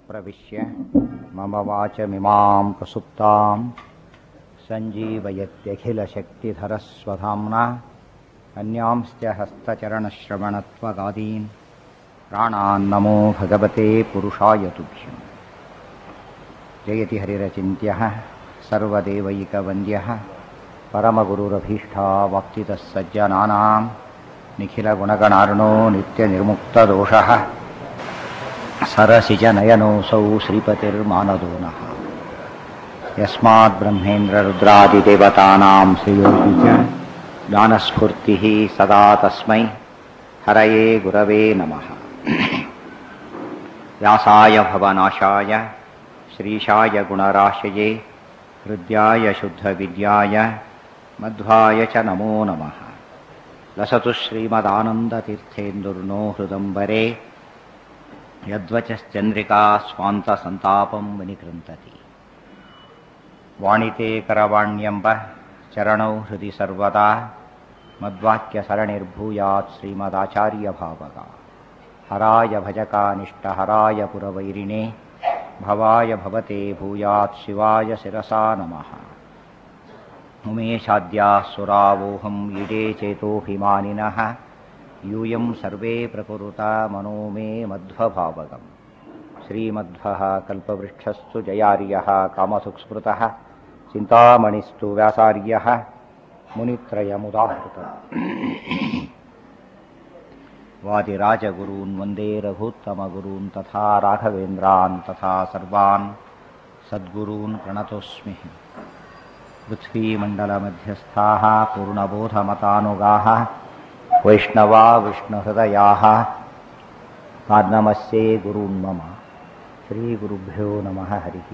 प्रविश्य मम वाचमिमां प्रसुप्तां सञ्जीवयत्यखिलशक्तिधरस्वधाम्ना अन्यांश्च हस्तचरणश्रवणत्वगादीन् प्राणान्नमो भगवते पुरुषाय तुभ्यम् जयति हरिरचिन्त्यः सर्वदेवैकवन्द्यः परमगुरुरभीष्टा वाप्तितः सज्जनानां निखिलगुणगणार्णो नित्यनिर्मुक्तदोषः सरसिजनयनोऽसौ श्रीपतिर्मानदो नः यस्माद्ब्रह्मेन्द्ररुद्रादिदेवतानां श्रेयोऽपि च ज्ञानस्फूर्तिः सदा तस्मै हरये गुरवे नमः व्यासाय भवनाशाय श्रीशाय गुणराशये हृद्याय शुद्धविद्याय मध्वाय च नमो नमः लसतु श्रीमदानन्दतीर्थेन्दुर्नो हृदम्बरे यद्वचश्चन्द्रिका स्वान्तसन्तापं विनिकृन्तति ವಾಣಿತೆ ಕರವಾಣ್ಯಂಬ ಚರಣೌ ಹೃದಯ ಸರ್ವದಾ ಮದ್ವಾಕ್ಯಸರಣಿರ್ಭೂಯಾತ್ ಶ್ರೀಮದಾಚಾರ್ಯಭಾವಗ ಹರಾಯ ಭಜಕಾನಿಷ್ಟಹರಾಯ ಪುರವೈರಿಣೆ ಭವಾಯ ಭವತೆ ಭೂಯಾತ್ ಶಿವಾಯ ಶಿರಸಾ ನಮಃ ಉಮೇಶಾದ್ಯಾ ಸುರಾವೋಹಂ ಇಡೇ ಚೇತೋಭಿಮಾನಿನಃ ಯೂಯಂ ಸರ್ವೇ ಪ್ರಕುರುತ ಮನೋ ಮೇ ಮಧ್ವಭಾವಗಂ श्रीमध्वः कल्पवृक्षस्तु जयार्यः कामसुस्मृतः चिन्तामणिस्तु व्यासार्यः मुनित्रयमुदाहृतम् वादिराजगुरून् वन्दे रघूत्तमगुरून् तथा राघवेन्द्रान् तथा सर्वान् सद्गुरून् प्रणतोऽस्मि पृथ्वीमण्डलमध्यस्थाः पूर्णबोधमतानुगाः वैष्णवा विष्णुहृदयाः नमस्ये गुरून् मम श्रीगुरुभ्यो नमः हरिः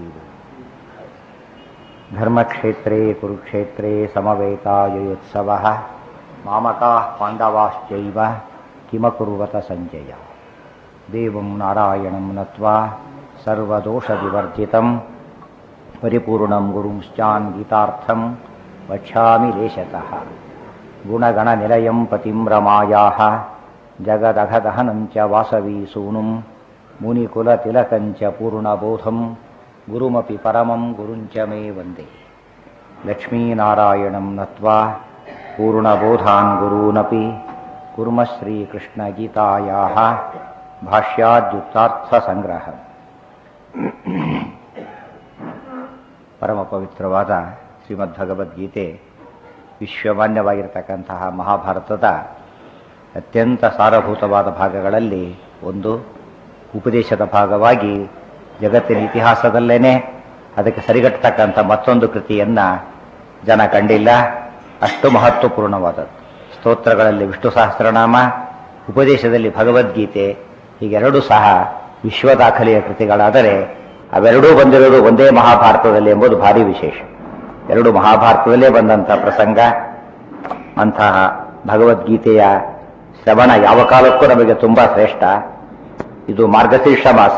धर्मक्षेत्रे कुरुक्षेत्रे समवेतायुत्सवः मामकाः पाण्डवाश्चैव किमकुर्वत सञ्जय देवं नारायणं नत्वा सर्वदोषविवर्जितं परिपूर्णं गुरुंश्चान् गीतार्थं वक्ष्यामि लेशतः गुणगणनिलयं पतिं रमायाः जगदघदहनं च वासवीसूनुं मुनिकुलतिलकञ्च पूर्णबोधं गुरुमपि परमं गुरुञ्च मे वन्दे लक्ष्मीनारायणं नत्वा पूर्णबोधान् गुरूनपि कुर्मः श्रीकृष्णगीतायाः ಭಾಷ್ಯಾದ್ಯುಕ್ತಾರ್ಥಸಂಗ್ರಹ ಪರಮ ಪವಿತ್ರವಾದ ಶ್ರೀಮದ್ಭಗವದ್ಗೀತೆ ವಿಶ್ವಮಾನ್ಯವಾಗಿರತಕ್ಕಂತಹ ಮಹಾಭಾರತದ ಅತ್ಯಂತ ಸಾರಭೂತವಾದ ಭಾಗಗಳಲ್ಲಿ ಒಂದು ಉಪದೇಶದ ಭಾಗವಾಗಿ ಜಗತ್ತಿನ ಇತಿಹಾಸದಲ್ಲೇನೆ ಅದಕ್ಕೆ ಸರಿಗಟ್ಟತಕ್ಕಂಥ ಮತ್ತೊಂದು ಕೃತಿಯನ್ನು ಜನ ಕಂಡಿಲ್ಲ ಅಷ್ಟು ಮಹತ್ವಪೂರ್ಣವಾದದ್ದು ಸ್ತೋತ್ರಗಳಲ್ಲಿ ವಿಷ್ಣು ಸಹಸ್ರನಾಮ ಉಪದೇಶದಲ್ಲಿ ಭಗವದ್ಗೀತೆ ಹೀಗೆರಡೂ ಸಹ ವಿಶ್ವ ದಾಖಲೆಯ ಕೃತಿಗಳಾದರೆ ಅವೆರಡೂ ಬಂದಿರೋದು ಒಂದೇ ಮಹಾಭಾರತದಲ್ಲಿ ಎಂಬುದು ಭಾರಿ ವಿಶೇಷ ಎರಡು ಮಹಾಭಾರತದಲ್ಲೇ ಬಂದಂಥ ಪ್ರಸಂಗ ಅಂತಹ ಭಗವದ್ಗೀತೆಯ ಶ್ರವಣ ಯಾವ ಕಾಲಕ್ಕೂ ನಮಗೆ ತುಂಬ ಶ್ರೇಷ್ಠ ಇದು ಮಾರ್ಗಶೀರ್ಷ ಮಾಸ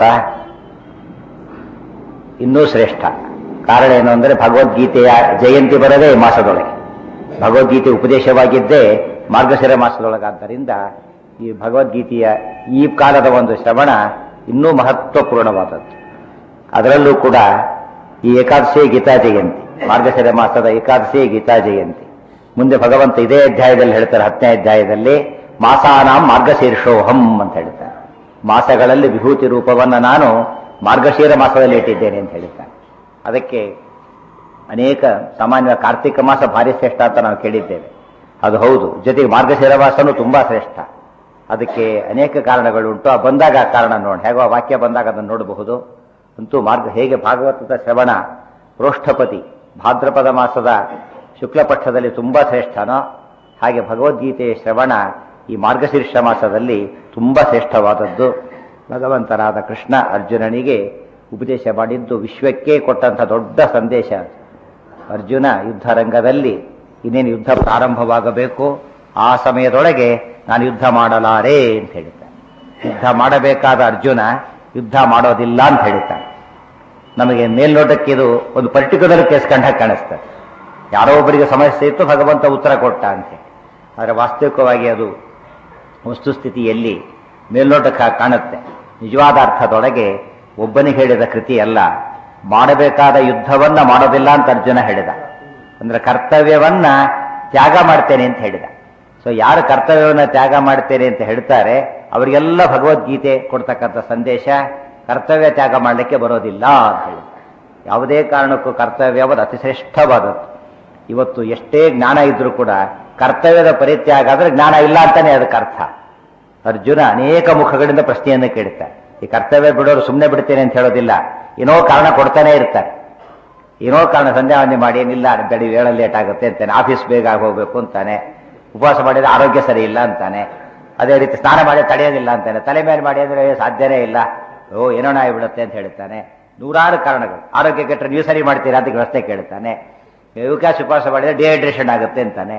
ಇನ್ನೂ ಶ್ರೇಷ್ಠ ಕಾರಣ ಏನು ಅಂದರೆ ಭಗವದ್ಗೀತೆಯ ಜಯಂತಿ ಬರೋದೇ ಈ ಮಾಸದೊಳಗೆ ಭಗವದ್ಗೀತೆ ಉಪದೇಶವಾಗಿದ್ದೇ ಮಾರ್ಗಶಿರ ಮಾಸದೊಳಗಾದ್ದರಿಂದ ಈ ಭಗವದ್ಗೀತೆಯ ಈ ಕಾಲದ ಒಂದು ಶ್ರವಣ ಇನ್ನೂ ಮಹತ್ವಪೂರ್ಣವಾದದ್ದು ಅದರಲ್ಲೂ ಕೂಡ ಈ ಏಕಾದಶಿ ಗೀತಾ ಜಯಂತಿ ಮಾರ್ಗಶಿರ ಮಾಸದ ಏಕಾದಶಿ ಗೀತಾ ಜಯಂತಿ ಮುಂದೆ ಭಗವಂತ ಇದೇ ಅಧ್ಯಾಯದಲ್ಲಿ ಹೇಳ್ತಾರೆ ಹತ್ತನೇ ಅಧ್ಯಾಯದಲ್ಲಿ ಮಾಸಾನಾಂ ಮಾರ್ಗಶೀರ್ಷೋಹಂ ಅಂತ ಹೇಳ್ತಾರೆ ಮಾಸಗಳಲ್ಲಿ ವಿಭೂತಿ ರೂಪವನ್ನು ನಾನು ಮಾರ್ಗಶೀರ ಮಾಸದಲ್ಲಿ ಇಟ್ಟಿದ್ದೇನೆ ಅಂತ ಹೇಳ್ತಾನೆ ಅದಕ್ಕೆ ಅನೇಕ ಸಾಮಾನ್ಯ ಕಾರ್ತಿಕ ಮಾಸ ಭಾರಿ ಶ್ರೇಷ್ಠ ಅಂತ ನಾವು ಕೇಳಿದ್ದೇವೆ ಅದು ಹೌದು ಜೊತೆಗೆ ಮಾರ್ಗಶಿರ ಮಾಸನೂ ತುಂಬಾ ಶ್ರೇಷ್ಠ ಅದಕ್ಕೆ ಅನೇಕ ಕಾರಣಗಳುಂಟು ಆ ಬಂದಾಗ ಆ ಕಾರಣ ನೋಡಿ ಹೇಗೋ ಆ ವಾಕ್ಯ ಬಂದಾಗ ಅದನ್ನು ನೋಡಬಹುದು ಅಂತೂ ಮಾರ್ಗ ಹೇಗೆ ಭಾಗವತದ ಶ್ರವಣ ಪ್ರೋಷ್ಠಪತಿ ಭಾದ್ರಪದ ಮಾಸದ ಶುಕ್ಲ ಪಕ್ಷದಲ್ಲಿ ತುಂಬಾ ಶ್ರೇಷ್ಠನೋ ಹಾಗೆ ಭಗವದ್ಗೀತೆಯ ಶ್ರವಣ ಈ ಮಾರ್ಗಶೀರ್ಷ ಮಾಸದಲ್ಲಿ ತುಂಬಾ ಶ್ರೇಷ್ಠವಾದದ್ದು ಭಗವಂತನಾದ ಕೃಷ್ಣ ಅರ್ಜುನನಿಗೆ ಉಪದೇಶ ಮಾಡಿದ್ದು ವಿಶ್ವಕ್ಕೆ ಕೊಟ್ಟಂಥ ದೊಡ್ಡ ಸಂದೇಶ ಅರ್ಜುನ ಯುದ್ಧ ರಂಗದಲ್ಲಿ ಇನ್ನೇನು ಯುದ್ಧ ಪ್ರಾರಂಭವಾಗಬೇಕು ಆ ಸಮಯದೊಳಗೆ ನಾನು ಯುದ್ಧ ಮಾಡಲಾರೆ ಅಂತ ಹೇಳ್ತಾನೆ ಯುದ್ಧ ಮಾಡಬೇಕಾದ ಅರ್ಜುನ ಯುದ್ಧ ಮಾಡೋದಿಲ್ಲ ಅಂತ ಹೇಳ್ತಾನೆ ನಮಗೆ ಮೇಲ್ನೋಟಕ್ಕೆ ಇದು ಒಂದು ಪರ್ಟಿಕ್ಯುಲರ್ ಕೇಸ್ ಕಂಡ ಕಾಣಿಸ್ತದೆ ಯಾರೋ ಒಬ್ಬರಿಗೆ ಸಮಸ್ಯೆ ಇತ್ತು ಭಗವಂತ ಉತ್ತರ ಕೊಟ್ಟ ಅಂತ ಆದರೆ ವಾಸ್ತವಿಕವಾಗಿ ಅದು ವಸ್ತುಸ್ಥಿತಿಯಲ್ಲಿ ಮೇಲ್ನೋಟಕ್ಕೆ ಕಾಣುತ್ತೆ ನಿಜವಾದ ಅರ್ಥದೊಳಗೆ ಒಬ್ಬನಿಗೆ ಹೇಳಿದ ಕೃತಿ ಅಲ್ಲ ಮಾಡಬೇಕಾದ ಯುದ್ಧವನ್ನ ಮಾಡೋದಿಲ್ಲ ಅಂತ ಅರ್ಜುನ ಹೇಳಿದ ಅಂದ್ರೆ ಕರ್ತವ್ಯವನ್ನ ತ್ಯಾಗ ಮಾಡ್ತೇನೆ ಅಂತ ಹೇಳಿದ ಸೊ ಯಾರು ಕರ್ತವ್ಯವನ್ನ ತ್ಯಾಗ ಮಾಡ್ತೇನೆ ಅಂತ ಹೇಳ್ತಾರೆ ಅವರಿಗೆಲ್ಲ ಭಗವದ್ಗೀತೆ ಕೊಡ್ತಕ್ಕಂಥ ಸಂದೇಶ ಕರ್ತವ್ಯ ತ್ಯಾಗ ಮಾಡಲಿಕ್ಕೆ ಬರೋದಿಲ್ಲ ಅಂತ ಹೇಳಿ ಯಾವುದೇ ಕಾರಣಕ್ಕೂ ಕರ್ತವ್ಯವಾದ ಅತಿಶ್ರೇಷ್ಠವಾದದ್ದು ಇವತ್ತು ಎಷ್ಟೇ ಜ್ಞಾನ ಇದ್ರೂ ಕೂಡ ಕರ್ತವ್ಯದ ಪರಿತ್ಯಾಗ ಆದ್ರೆ ಜ್ಞಾನ ಇಲ್ಲ ಅಂತಾನೆ ಅದಕ್ಕೆ ಅರ್ಥ ಅರ್ಜುನ ಅನೇಕ ಮುಖಗಳಿಂದ ಪ್ರಶ್ನೆಯನ್ನು ಕೇಳುತ್ತಾರೆ ಈ ಕರ್ತವ್ಯ ಬಿಡೋರು ಸುಮ್ಮನೆ ಬಿಡ್ತೇನೆ ಅಂತ ಹೇಳೋದಿಲ್ಲ ಏನೋ ಕಾರಣ ಕೊಡ್ತಾನೆ ಇರ್ತಾರೆ ಏನೋ ಕಾರಣ ಸಂಧ್ಯಾ ವಂದನೆ ಮಾಡಿ ಏನಿಲ್ಲ ಬೆಳಿ ಏಳ ಲೇಟ್ ಆಗುತ್ತೆ ಅಂತಾನೆ ಆಫೀಸ್ ಬೇಗ ಆಗಿ ಹೋಗ್ಬೇಕು ಅಂತಾನೆ ಉಪವಾಸ ಮಾಡಿದ್ರೆ ಆರೋಗ್ಯ ಸರಿ ಇಲ್ಲ ಅಂತಾನೆ ಅದೇ ರೀತಿ ಸ್ನಾನ ಮಾಡಿ ತಡೆಯೋದಿಲ್ಲ ಅಂತಾನೆ ತಲೆ ಮೇಲೆ ಮಾಡಿ ಅಂದ್ರೆ ಸಾಧ್ಯನೇ ಇಲ್ಲ ಓ ಏನೋ ಬಿಡುತ್ತೆ ಅಂತ ಹೇಳ್ತಾನೆ ನೂರಾರು ಕಾರಣಗಳು ಆರೋಗ್ಯ ಕೆಟ್ಟರೆ ನೀವು ಸರಿ ಮಾಡ್ತೀರಾ ಅಂತ ವ್ಯವಸ್ಥೆ ಕೇಳ್ತಾನೆ ವಿಕಾಸ ಉಪವಾಸ ಮಾಡಿದ್ರೆ ಡಿಹೈಡ್ರೇಷನ್ ಆಗುತ್ತೆ ಅಂತಾನೆ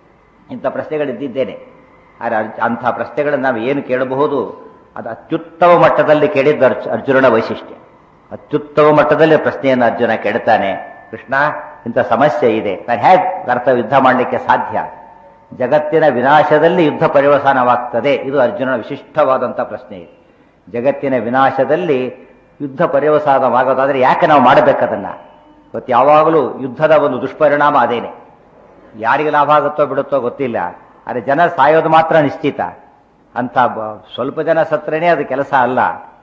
ಇಂಥ ಪ್ರಶ್ನೆಗಳಿದ್ದಿದ್ದೇನೆ ಆದರೆ ಅರ್ಜ್- ಅಂಥ ಪ್ರಶ್ನೆಗಳನ್ನು ನಾವು ಏನು ಕೇಳಬಹುದು ಅದು ಅತ್ಯುತ್ತಮ ಮಟ್ಟದಲ್ಲಿ ಕೇಳಿದ್ದು ಅರ್ಜು ಅರ್ಜುನನ ವೈಶಿಷ್ಟ್ಯ ಅತ್ಯುತ್ತಮ ಮಟ್ಟದಲ್ಲಿ ಪ್ರಶ್ನೆಯನ್ನು ಅರ್ಜುನ ಕೇಳ್ತಾನೆ ಕೃಷ್ಣ ಇಂಥ ಸಮಸ್ಯೆ ಇದೆ ನಾನು ಹೇಗೆ ಕರ್ತವ್ಯ ಯುದ್ಧ ಮಾಡಲಿಕ್ಕೆ ಸಾಧ್ಯ ಜಗತ್ತಿನ ವಿನಾಶದಲ್ಲಿ ಯುದ್ಧ ಪರ್ಯವಸಾನವಾಗ್ತದೆ ಇದು ಅರ್ಜುನನ ವಿಶಿಷ್ಟವಾದಂಥ ಪ್ರಶ್ನೆ ಇದೆ ಜಗತ್ತಿನ ವಿನಾಶದಲ್ಲಿ ಯುದ್ಧ ಪರ್ಯವಸಾನವಾಗೋದಾದ್ರೆ ಯಾಕೆ ನಾವು ಮಾಡಬೇಕದನ್ನ ಇವತ್ತು ಯಾವಾಗಲೂ ಯುದ್ಧದ ಒಂದು ದುಷ್ಪರಿಣಾಮ ಅದೇನೆ ಯಾರಿಗೆ ಲಾಭ ಆಗುತ್ತೋ ಬಿಡುತ್ತೋ ಗೊತ್ತಿಲ್ಲ ಆದರೆ ಜನ ಸಾಯೋದು ಮಾತ್ರ ನಿಶ್ಚಿತ ಅಂತ ಬ- ಸ್ವಲ್ಪ ಜನ ಸತ್ರೇನೆ ಅದು ಕೆಲಸ ಅಲ್ಲ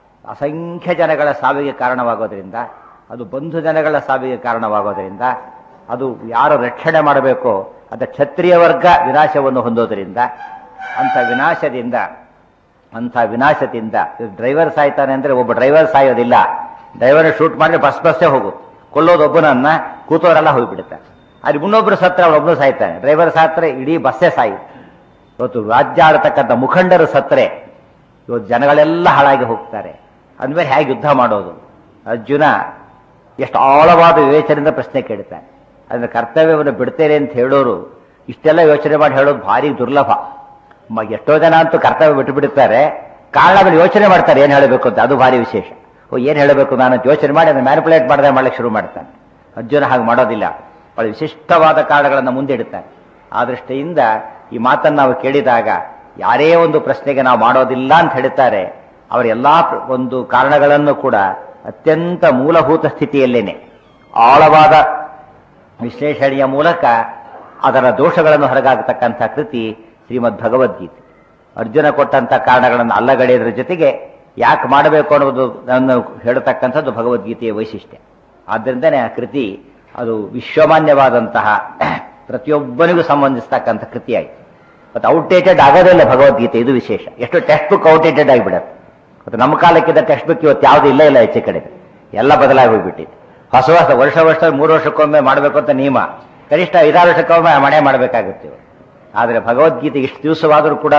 ಅಸಂಖ್ಯ ಜನಗಳ ಸಾವಿಗೆ ಕಾರಣವಾಗೋದ್ರಿಂದ ಅದು ಬಂಧು ಜನಗಳ ಸಾವಿಗೆ ಕಾರಣವಾಗೋದ್ರಿಂದ ಅದು ಯಾರು ರಕ್ಷಣೆ ಮಾಡಬೇಕೋ ಅದ ಕ್ಷತ್ರಿಯ ವರ್ಗ ವಿನಾಶವನ್ನು ಹೊಂದೋದ್ರಿಂದ ಅಂಥ ವಿನಾಶದಿಂದ ಅಂಥ ವಿನಾಶದಿಂದ ಡ್ರೈವರ್ ಸಾಯ್ತಾನೆ ಅಂದ್ರೆ ಒಬ್ಬ ಡ್ರೈವರ್ ಸಾಯೋದಿಲ್ಲ ಡ್ರೈವರ್ ಶೂಟ್ ಮಾಡಿದ್ರೆ ಬಸ್ ಬಸ್ಸೇ ಹೋಗುತ್ತೆ ಕೊಲ್ಲೋದು ಒಬ್ಬನನ್ನ ಕೂತವರೆಲ್ಲ ಹೋಗ್ಬಿಡುತ್ತಾರೆ ಅಲ್ಲಿ ಇನ್ನೊಬ್ರು ಸತ್ರ ಅವನೊಬ್ಬನು ಸಾಯ್ತಾನೆ ಡ್ರೈವರ್ ಸಾತ್ರೆ ಇಡೀ ಬಸ್ಸೇ ಸಾಯಿತು ಇವತ್ತು ರಾಜ್ಯ ಆಡತಕ್ಕಂಥ ಮುಖಂಡರು ಸತ್ರೆ ಇವತ್ತು ಜನಗಳೆಲ್ಲ ಹಾಳಾಗಿ ಹೋಗ್ತಾರೆ ಅಂದಮೇಲೆ ಹೇಗೆ ಯುದ್ಧ ಮಾಡೋದು ಅರ್ಜುನ ಎಷ್ಟು ಆಳವಾದ ವಿವೇಚನೆಯಿಂದ ಪ್ರಶ್ನೆ ಕೇಳ್ತಾನೆ ಅದನ್ನ ಕರ್ತವ್ಯವನ್ನು ಬಿಡ್ತೇನೆ ಅಂತ ಹೇಳೋರು ಇಷ್ಟೆಲ್ಲ ಯೋಚನೆ ಮಾಡಿ ಹೇಳೋದು ಭಾರಿ ದುರ್ಲಭ ಮ- ಎಷ್ಟೋ ಜನ ಅಂತೂ ಕರ್ತವ್ಯ ಬಿಟ್ಟು ಬಿಡುತ್ತಾರೆ ಕಾರಣಗಳು ಯೋಚನೆ ಮಾಡ್ತಾರೆ ಏನು ಹೇಳಬೇಕು ಅಂತ ಅದು ಭಾರಿ ವಿಶೇಷ ಓ ಏನು ಹೇಳಬೇಕು ನಾನು ಅಂತ ಯೋಚನೆ ಮಾಡಿ ಅದನ್ನು ಮ್ಯಾನಿಪುಲೇಟ್ ಮಾಡದೆ ಮಾಡ್ಲಿಕ್ಕೆ ಶುರು ಮಾಡ್ತಾನೆ ಅರ್ಜುನ ಹಾಗೆ ಮಾಡೋದಿಲ್ಲ ಬಹಳ ವಿಶಿಷ್ಟವಾದ ಕಾರಣಗಳನ್ನು ಮುಂದಿಡುತ್ತಾನೆ ಆ ದೃಷ್ಟಿಯಿಂದ ಈ ಮಾತನ್ನು ನಾವು ಕೇಳಿದಾಗ ಯಾರೇ ಒಂದು ಪ್ರಶ್ನೆಗೆ ನಾವು ಮಾಡೋದಿಲ್ಲ ಅಂತ ಹೇಳ್ತಾರೆ ಅವರ ಎಲ್ಲಾ ಪ್ರ- ಒಂದು ಕಾರಣಗಳನ್ನು ಕೂಡ ಅತ್ಯಂತ ಮೂಲಭೂತ ಸ್ಥಿತಿಯಲ್ಲೇನೆ ಆಳವಾದ ವಿಶ್ಲೇಷಣೆಯ ಮೂಲಕ ಅದರ ದೋಷಗಳನ್ನು ಹೊರಗಾಗತಕ್ಕಂಥ ಕೃತಿ ಶ್ರೀಮದ್ ಭಗವದ್ಗೀತೆ ಅರ್ಜುನ ಕೊಟ್ಟಂಥ ಕಾರಣಗಳನ್ನು ಅಲ್ಲಗಳೆಯೋದ್ರ ಜೊತೆಗೆ ಯಾಕೆ ಮಾಡಬೇಕು ಅನ್ನೋದು ನಾನು ಹೇಳತಕ್ಕಂಥದ್ದು ಭಗವದ್ಗೀತೆಯ ವೈಶಿಷ್ಟ್ಯ ಆದ್ದರಿಂದನೇ ಆ ಕೃತಿ ಅದು ವಿಶ್ವಮಾನ್ಯವಾದಂತಹ ಪ್ರತಿಯೊಬ್ಬನಿಗೂ ಸಂಬಂಧಿಸ್ತಕ್ಕಂಥ ಕೃತಿ ಆಯಿತು ಮತ್ತು ಔಟ್ಡೇಟೆಡ್ ಆಗೋದಿಲ್ಲ ಭಗವದ್ಗೀತೆ ಇದು ವಿಶೇಷ ಎಷ್ಟು ಟೆಕ್ಸ್ಟ್ ಬುಕ್ ಔಟ್ಡೇಟೆಡ್ ಆಗಿಬಿಡುತ್ತೆ ಮತ್ತು ನಮ್ಮ ಕಾಲಕ್ಕಿದ್ದ ಟೆಕ್ಸ್ಟ್ ಬುಕ್ ಇವತ್ತು ಯಾವುದು ಇಲ್ಲ ಇಲ್ಲ ಹೆಚ್ಚು ಕಡೆ ಎಲ್ಲ ಬದಲಾಗಿ ಹೋಗ್ಬಿಟ್ಟಿದೆ ಹೊಸ ಹೊಸ ವರ್ಷ ವರ್ಷ ಮೂರು ವರ್ಷಕ್ಕೊಮ್ಮೆ ಮಾಡಬೇಕು ಅಂತ ನಿಯಮ ಕನಿಷ್ಠ ಐದಾರು ವರ್ಷಕ್ಕೊಮ್ಮೆ ಮನೆ ಮಾಡಬೇಕಾಗುತ್ತೆ ಇವರು. ಆದರೆ ಭಗವದ್ಗೀತೆ ಇಷ್ಟು ದಿವಸವಾದರೂ ಕೂಡ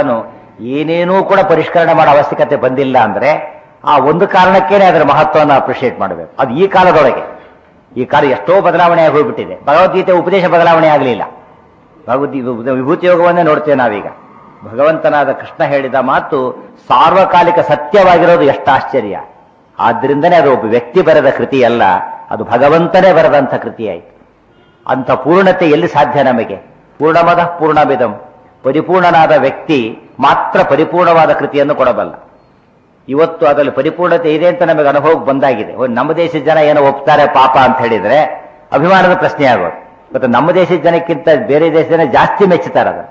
ಏನೇನೂ ಕೂಡ ಪರಿಷ್ಕರಣೆ ಮಾಡೋ ಅವಶ್ಯಕತೆ ಬಂದಿಲ್ಲ ಅಂದ್ರೆ ಆ ಒಂದು ಕಾರಣಕ್ಕೇನೆ ಅದರ ಮಹತ್ವವನ್ನು ಅಪ್ರಿಷಿಯೇಟ್ ಮಾಡಬೇಕು ಅದು ಈ ಕಾಲದೊಳಗೆ ಈ ಕಾಲ ಎಷ್ಟೋ ಬದಲಾವಣೆ ಆಗಿ ಹೋಗ್ಬಿಟ್ಟಿದೆ ಭಗವದ್ಗೀತೆ ಉಪದೇಶ ಬದಲಾವಣೆ ಆಗಲಿಲ್ಲ ಭಗವದ್ಗೀತೆ ವಿಭೂತಿ ಯೋಗವನ್ನೇ ನೋಡ್ತೇವೆ ನಾವೀಗ ಭಗವಂತನಾದ ಕೃಷ್ಣ ಹೇಳಿದ ಮಾತು ಸಾರ್ವಕಾಲಿಕ ಸತ್ಯವಾಗಿರೋದು ಎಷ್ಟು ಆಶ್ಚರ್ಯ ಆದ್ರಿಂದನೇ ಅದು ಒಬ್ಬ ವ್ಯಕ್ತಿ ಬರೆದ ಕೃತಿ ಅಲ್ಲ ಅದು ಭಗವಂತನೇ ಬರೆದಂಥ ಕೃತಿ ಆಯಿತು ಅಂಥ ಪೂರ್ಣತೆ ಎಲ್ಲಿ ಸಾಧ್ಯ ನಮಗೆ ಪೂರ್ಣಮದ ಪೂರ್ಣಮಿದಂ ಪರಿಪೂರ್ಣನಾದ ವ್ಯಕ್ತಿ ಮಾತ್ರ ಪರಿಪೂರ್ಣವಾದ ಕೃತಿಯನ್ನು ಕೊಡಬಲ್ಲ ಇವತ್ತು ಅದರಲ್ಲಿ ಪರಿಪೂರ್ಣತೆ ಇದೆ ಅಂತ ನಮಗೆ ಅನುಭವಕ್ಕೆ ಬಂದಾಗಿದೆ ಓ, ನಮ್ಮ ದೇಶದ ಜನ ಏನೋ ಒಪ್ತಾರೆ ಪಾಪ ಅಂತ ಹೇಳಿದ್ರೆ ಅಭಿಮಾನದ ಪ್ರಶ್ನೆ ಆಗೋದು ಮತ್ತು ನಮ್ಮ ದೇಶದ ಜನಕ್ಕಿಂತ ಬೇರೆ ದೇಶದ ಜನ ಜಾಸ್ತಿ ಮೆಚ್ಚುತ್ತಾರೆ ಅದನ್ನು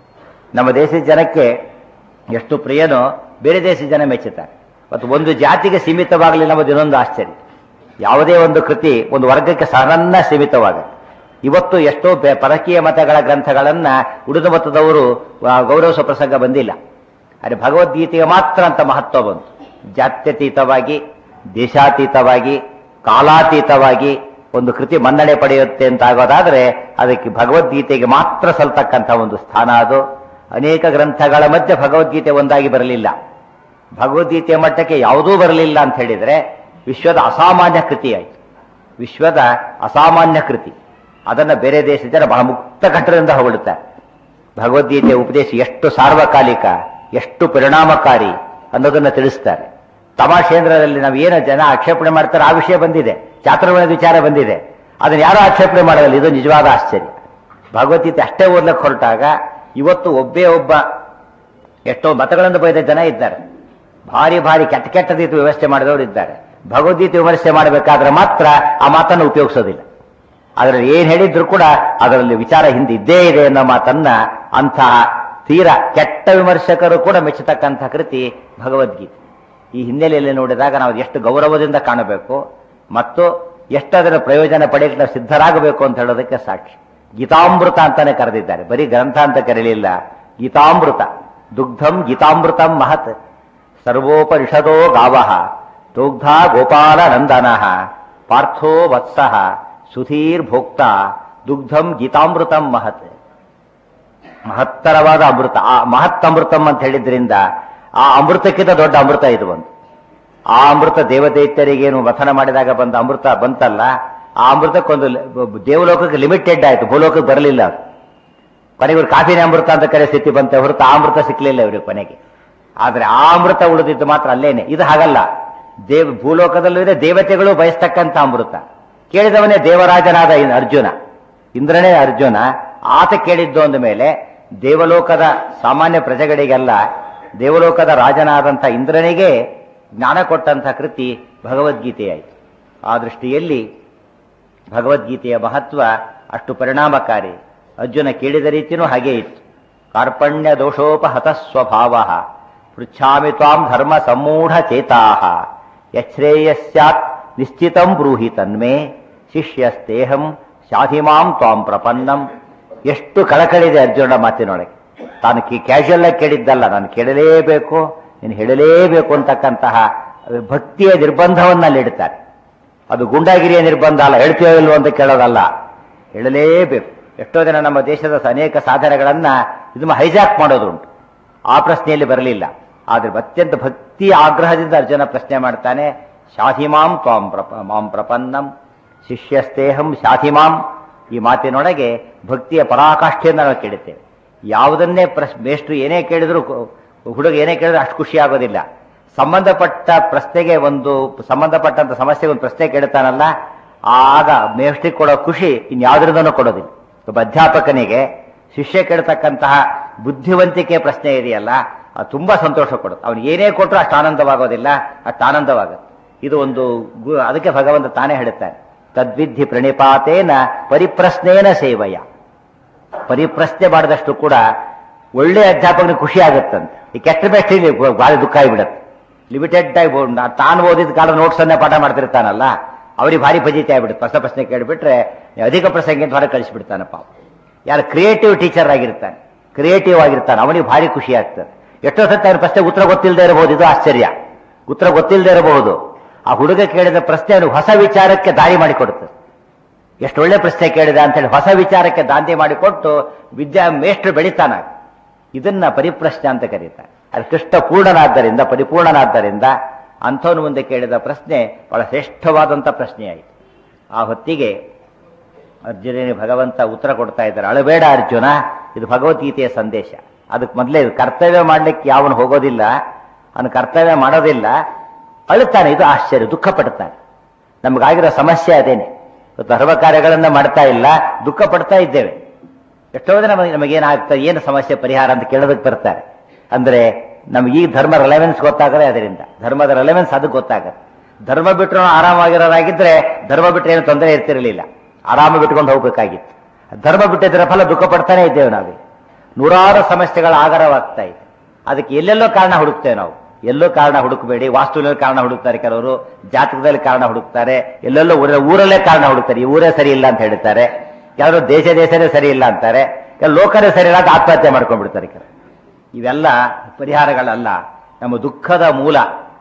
ನಮ್ಮ ದೇಶದ ಜನಕ್ಕೆ ಎಷ್ಟು ಪ್ರಿಯನೋ ಬೇರೆ ದೇಶದ ಜನ ಮೆಚ್ಚುತ್ತಾರೆ ಮತ್ತು ಒಂದು ಜಾತಿಗೆ ಸೀಮಿತವಾಗಲಿಲ್ಲ ಅನ್ನೋದು ಇನ್ನೊಂದು ಆಶ್ಚರ್ಯ ಯಾವುದೇ ಒಂದು ಕೃತಿ ಒಂದು ವರ್ಗಕ್ಕೆ ಸಣ್ಣ ಸೀಮಿತವಾಗುತ್ತೆ ಇವತ್ತು ಎಷ್ಟೋ ಬೆ- ಪರಕೀಯ ಮತಗಳ ಗ್ರಂಥಗಳನ್ನ ಉಳಿದ ಮತದವರು ಆ, ಗೌರವಿಸುವ ಪ್ರಸಂಗ ಬಂದಿಲ್ಲ ಆದರೆ ಭಗವದ್ಗೀತೆಗೆ ಮಾತ್ರ ಅಂತ ಮಹತ್ವ ಬಂತು ಜಾತ್ಯತೀತವಾಗಿ ದೇಶಾತೀತವಾಗಿ ಕಾಲಾತೀತವಾಗಿ ಒಂದು ಕೃತಿ ಮನ್ನಣೆ ಪಡೆಯುತ್ತೆ ಅಂತ ಆಗೋದಾದ್ರೆ ಅದಕ್ಕೆ ಭಗವದ್ಗೀತೆಗೆ ಮಾತ್ರ ಸಲ್ತಕ್ಕಂಥ ಒಂದು ಸ್ಥಾನ ಅದು ಅನೇಕ ಗ್ರಂಥಗಳ ಮಧ್ಯೆ ಭಗವದ್ಗೀತೆ ಒಂದಾಗಿ ಬರಲಿಲ್ಲ ಭಗವದ್ಗೀತೆಯ ಮಟ್ಟಕ್ಕೆ ಯಾವುದೂ ಬರಲಿಲ್ಲ ಅಂತ ಹೇಳಿದ್ರೆ ವಿಶ್ವದ ಅಸಾಮಾನ್ಯ ಕೃತಿ ಆಯಿತು ವಿಶ್ವದ ಅಸಾಮಾನ್ಯ ಕೃತಿ ಅದನ್ನು ಬೇರೆ ದೇಶದ ಜನ ಬಹಳ ಮುಕ್ತ ಕಟ್ಟದಿಂದ ಹೊಗಳುತ್ತಾರೆ ಭಗವದ್ಗೀತೆಯ ಉಪದೇಶ ಎಷ್ಟು ಸಾರ್ವಕಾಲಿಕ ಎಷ್ಟು ಪರಿಣಾಮಕಾರಿ ಅನ್ನೋದನ್ನ ತಿಳಿಸ್ತಾರೆ ತಮಾಷೇಂದ್ರದಲ್ಲಿ ನಾವು ಏನು ಜನ ಆಕ್ಷೇಪಣೆ ಮಾಡ್ತಾರೆ ಆ ವಿಷಯ ಬಂದಿದೆ ಚಾತುರ್ವರ್ಣದ ವಿಚಾರ ಬಂದಿದೆ ಅದನ್ನ ಯಾರು ಆಕ್ಷೇಪಣೆ ಮಾಡೋದಿಲ್ಲ ಇದು ನಿಜವಾದ ಆಶ್ಚರ್ಯ ಭಗವದ್ಗೀತೆ ಅಷ್ಟೇ ಓದ್ಲಿಕ್ಕೆ ಹೊರಟಾಗ ಇವತ್ತು ಒಬ್ಬೇ ಒಬ್ಬ ಎಷ್ಟೋ ಮತಗಳನ್ನು ಬೈದ ಜನ ಇದ್ದಾರೆ ಭಾರಿ ಭಾರಿ ಕೆಟ್ಟ ಕೆಟ್ಟ ರೀತಿ ವ್ಯವಸ್ಥೆ ಮಾಡಿದವರು ಇದ್ದಾರೆ ಭಗವದ್ಗೀತೆ ವಿಮರ್ಶೆ ಮಾಡಬೇಕಾದ್ರೆ ಮಾತ್ರ ಆ ಮಾತನ್ನು ಉಪಯೋಗಿಸೋದಿಲ್ಲ ಅದರಲ್ಲಿ ಏನ್ ಹೇಳಿದ್ರು ಕೂಡ ಅದರಲ್ಲಿ ವಿಚಾರ ಹಿಂದೆ ಇದ್ದೇ ಇದೆ ಅನ್ನೋ ಮಾತನ್ನ ಅಂತಹ ತೀರಾ ಕೆಟ್ಟ ವಿಮರ್ಶಕರು ಕೂಡ ಮೆಚ್ಚತಕ್ಕಂಥ ಕೃತಿ ಭಗವದ್ಗೀತೆ ಈ ಹಿನ್ನೆಲೆಯಲ್ಲಿ ನೋಡಿದಾಗ ನಾವು ಎಷ್ಟು ಗೌರವದಿಂದ ಕಾಣಬೇಕು ಮತ್ತು ಎಷ್ಟು ಅದರ ಪ್ರಯೋಜನ ಪಡೆಯಲಿಕ್ಕೆ ನಾವು ಸಿದ್ಧರಾಗಬೇಕು ಅಂತ ಹೇಳೋದಕ್ಕೆ ಸಾಕ್ಷಿ ಗೀತಾಮೃತ ಅಂತಾನೆ ಕರೆದಿದ್ದಾರೆ ಬರೀ ಗ್ರಂಥ ಅಂತ ಕರೀಲಿಲ್ಲ ಗೀತಾಮೃತ ದುಗ್ಧಂ ಗೀತಾಮೃತಂ ಮಹತ್ ಸರ್ವೋಪನಿಷದೋ ಗಾವಃ ದೋಗ್ಧ ಗೋಪಾಲ ನಂದನ ಪಾರ್ಥೋ ವತ್ಸ ಸುಧೀರ್ ಭೋಕ್ತ ದುಗ್ಧಂ ಗೀತಾಮೃತಂ ಮಹತ್ ಮಹತ್ತರವಾದ ಅಮೃತ ಆ ಮಹತ್ ಅಮೃತಂ ಅಂತ ಹೇಳಿದ್ರಿಂದ ಆ ಅಮೃತಕ್ಕಿಂತ ದೊಡ್ಡ ಅಮೃತ ಇದು ಒಂದು ಆ ಅಮೃತ ದೇವದೈತ್ಯರಿಗೇನು ವಥನ ಮಾಡಿದಾಗ ಬಂದ ಅಮೃತ ಬಂತಲ್ಲ ಆ ಅಮೃತಕ್ಕೊಂದು ಲಿ- ದೇವಲೋಕಕ್ಕೆ ಲಿಮಿಟೆಡ್ ಆಯ್ತು ಭೂಲೋಕಕ್ಕೆ ಬರಲಿಲ್ಲ ಅದು ಕೊನೆಗೆ ಇವ್ರು ಕಾಫಿನೇ ಅಮೃತ ಅಂತ ಕರೆ ಸ್ಥಿತಿ ಬಂತೆ ಹೊರತು ಆ ಅಮೃತ ಸಿಕ್ಕಲಿಲ್ಲ ಇವ್ರಿಗೆ ಕೊನೆಗೆ ಆದ್ರೆ ಆ ಅಮೃತ ಉಳಿದಿದ್ದು ಮಾತ್ರ ಅಲ್ಲೇನೆ ಇದು ಹಾಗಲ್ಲ ದೇವ ಭೂಲೋಕದಲ್ಲೂ ಇದೆ ದೇವತೆಗಳು ಬಯಸ್ತಕ್ಕಂಥ ಅಮೃತ ಕೇಳಿದವನೇ ದೇವರಾಜನಾದ ಇನ್- ಅರ್ಜುನ ಇಂದ್ರನೇ ಅರ್ಜುನ ಆತ ಕೇಳಿದ್ದು ಅಂದ ಮೇಲೆ ದೇವಲೋಕದ ಸಾಮಾನ್ಯ ಪ್ರಜೆಗಳಿಗೆಲ್ಲ ದೇವಲೋಕದ ರಾಜನಾದಂಥ ಇಂದ್ರನಿಗೆ ಜ್ಞಾನ ಕೊಟ್ಟಂಥ ಕೃತಿ ಭಗವದ್ಗೀತೆಯಾಯಿತು ಆ ದೃಷ್ಟಿಯಲ್ಲಿ ಭಗವದ್ಗೀತೆಯ ಮಹತ್ವ ಅಷ್ಟು ಪರಿಣಾಮಕಾರಿ ಅರ್ಜುನ ಕೇಳಿದ ರೀತಿಯೂ ಹಾಗೇ ಇತ್ತು ಕಾರ್ಪಣ್ಯ ದೋಷೋಪಹತ ಸ್ವಭಾವ ಪೃಚ್ಛಾಮಿ ತ್ವಾಂ ಧರ್ಮ ಸಮ್ಮೂಢ ಚೇತಾ ಯಶ್ರೇಯ ಸ್ಯಾತ್ ನಿಶ್ಚಿತಂ ಬ್ರೂಹಿ ತನ್ಮೇ ಶಿಷ್ಯಸ್ತೇಹಂ ಶಾಧಿಮಾಂ ತ್ವಾಂ ಪ್ರಪನ್ನಂ ಎಷ್ಟು ಕಳಕಳಿದೆ ಅರ್ಜುನ ಮಾತಿನೊಳಗೆ ತಾನು ಕ್ಯಾಶುಯಲ್ ಆಗಿ ಕೇಳಿದ್ದಲ್ಲ ನಾನು ಕೇಳಲೇಬೇಕು ನೀನು ಹೇಳಲೇಬೇಕು ಅಂತಕ್ಕಂತಹ ಭಕ್ತಿಯ ನಿರ್ಬಂಧವನ್ನ ಅಲ್ಲಿಡ್ತಾರೆ ಅದು ಗುಂಡಾಗಿರಿಯ ನಿರ್ಬಂಧ ಅಲ್ಲ ಹೇಳ್ತೀಯೋ ಇಲ್ವೋ ಅಂತ ಕೇಳೋದಲ್ಲ ಹೇಳಲೇಬೇಕು ಎಷ್ಟೋ ಜನ ನಮ್ಮ ದೇಶದ ಅನೇಕ ಸಾಧನೆಗಳನ್ನ ಇದು ಹೈಜಾಕ್ ಮಾಡೋದುಂಟು ಆ ಪ್ರಶ್ನೆಯಲ್ಲಿ ಬರಲಿಲ್ಲ ಆದ್ರೆ ಅತ್ಯಂತ ಭಕ್ತಿ ಆಗ್ರಹದಿಂದ ಅರ್ಜುನ ಪ್ರಶ್ನೆ ಮಾಡ್ತಾನೆ ಶಾಧಿಮಾಂ ತ್ವಾಂ ಪ್ರಪ ಮಾಂ ಪ್ರಪನ್ನಂ ಶಿಷ್ಯಸ್ತೇಹಂ ಶಾಧಿಮಾಂ ಈ ಮಾತಿನೊಳಗೆ ಭಕ್ತಿಯ ಪರಾಕಾಷ್ಠೆಯನ್ನು ನಾವು ಕೇಳುತ್ತೇವೆ ಯಾವುದನ್ನೇ ಪ್ರಶ್ ಮೇಷ್ಟ್ರು ಏನೇ ಕೇಳಿದ್ರು ಕು- ಹುಡುಗ ಏನೇ ಕೇಳಿದ್ರು ಅಷ್ಟು ಖುಷಿ ಆಗೋದಿಲ್ಲ ಸಂಬಂಧಪಟ್ಟ ಪ್ರಶ್ನೆಗೆ ಒಂದು ಸಂಬಂಧಪಟ್ಟಂತ ಸಮಸ್ಯೆಗೆ ಒಂದು ಪ್ರಶ್ನೆ ಕೇಳ್ತಾನಲ್ಲ ಆಗ ಮೇಷ್ಟ್ರಿಗೆ ಕೊಡೋ ಖುಷಿ ಇನ್ಯಾವುದರಿಂದನೂ ಕೊಡೋದಿಲ್ಲ ಒಬ್ಬ ಅಧ್ಯಾಪಕನಿಗೆ ಶಿಷ್ಯ ಕೇಳ್ತಕ್ಕಂತಹ ಬುದ್ಧಿವಂತಿಕೆ ಪ್ರಶ್ನೆ ಇದೆಯಲ್ಲ ಅದು ತುಂಬಾ ಸಂತೋಷ ಕೊಡುತ್ತೆ ಅವನು ಏನೇ ಕೊಟ್ಟರು ಅಷ್ಟು ಆನಂದವಾಗೋದಿಲ್ಲ ಅಷ್ಟು ಆನಂದವಾಗುತ್ತೆ ಇದು ಒಂದು ಗು- ಅದಕ್ಕೆ ಭಗವಂತ ತಾನೇ ಹೇಳುತ್ತಾನೆ ತದ್ವಿಧಿ ಪ್ರಣಿಪಾತೇನ ಪರಿಪ್ರಶ್ನೇನ ಸೇವಯ ಪರಿಪ್ರಶ್ನೆ ಮಾಡಿದಷ್ಟು ಕೂಡ ಒಳ್ಳೆ ಅಧ್ಯಾಪಕನಿಗೆ ಖುಷಿ ಆಗುತ್ತಂತೆ ಈ ಕೆಟ್ಟ ಬೆಸ್ಟಿಗೆ ಭಾಳ ದುಃಖ ಆಗಿಬಿಡುತ್ತೆ ಲಿಮಿಟೆಡ್ ಆಗಿ ಬೋ- ನಾ- ತಾನು ಓದಿದ ಕಾಲ ನೋಟ್ಸ್ ಅನ್ನೇ ಪಾಠ ಮಾಡ್ತಿರ್ತಾನಲ್ಲ ಅವ್ರಿಗೆ ಭಾರಿ ಫಜಿತಿ ಆಗ್ಬಿಡುತ್ತೆ ಹೊಸ ಪ್ರಶ್ನೆ ಕೇಳಿಬಿಟ್ರೆ ಅಧಿಕ ಪ್ರಸಂಗ ಅಂತ ಹೊರಗೆ ಕಳಿಸ್ಬಿಡ್ತಾನಪ್ಪ ಯಾರು ಕ್ರಿಯೇಟಿವ್ ಟೀಚರ್ ಆಗಿರ್ತಾನೆ ಕ್ರಿಯೇಟಿವ್ ಆಗಿರ್ತಾನೆ ಅವನಿಗೆ ಭಾರಿ ಖುಷಿ ಆಗ್ತದೆ ಎಷ್ಟೋ ಸತಿ ಅವ್ರ ಪ್ರಶ್ನೆ ಉತ್ತರ ಗೊತ್ತಿಲ್ಲದೆ ಇರಬಹುದು ಇದು ಆಶ್ಚರ್ಯ ಉತ್ತರ ಗೊತ್ತಿಲ್ಲದೆ ಇರಬಹುದು ಆ ಹುಡುಗ ಕೇಳಿದ ಪ್ರಶ್ನೆ ಅವನಿಗೆ ಹೊಸ ವಿಚಾರಕ್ಕೆ ದಾರಿ ಮಾಡಿಕೊಡುತ್ತದೆ ಎಷ್ಟು ಒಳ್ಳೆ ಪ್ರಶ್ನೆ ಕೇಳಿದ ಅಂತೇಳಿ ಹೊಸ ವಿಚಾರಕ್ಕೆ ದಾಂಧೆ ಮಾಡಿಕೊಟ್ಟು ವಿದ್ಯಾ ಮೇಷ್ಟ್ರು ಬೆಳಿತಾನ ಇದನ್ನ ಪರಿಪ್ರಶ್ನೆ ಅಂತ ಕರೀತಾರೆ ಅದು ಕೃಷ್ಣ ಪೂರ್ಣನಾದ್ದರಿಂದ ಪರಿಪೂರ್ಣನಾದ್ದರಿಂದ ಅಂಥವನು ಮುಂದೆ ಕೇಳಿದ ಪ್ರಶ್ನೆ ಬಹಳ ಶ್ರೇಷ್ಠವಾದಂಥ ಪ್ರಶ್ನೆಯಾಯಿತು ಆ ಹೊತ್ತಿಗೆ ಅರ್ಜುನನಿಗೆ ಭಗವಂತ ಉತ್ತರ ಕೊಡ್ತಾ ಇದ್ದಾರೆ ಅಳಬೇಡ ಅರ್ಜುನ ಇದು ಭಗವದ್ಗೀತೆಯ ಸಂದೇಶ ಅದಕ್ಕೆ ಮೊದಲೇ ಕರ್ತವ್ಯ ಮಾಡ್ಲಿಕ್ಕೆ ಯಾವನು ಹೋಗೋದಿಲ್ಲ ಅವನು ಕರ್ತವ್ಯ ಮಾಡೋದಿಲ್ಲ ಅಳುತ್ತಾನೆ ಇದು ಆಶ್ಚರ್ಯ ದುಃಖ ಪಡ್ತಾನೆ ನಮಗಾಗಿರೋ ಸಮಸ್ಯೆ ಅದೇನೆ ಇವತ್ತು ಧರ್ಮ ಕಾರ್ಯಗಳನ್ನ ಮಾಡ್ತಾ ಇಲ್ಲ ದುಃಖ ಪಡ್ತಾ ಇದ್ದೇವೆ ಎಷ್ಟೋ ಜನ ನಮಗೆ ನಮಗೇನಾಗ್ತಾ ಏನು ಸಮಸ್ಯೆ ಪರಿಹಾರ ಅಂತ ಕೇಳೋದಕ್ಕೆ ಬರ್ತಾರೆ ಅಂದ್ರೆ ನಮ್ಗೆ ಈ ಧರ್ಮ ರಿಲೆವೆನ್ಸ್ ಗೊತ್ತಾಗದೆ ಅದರಿಂದ ಧರ್ಮದ ರಿಲೆವೆನ್ಸ್ ಅದು ಗೊತ್ತಾಗತ್ತೆ ಧರ್ಮ ಬಿಟ್ಟರು ಆರಾಮಾಗಿರೋರಾಗಿದ್ರೆ ಧರ್ಮ ಬಿಟ್ಟರೆ ಏನು ತೊಂದರೆ ಇರ್ತಿರಲಿಲ್ಲ ಆರಾಮ ಬಿಟ್ಕೊಂಡು ಹೋಗ್ಬೇಕಾಗಿತ್ತು ಧರ್ಮ ಬಿಟ್ಟಿದ್ರೆ ಫಲ ದುಃಖ ಪಡ್ತಾನೆ ಇದ್ದೇವೆ ನಾವು ನೂರಾರು ಸಮಸ್ಯೆಗಳ ಆಗರವಾಗ್ತಾ ಇದೆ ಅದಕ್ಕೆ ಎಲ್ಲೆಲ್ಲೋ ಕಾರಣ ಹುಡುಕ್ತೇವೆ ನಾವು ಎಲ್ಲೋ ಕಾರಣ ಹುಡುಕಬೇಡಿ ವಾಸ್ತುವಿನಲ್ಲಿ ಕಾರಣ ಹುಡುಕ್ತಾರೆ ಕೆಲವರು ಜಾತಕದಲ್ಲಿ ಕಾರಣ ಹುಡುಕ್ತಾರೆ ಎಲ್ಲೆಲ್ಲೋ ಊರ ಊರಲ್ಲೇ ಕಾರಣ ಹುಡುಕ್ತಾರೆ ಈ ಊರೇ ಸರಿ ಇಲ್ಲ ಅಂತ ಹೇಳ್ತಾರೆ ಯಾರು ದೇಶ ದೇಶನೇ ಸರಿ ಇಲ್ಲ ಅಂತಾರೆ ಕೆಲ ಲೋಕರೇ ಸರಿ ಇಲ್ಲ ಅಂತ ಆತ್ಮಹತ್ಯೆ ಮಾಡ್ಕೊಂಡ್ಬಿಡ್ತಾರೆ ಕೆಲವು ಇವೆಲ್ಲ ಪರಿಹಾರಗಳಲ್ಲ ನಮ್ಮ ದುಃಖದ ಮೂಲ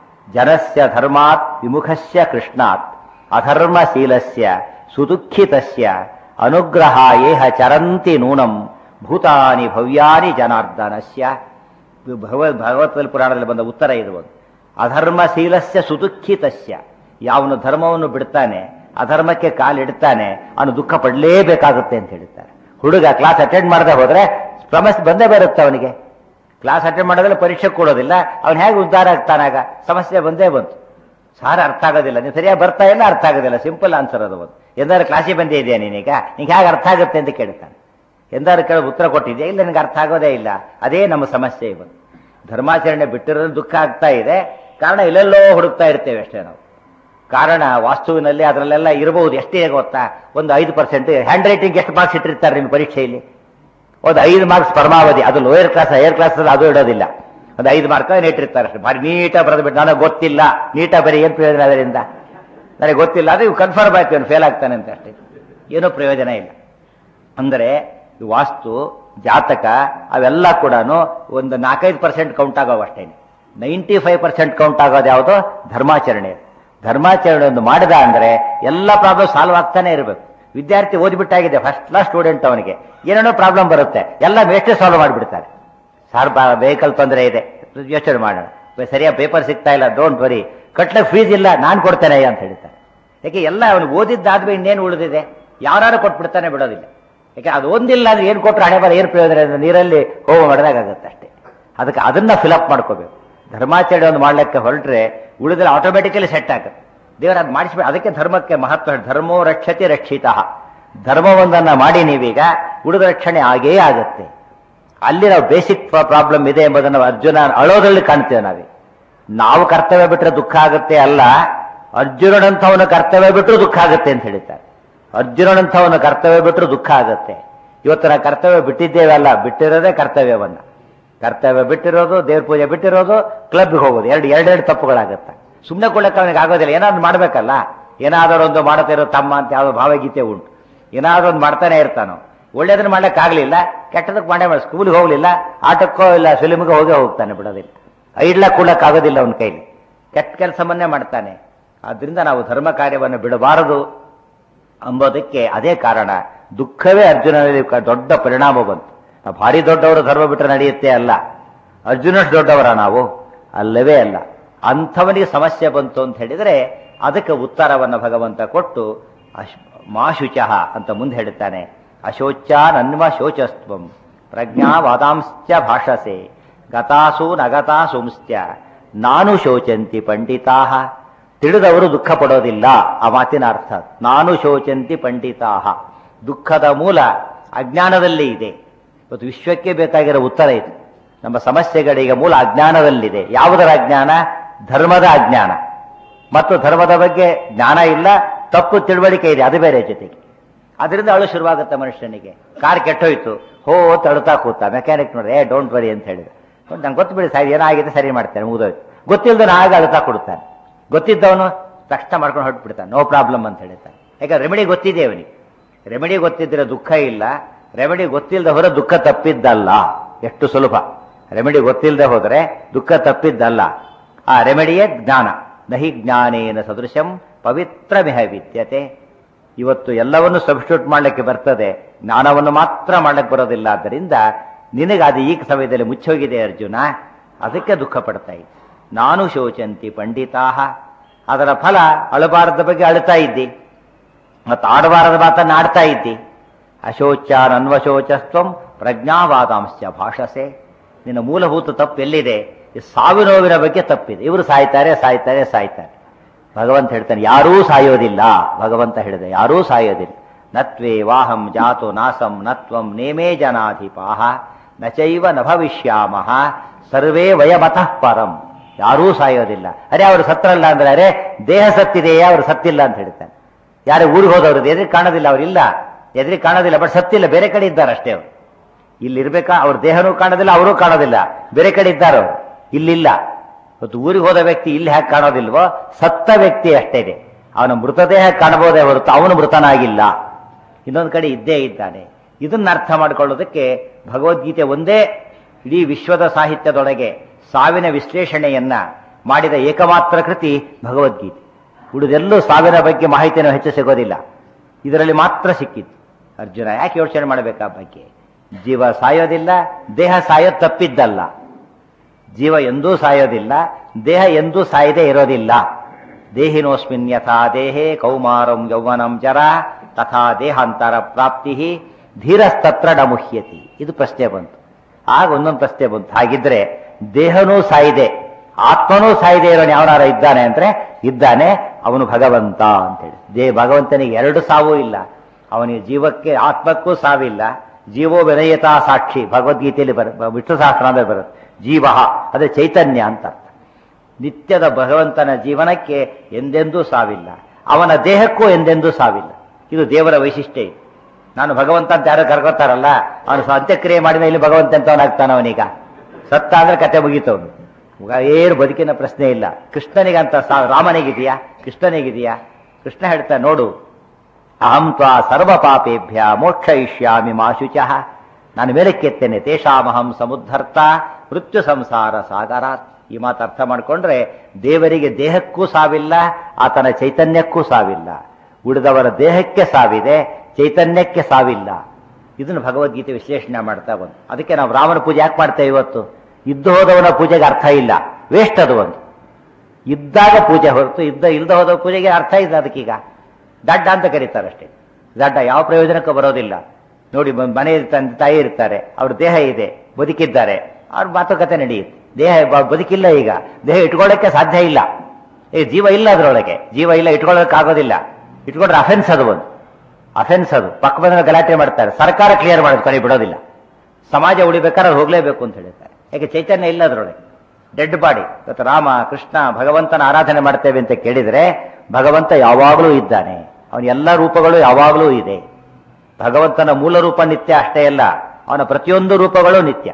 ಜನಸ್ಯ ಧರ್ಮಾತ್ ವಿಮುಖಸ್ಯ ಕೃಷ್ಣಾತ್ ಅಧರ್ಮಶೀಲಸ್ಯ ಸುದುಃಖಿತಸ್ಯ ಅನುಗ್ರಹ ಏಹ ಚರಂತಿ ನೂನಂ ಭೂತಾನಿ ಭವ್ಯಾನಿ ಜನಾರ್ದನಸ್ಯ ಇದು ಭಗವದ್ ಭಗವತ್ವಲ್ ಪುರಾಣದಲ್ಲಿ ಬಂದ ಉತ್ತರ ಇದು ಒಂದು ಅಧರ್ಮಶೀಲಸ್ಯ ಸುದುಃಖಿತಸ್ಯ ಯಾವನು ಧರ್ಮವನ್ನು ಬಿಡ್ತಾನೆ ಅಧರ್ಮಕ್ಕೆ ಕಾಲಿಡ್ತಾನೆ ಅವನು ದುಃಖ ಪಡಲೇಬೇಕಾಗುತ್ತೆ ಅಂತ ಹೇಳ್ತಾರೆ ಹುಡುಗ ಕ್ಲಾಸ್ ಅಟೆಂಡ್ ಮಾಡದೆ ಹೋದ್ರೆ ಸಮಸ್ಯೆ ಬಂದೇ ಬರುತ್ತೆ ಅವನಿಗೆ ಕ್ಲಾಸ್ ಅಟೆಂಡ್ ಮಾಡೋದ್ರಲ್ಲಿ ಪರೀಕ್ಷೆ ಕೊಡೋದಿಲ್ಲ ಅವನು ಹೇಗೆ ಉದ್ಧಾರ ಆಗ್ತಾನಾಗ ಸಮಸ್ಯೆ ಬಂದೇ ಬಂತು ಸಾರ ಅರ್ಥ ಆಗೋದಿಲ್ಲ ನೀವು ಸರಿಯಾಗಿ ಬರ್ತಾ ಇಲ್ಲ ಅರ್ಥ ಆಗೋದಿಲ್ಲ ಸಿಂಪಲ್ ಆನ್ಸರ್ ಅದು ಒಂದು ಎಂದಾರು ಕ್ಲಾಸಿಗೆ ಬಂದೇ ಇದೆಯಾ ನೀನೀಗ ನಿಂಗೆ ಹೇಗೆ ಅರ್ಥ ಆಗುತ್ತೆ ಅಂತ ಕೇಳ್ತಾನೆ ಎಂದಾರು ಕೇಳಿ ಉತ್ತರ ಕೊಟ್ಟಿದ್ಯಾ ಇಲ್ಲ ನನಗೆ ಅರ್ಥ ಆಗೋದೇ ಇಲ್ಲ ಅದೇ ನಮ್ಮ ಸಮಸ್ಯೆ ಇವತ್ತು ಧರ್ಮಾಚರಣೆ ಬಿಟ್ಟಿರೋದು ದುಃಖ ಆಗ್ತಾ ಇದೆ ಕಾರಣ ಎಲ್ಲೆಲ್ಲೋ ಹುಡುಕ್ತಾ ಇರ್ತೇವೆ ಅಷ್ಟೇ ನಾವು ಕಾರಣ ವಾಸ್ತುವಿನಲ್ಲಿ ಅದರಲ್ಲೆಲ್ಲ ಇರಬಹುದು ಎಷ್ಟೇ ಗೊತ್ತಾ ಒಂದು ಐದು ಪರ್ಸೆಂಟ್ ಹ್ಯಾಂಡ್ ರೈಟಿಂಗ್ ಎಷ್ಟು ಮಾರ್ಕ್ಸ್ ಇಟ್ಟಿರ್ತಾರೆ ನಿಮ್ಮ ಪರೀಕ್ಷೆಯಲ್ಲಿ ಒಂದು ಐದು ಮಾರ್ಕ್ಸ್ ಪರಮಾವಧಿ ಅದು ಲೋಯರ್ ಕ್ಲಾಸ್ ಹೈಯರ್ ಕ್ಲಾಸ್ ಅದು ಇಡೋದಿಲ್ಲ ಒಂದು ಐದು ಮಾರ್ಕ್ ಇಟ್ಟಿರ್ತಾರೆ ಅಷ್ಟೇ ಭಾರಿ ನೀಟಾಗಿ ಬರೆದ್ಬಿಟ್ಟು ನನಗೆ ಗೊತ್ತಿಲ್ಲ ನೀಟಾಗಿ ಬರೀ ಏನು ಪ್ರಯೋಜನ ಅದರಿಂದ ನನಗೆ ಗೊತ್ತಿಲ್ಲ ಅದು ಇವು ಕನ್ಫರ್ಮ್ ಆಯ್ತು ಇವನು ಫೇಲ್ ಆಗ್ತಾನೆ ಅಂತ ಅಷ್ಟೇ ಏನೂ ಪ್ರಯೋಜನ ಇಲ್ಲ ಅಂದರೆ ಈ ವಾಸ್ತು ಜಾತಕ ಅವೆಲ್ಲ ಕೂಡ ಒಂದು ನಾಲ್ಕೈದು ಪರ್ಸೆಂಟ್ ಕೌಂಟ್ ಆಗೋವು ಅಷ್ಟೇ ನೈಂಟಿ ಫೈವ್ ಪರ್ಸೆಂಟ್ ಕೌಂಟ್ ಆಗೋದು ಯಾವುದು ಧರ್ಮಾಚರಣೆ ಧರ್ಮಾಚರಣೆ ಒಂದು ಮಾಡಿದ ಅಂದರೆ ಎಲ್ಲ ಪ್ರಾಬ್ಲಮ್ ಸಾಲ್ವ್ ಆಗ್ತಾನೆ ಇರಬೇಕು ವಿದ್ಯಾರ್ಥಿ ಓದಿಬಿಟ್ಟಾಗಿದೆ ಫಸ್ಟ್ ಕ್ಲಾಸ್ ಸ್ಟೂಡೆಂಟ್ ಅವನಿಗೆ ಏನೇನೋ ಪ್ರಾಬ್ಲಮ್ ಬರುತ್ತೆ ಎಲ್ಲ ಮೇಷ್ಟೇ ಸಾಲ್ವ್ ಮಾಡಿಬಿಡ್ತಾರೆ ಸರ್ ಬಾ ವೆಹಿಕಲ್ ತೊಂದರೆ ಇದೆ ಯೋಚನೆ ಮಾಡೋಣ ಸರಿಯಾಗಿ ಪೇಪರ್ ಸಿಗ್ತಾ ಇಲ್ಲ ಡೋಂಟ್ ವರಿ ಕಟ್ಲಕ್ಕೆ ಫೀಸ್ ಇಲ್ಲ ನಾನು ಕೊಡ್ತೇನೆ ಅಂತ ಹೇಳ್ತಾರೆ ಯಾಕೆ ಎಲ್ಲ ಅವನು ಓದಿದ್ದಾದ್ಮೇಲೆ ಇನ್ನೇನು ಉಳಿದಿದೆ ಯಾರು ಕೊಟ್ಬಿಡ್ತಾನೆ ಬಿಡೋದಿಲ್ಲ ಯಾಕೆ ಅದು ಒಂದಿಲ್ಲ ಅಂದ್ರೆ ಏನು ಕೊಟ್ಟರೆ ಹಣೆ ಬರ ಏನು ಪ್ರಯೋಜನ ಇದೆ? ನೀರಲ್ಲಿ ಹೋಗೋ ಮಾಡಿದಾಗುತ್ತೆ ಅಷ್ಟೇ ಅದಕ್ಕೆ ಅದನ್ನ ಫಿಲಪ್ ಮಾಡ್ಕೋಬೇಕು ಧರ್ಮಾಚರಣೆ ಒಂದು ಮಾಡ್ಲಿಕ್ಕೆ ಹೊರಟ್ರೆ ಉಳಿದ್ರೆ ಆಟೋಮೆಟಿಕಲಿ ಸೆಟ್ ಆಗುತ್ತೆ ದೇವರ ಅದು ಮಾಡಿಸ್ಬೇಕು ಅದಕ್ಕೆ ಧರ್ಮಕ್ಕೆ ಮಹತ್ವ ಧರ್ಮೋ ರಕ್ಷತೆ ರಕ್ಷಿತ ಧರ್ಮವೊಂದನ್ನ ಮಾಡಿ ನೀವೀಗ ಉಳಿದ ರಕ್ಷಣೆ ಆಗೇ ಆಗುತ್ತೆ ಅಲ್ಲಿ ನಾವು ಬೇಸಿಕ್ ಪ್ರಾಬ್ಲಮ್ ಇದೆ ಎಂಬುದನ್ನು ಅರ್ಜುನ ಅಳೋದ್ರಲ್ಲಿ ಕಾಣ್ತೇವೆ ನಾವೇ ನಾವು ಕರ್ತವ್ಯ ಬಿಟ್ಟರೆ ದುಃಖ ಆಗುತ್ತೆ ಅಲ್ಲ ಅರ್ಜುನನಂಥವನ ಕರ್ತವ್ಯ ಬಿಟ್ಟರು ದುಃಖ ಆಗುತ್ತೆ ಅಂತ ಹೇಳ್ತಾರೆ ಅರ್ಜುನನಂಥವನ ಕರ್ತವ್ಯ ಬಿಟ್ಟರು ದುಃಖ ಆಗುತ್ತೆ ಇವತ್ತು ನಾವು ಕರ್ತವ್ಯ ಬಿಟ್ಟಿದ್ದೇವೆ ಅಲ್ಲ ಬಿಟ್ಟಿರೋದೇ ಕರ್ತವ್ಯವನ್ನ ಕರ್ತವ್ಯ ಬಿಟ್ಟಿರೋದು ದೇವ್ರ ಪೂಜೆ ಬಿಟ್ಟಿರೋದು ಕ್ಲಬ್ಗೆ ಹೋಗೋದು ಎರಡು ಎರಡೆರಡು ತಪ್ಪುಗಳಾಗುತ್ತೆ ಸುಮ್ಮನೆ ಕೊಡಕ್ಕೆ ಅವನಿಗೆ ಆಗೋದಿಲ್ಲ ಏನಾದ್ರು ಮಾಡಬೇಕಲ್ಲ ಏನಾದರೂ ಒಂದು ಮಾಡುತ್ತಿರೋ ತಮ್ಮ ಅಂತ ಯಾವುದೋ ಭಾವಗೀತೆ ಉಂಟು ಏನಾದರೂ ಒಂದು ಮಾಡ್ತಾನೆ ಇರ್ತಾನೋ ಒಳ್ಳೇದನ್ನ ಮಾಡ್ಲಿಕ್ಕೆ ಆಗ್ಲಿಲ್ಲ ಕೆಟ್ಟದಕ್ಕೆ ಮಾಡೇ ಮಾಡಿ ಸ್ಕೂಲ್ಗೆ ಹೋಗ್ಲಿಲ್ಲ ಆಟಕ್ಕೋ ಇಲ್ಲ ಫಿಲ್ಮ್ಗೆ ಹೋಗೇ ಹೋಗ್ತಾನೆ ಬಿಡೋದಿಲ್ಲ ಐಡ್ಲ ಕೂಡಕ್ಕೆ ಆಗೋದಿಲ್ಲ ಅವನ ಕೈಲಿ ಕೆಟ್ಟ ಕೆಲಸವನ್ನೇ ಮಾಡ್ತಾನೆ ಆದ್ರಿಂದ ನಾವು ಧರ್ಮ ಕಾರ್ಯವನ್ನು ಬಿಡಬಾರದು ಅಂಬೋದಕ್ಕೆ ಅದೇ ಕಾರಣ ದುಃಖವೇ ಅರ್ಜುನನಲ್ಲಿ ಕ- ದೊಡ್ಡ ಪರಿಣಾಮ ಬಂತು ನಾವು ಭಾರಿ ದೊಡ್ಡವರು ಧರ್ಮ ಬಿಟ್ಟರೆ ನಡೆಯುತ್ತೆ ಅಲ್ಲ ಅರ್ಜುನಷ್ಟು ದೊಡ್ಡವರ ನಾವು ಅಲ್ಲವೇ ಅಲ್ಲ ಅಂಥವನಿಗೆ ಸಮಸ್ಯೆ ಬಂತು ಅಂತ ಹೇಳಿದರೆ ಅದಕ್ಕೆ ಉತ್ತರವನ್ನು ಭಗವಂತ ಕೊಟ್ಟು ಅಶ್ ಮಾಶುಚಃ ಅಂತ ಮುಂದೆ ಹೇಳುತ್ತಾನೆ ಅಶೋಚ ನನ್ಮ ಶೋಚಸ್ತ್ವಂ ಪ್ರಜ್ಞಾವಾದಾಂಶ್ಚ ಭಾಷಸೆ ಗತಾಸು ನಗತಾಸುಂಶ್ಚ ನಾನು ಶೋಚಂತಿ ಪಂಡಿತಾಹ ತಿಳಿದವರು ದುಃಖ ಪಡೋದಿಲ್ಲ ಆ ಮಾತಿನ ಅರ್ಥ ನಾನು ಶೋಚಂತಿ ಪಂಡಿತಾಹ ದುಃಖದ ಮೂಲ ಅಜ್ಞಾನದಲ್ಲಿ ಇದೆ ಇವತ್ತು ವಿಶ್ವಕ್ಕೆ ಬೇಕಾಗಿರೋ ಉತ್ತರ ಇದು ನಮ್ಮ ಸಮಸ್ಯೆಗಳಿಗೆ ಮೂಲ ಅಜ್ಞಾನದಲ್ಲಿದೆ ಯಾವುದರ ಅಜ್ಞಾನ ಧರ್ಮದ ಅಜ್ಞಾನ ಮತ್ತು ಧರ್ಮದ ಬಗ್ಗೆ ಜ್ಞಾನ ಇಲ್ಲ ತಪ್ಪು ತಿಳುವಳಿಕೆ ಇದೆ ಅದು ಬೇರೆ ಜೊತೆಗೆ ಅದರಿಂದ ಅಳು ಶುರುವಾಗುತ್ತೆ ಮನುಷ್ಯನಿಗೆ ಕಾರ್ ಕೆಟ್ಟೋಯ್ತು ಹೋ ಅಂತ ಅಳುತ್ತಾ ಕೂತ ಮೆಕ್ಯಾನಿಕ್ ನೋಡ್ರಿ ಏ ಡೋಂಟ್ ವರಿ ಅಂತ ಹೇಳಿದ ನಂಗೆ ಗೊತ್ತು ಬಿಡಿ ಸರಿ ಏನಾಗಿದೆ ಸರಿ ಮಾಡ್ತೇನೆ ಮುಗಿದೋಯ್ತು ಗೊತ್ತಿಲ್ಲದ ಹಾಗೆ ಅಳುತ್ತಾ ಕೊಡುತ್ತಾನೆ ಗೊತ್ತಿದ್ದವನು ತಕ್ಷಣ ಮಾಡ್ಕೊಂಡು ಹೊರಟ್ಬಿಡ್ತಾನೆ ನೋ ಪ್ರಾಬ್ಲಮ್ ಅಂತ ಹೇಳ್ತಾನೆ ಯಾಕಂದ್ರೆ ರೆಮಿಡಿ ಗೊತ್ತಿದೆ ಅವನಿಗೆ ರೆಮಿಡಿ ಗೊತ್ತಿದ್ರೆ ದುಃಖ ಇಲ್ಲ ರೆಮಿಡಿ ಗೊತ್ತಿಲ್ಲದೆ ಹೋದ್ರೆ ದುಃಖ ತಪ್ಪಿದ್ದಲ್ಲ ಎಷ್ಟು ಸುಲಭ ರೆಮಿಡಿ ಗೊತ್ತಿಲ್ಲದೆ ಹೋದರೆ ದುಃಖ ತಪ್ಪಿದ್ದಲ್ಲ ಆ ರೆಮಿಡಿಯೇ ಜ್ಞಾನ ನಹಿ ಜ್ಞಾನೇನ ಸದೃಶಂ ಪವಿತ್ರ ಮಿಹ ವಿದ್ಯತೆ ಇವತ್ತು ಎಲ್ಲವನ್ನು ಸಬ್ಸ್ಟಿಟ್ಯೂಟ್ ಮಾಡಲಿಕ್ಕೆ ಬರ್ತದೆ ಜ್ಞಾನವನ್ನು ಮಾತ್ರ ಮಾಡಲಿಕ್ಕೆ ಬರೋದಿಲ್ಲ ಆದ್ದರಿಂದ ನಿನಗೆ ಅದು ಈ ಸಮಯದಲ್ಲಿ ಮುಚ್ಚೋಗಿದೆ ಅರ್ಜುನ ಅದಕ್ಕೆ ದುಃಖ ಪಡ್ತಾ ಇದ್ದೆ ನಾನು ಶೋಚಂತಿ ಪಂಡಿತಾಹ ಅದರ ಫಲ ಅಳಬಾರದ ಬಗ್ಗೆ ಅಳ್ತಾ ಇದ್ದಿ ಮತ್ತು ಆಡಬಾರದ ಮಾತನ್ನು ಆಡ್ತಾ ಇದ್ದಿ ಅಶೋಚ ನನ್ವಶೋಚಸ್ತ್ವಂ ಪ್ರಜ್ಞಾವಾದಾಂಶ ಭಾಷಸೆ ನಿನ್ನ ಮೂಲಭೂತ ತಪ್ಪು ಎಲ್ಲಿದೆ ಈ ಸಾವಿನೋವಿನ ಬಗ್ಗೆ ತಪ್ಪಿದೆ ಇವರು ಸಾಯ್ತಾರೆ ಸಾಯ್ತಾರೆ ಸಾಯ್ತಾರೆ ಭಗವಂತ ಹೇಳ್ತಾನೆ ಯಾರೂ ಸಾಯೋದಿಲ್ಲ ಭಗವಂತ ಹೇಳಿದೆ ಯಾರೂ ಸಾಯೋದಿಲ್ಲ ನತ್ವೇ ವಾಹಂ ಜಾತು ನಾಸಂ ನತ್ವಂ ನೇಮೇ ಜನಾಧಿಪಾಹ ನಚೈವ ನ ಭವಿಷ್ಯಾಮಹ ಸರ್ವೇ ವಯಮತಃ ಪರಂ ಯಾರೂ ಸಾಯೋದಿಲ್ಲ ಅರೆ ಅವರು ಸತ್ರಲ್ಲ ಅಂದ್ರೆ ಅರೆ ದೇಹ ಸತ್ತಿದೆಯೇ ಅವರು ಸತ್ತಿಲ್ಲ ಅಂತ ಹೇಳ್ತಾನೆ ಯಾರು ಊರಿಗೆ ಹೋದವ್ರದ್ದು ಎದುರಿಗೆ ಕಾಣೋದಿಲ್ಲ ಅವರಿಲ್ಲ ಎದುರಿಗೆ ಕಾಣೋದಿಲ್ಲ ಬಟ್ ಸತ್ತಿಲ್ಲ ಬೇರೆ ಕಡೆ ಇದ್ದಾರೆ ಅಷ್ಟೇ ಅವರು ಇಲ್ಲಿ ಇರ್ಬೇಕಾ ಅವ್ರ ದೇಹನೂ ಕಾಣೋದಿಲ್ಲ ಅವರೂ ಕಾಣೋದಿಲ್ಲ ಬೇರೆ ಕಡೆ ಇದ್ದಾರೆ ಅವರು ಇಲ್ಲಿಲ್ಲ ಇವತ್ತು ಊರಿಗೆ ಹೋದ ವ್ಯಕ್ತಿ ಇಲ್ಲಿ ಹೇಗೆ ಕಾಣೋದಿಲ್ವೋ ಸತ್ತ ವ್ಯಕ್ತಿ ಅಷ್ಟೇ ಇದೆ ಅವನ ಮೃತದೇಹ ಕಾಣಬಹುದೇ ಹೊರತು ಅವನು ಮೃತನಾಗಿಲ್ಲ ಇನ್ನೊಂದು ಕಡೆ ಇದ್ದೇ ಇದ್ದಾನೆ ಇದನ್ನ ಅರ್ಥ ಮಾಡಿಕೊಳ್ಳೋದಕ್ಕೆ ಭಗವದ್ಗೀತೆ ಒಂದೇ ಇಡೀ ವಿಶ್ವದ ಸಾಹಿತ್ಯದೊಳಗೆ ಸಾವಿನ ವಿಶ್ಲೇಷಣೆಯನ್ನ ಮಾಡಿದ ಏಕಮಾತ್ರ ಕೃತಿ ಭಗವದ್ಗೀತೆ ಉಳಿದೆಲ್ಲೂ ಸಾವಿನ ಬಗ್ಗೆ ಮಾಹಿತಿಯನ್ನು ಹೆಚ್ಚು ಸಿಗೋದಿಲ್ಲ ಇದರಲ್ಲಿ ಮಾತ್ರ ಸಿಕ್ಕಿತ್ತು ಅರ್ಜುನ ಯಾಕೆ ಯೋಚನೆ ಮಾಡಬೇಕಾ ಬಗ್ಗೆ ಜೀವ ಸಾಯೋದಿಲ್ಲ ದೇಹ ಸಾಯೋದು ತಪ್ಪಿದ್ದಲ್ಲ ಜೀವ ಎಂದೂ ಸಾಯೋದಿಲ್ಲ ದೇಹ ಎಂದೂ ಸಾಯದೆ ಇರೋದಿಲ್ಲ ದೇಹಿನೋಸ್ಮಿನ್ ಯಥಾ ದೇಹೇ ಕೌಮಾರಂ ಯೌವನಂ ಜರ ತಥಾ ದೇಹಾಂತರ ಪ್ರಾಪ್ತಿ ಧೀರಸ್ತತ್ರ ಡಮುಹ್ಯತಿ ಇದು ಪ್ರಶ್ನೆ ಬಂತು ಆಗ ಒಂದೊಂದು ಪ್ರಶ್ನೆ ಬಂತು ಹಾಗಿದ್ರೆ ದೇಹನೂ ಸಾಯಿದೆ ಆತ್ಮನೂ ಸಾಯಿದೆ ಇರೋನು ಯಾವನಾರ ಇದ್ದಾನೆ ಅಂದ್ರೆ ಇದ್ದಾನೆ ಅವನು ಭಗವಂತ ಅಂತೇಳಿ ದೇ ಭಗವಂತನಿಗೆ ಎರಡು ಸಾವು ಇಲ್ಲ ಅವನಿಗೆ ಜೀವಕ್ಕೆ ಆತ್ಮಕ್ಕೂ ಸಾವಿಲ್ಲ ಜೀವೋ ವಿನಯತಾ ಸಾಕ್ಷಿ ಭಗವದ್ಗೀತೆಯಲ್ಲಿ ಬರ ವಿಷ್ಣು ಸಹಸ್ರನಾಮದಲ್ಲಿ ಬರುತ್ತೆ ಜೀವ ಅದೇ ಚೈತನ್ಯ ಅಂತ ಅರ್ಥ ನಿತ್ಯದ ಭಗವಂತನ ಜೀವನಕ್ಕೆ ಎಂದೆಂದೂ ಸಾವಿಲ್ಲ ಅವನ ದೇಹಕ್ಕೂ ಎಂದೆಂದೂ ಸಾವಿಲ್ಲ ಇದು ದೇವರ ವೈಶಿಷ್ಟ್ಯ ಇದು ನಾನು ಭಗವಂತ ಅಂತ ಯಾರು ಕರ್ಕೋತಾರಲ್ಲ ಅವನು ಸ್ವ- ಅಂತ್ಯಕ್ರಿಯೆ ಮಾಡಿದ ಇಲ್ಲಿ ಭಗವಂತ ಅಂತವನಾಗ್ತಾನ ಅವನೀಗ ಸತ್ತ ಅಂದ್ರೆ ಕತೆ ಮುಗೀತವನು ಏನು ಬದುಕಿನ ಪ್ರಶ್ನೆ ಇಲ್ಲ ಕೃಷ್ಣನಿಗಂತ ಸಾ ರಾಮನಿಗಿದೆಯಾ ಕೃಷ್ಣನಿಗಿದೆಯಾ ಕೃಷ್ಣ ಹೇಳ್ತಾ ನೋಡು ಅಹಂ ತ್ವಾ ಸರ್ವ ಪಾಪೇಭ್ಯ ಮೋಕ್ಷಯಿಷ್ಯಾಮಿ ಮಾ ಶುಚಃ ನಾನು ಮೇಲಕ್ಕೆತ್ತೇನೆ ತೇಷಾಮಹಂ ಸಮುದ್ಧರ್ತ ಮೃತ್ಯು ಸಂಸಾರ ಸಾಗರಾತ್ ಈ ಮಾತು ಅರ್ಥ ಮಾಡಿಕೊಂಡ್ರೆ ದೇವರಿಗೆ ದೇಹಕ್ಕೂ ಸಾವಿಲ್ಲ ಆತನ ಚೈತನ್ಯಕ್ಕೂ ಸಾವಿಲ್ಲ ಉಳಿದವರ ದೇಹಕ್ಕೆ ಸಾವಿದೆ ಚೈತನ್ಯಕ್ಕೆ ಸಾವಿಲ್ಲ ಇದನ್ನು ಭಗವದ್ಗೀತೆ ವಿಶ್ಲೇಷಣೆ ಮಾಡ್ತಾ ಬಂದು ಅದಕ್ಕೆ ನಾವು ರಾಮನ ಪೂಜೆ ಯಾಕೆ ಮಾಡ್ತೇವೆ ಇವತ್ತು ಇದ್ದು ಹೋದವನ ಪೂಜೆಗೆ ಅರ್ಥ ಇಲ್ಲ ವೇಸ್ಟ್ ಅದು ಒಂದು ಇದ್ದಾಗ ಪೂಜೆ ಹೊರತು ಇದ್ದ ಇಲ್ದ ಹೋದ ಪೂಜೆಗೆ ಅರ್ಥ ಇಲ್ಲ ಅದಕ್ಕೀಗ ದಡ್ಡ ಅಂತ ಕರೀತಾರೆ ಅಷ್ಟೇ ದಡ್ಡ ಯಾವ ಪ್ರಯೋಜನಕ್ಕೂ ಬರೋದಿಲ್ಲ ನೋಡಿ ಮ- ಮನೆ ತಂದೆ ತಾಯಿ ಇರ್ತಾರೆ ಅವ್ರ ದೇಹ ಇದೆ ಬದುಕಿದ್ದಾರೆ ಅವ್ರ ಮಾತುಕತೆ ನಡೆಯುತ್ತೆ ದೇಹ ಬ- ಬದುಕಿಲ್ಲ ಈಗ ದೇಹ ಇಟ್ಕೊಳ್ಳೋಕ್ಕೆ ಸಾಧ್ಯ ಇಲ್ಲ ಈಗ ಜೀವ ಇಲ್ಲ ಅದರೊಳಗೆ ಜೀವ ಇಲ್ಲ ಇಟ್ಕೊಳ್ಳೋಕೆ ಆಗೋದಿಲ್ಲ ಇಟ್ಕೊಂಡ್ರೆ ಅಫೆನ್ಸ್ ಅದು ಒಂದು ಅಫೆನ್ಸ್ ಅದು ಪಕ್ಕ ಬಂದ ಗಲಾಟೆ ಮಾಡ್ತಾರೆ ಸರ್ಕಾರ ಕ್ಲಿಯರ್ ಮಾಡೋದು ಕೊನೆ ಬಿಡೋದಿಲ್ಲ ಸಮಾಜ ಉಳಿಬೇಕಾದ್ರೆ ಅವ್ರು ಹೋಗ್ಲೇಬೇಕು ಅಂತ ಹೇಳ್ತಾರೆ ಯಾಕೆ ಚೈತನ್ಯ ಇಲ್ಲ ಅದರೊಳಗೆ ಡೆಡ್ ಬಾಡಿ ಇವತ್ತು ರಾಮ ಕೃಷ್ಣ ಭಗವಂತನ ಆರಾಧನೆ ಮಾಡ್ತೇವೆ ಅಂತ ಕೇಳಿದರೆ ಭಗವಂತ ಯಾವಾಗಲೂ ಇದ್ದಾನೆ ಅವನ ಎಲ್ಲ ರೂಪಗಳು ಯಾವಾಗಲೂ ಇದೆ ಭಗವಂತನ ಮೂಲ ರೂಪ ನಿತ್ಯ ಅಷ್ಟೇ ಅಲ್ಲ ಅವನ ಪ್ರತಿಯೊಂದು ರೂಪಗಳು ನಿತ್ಯ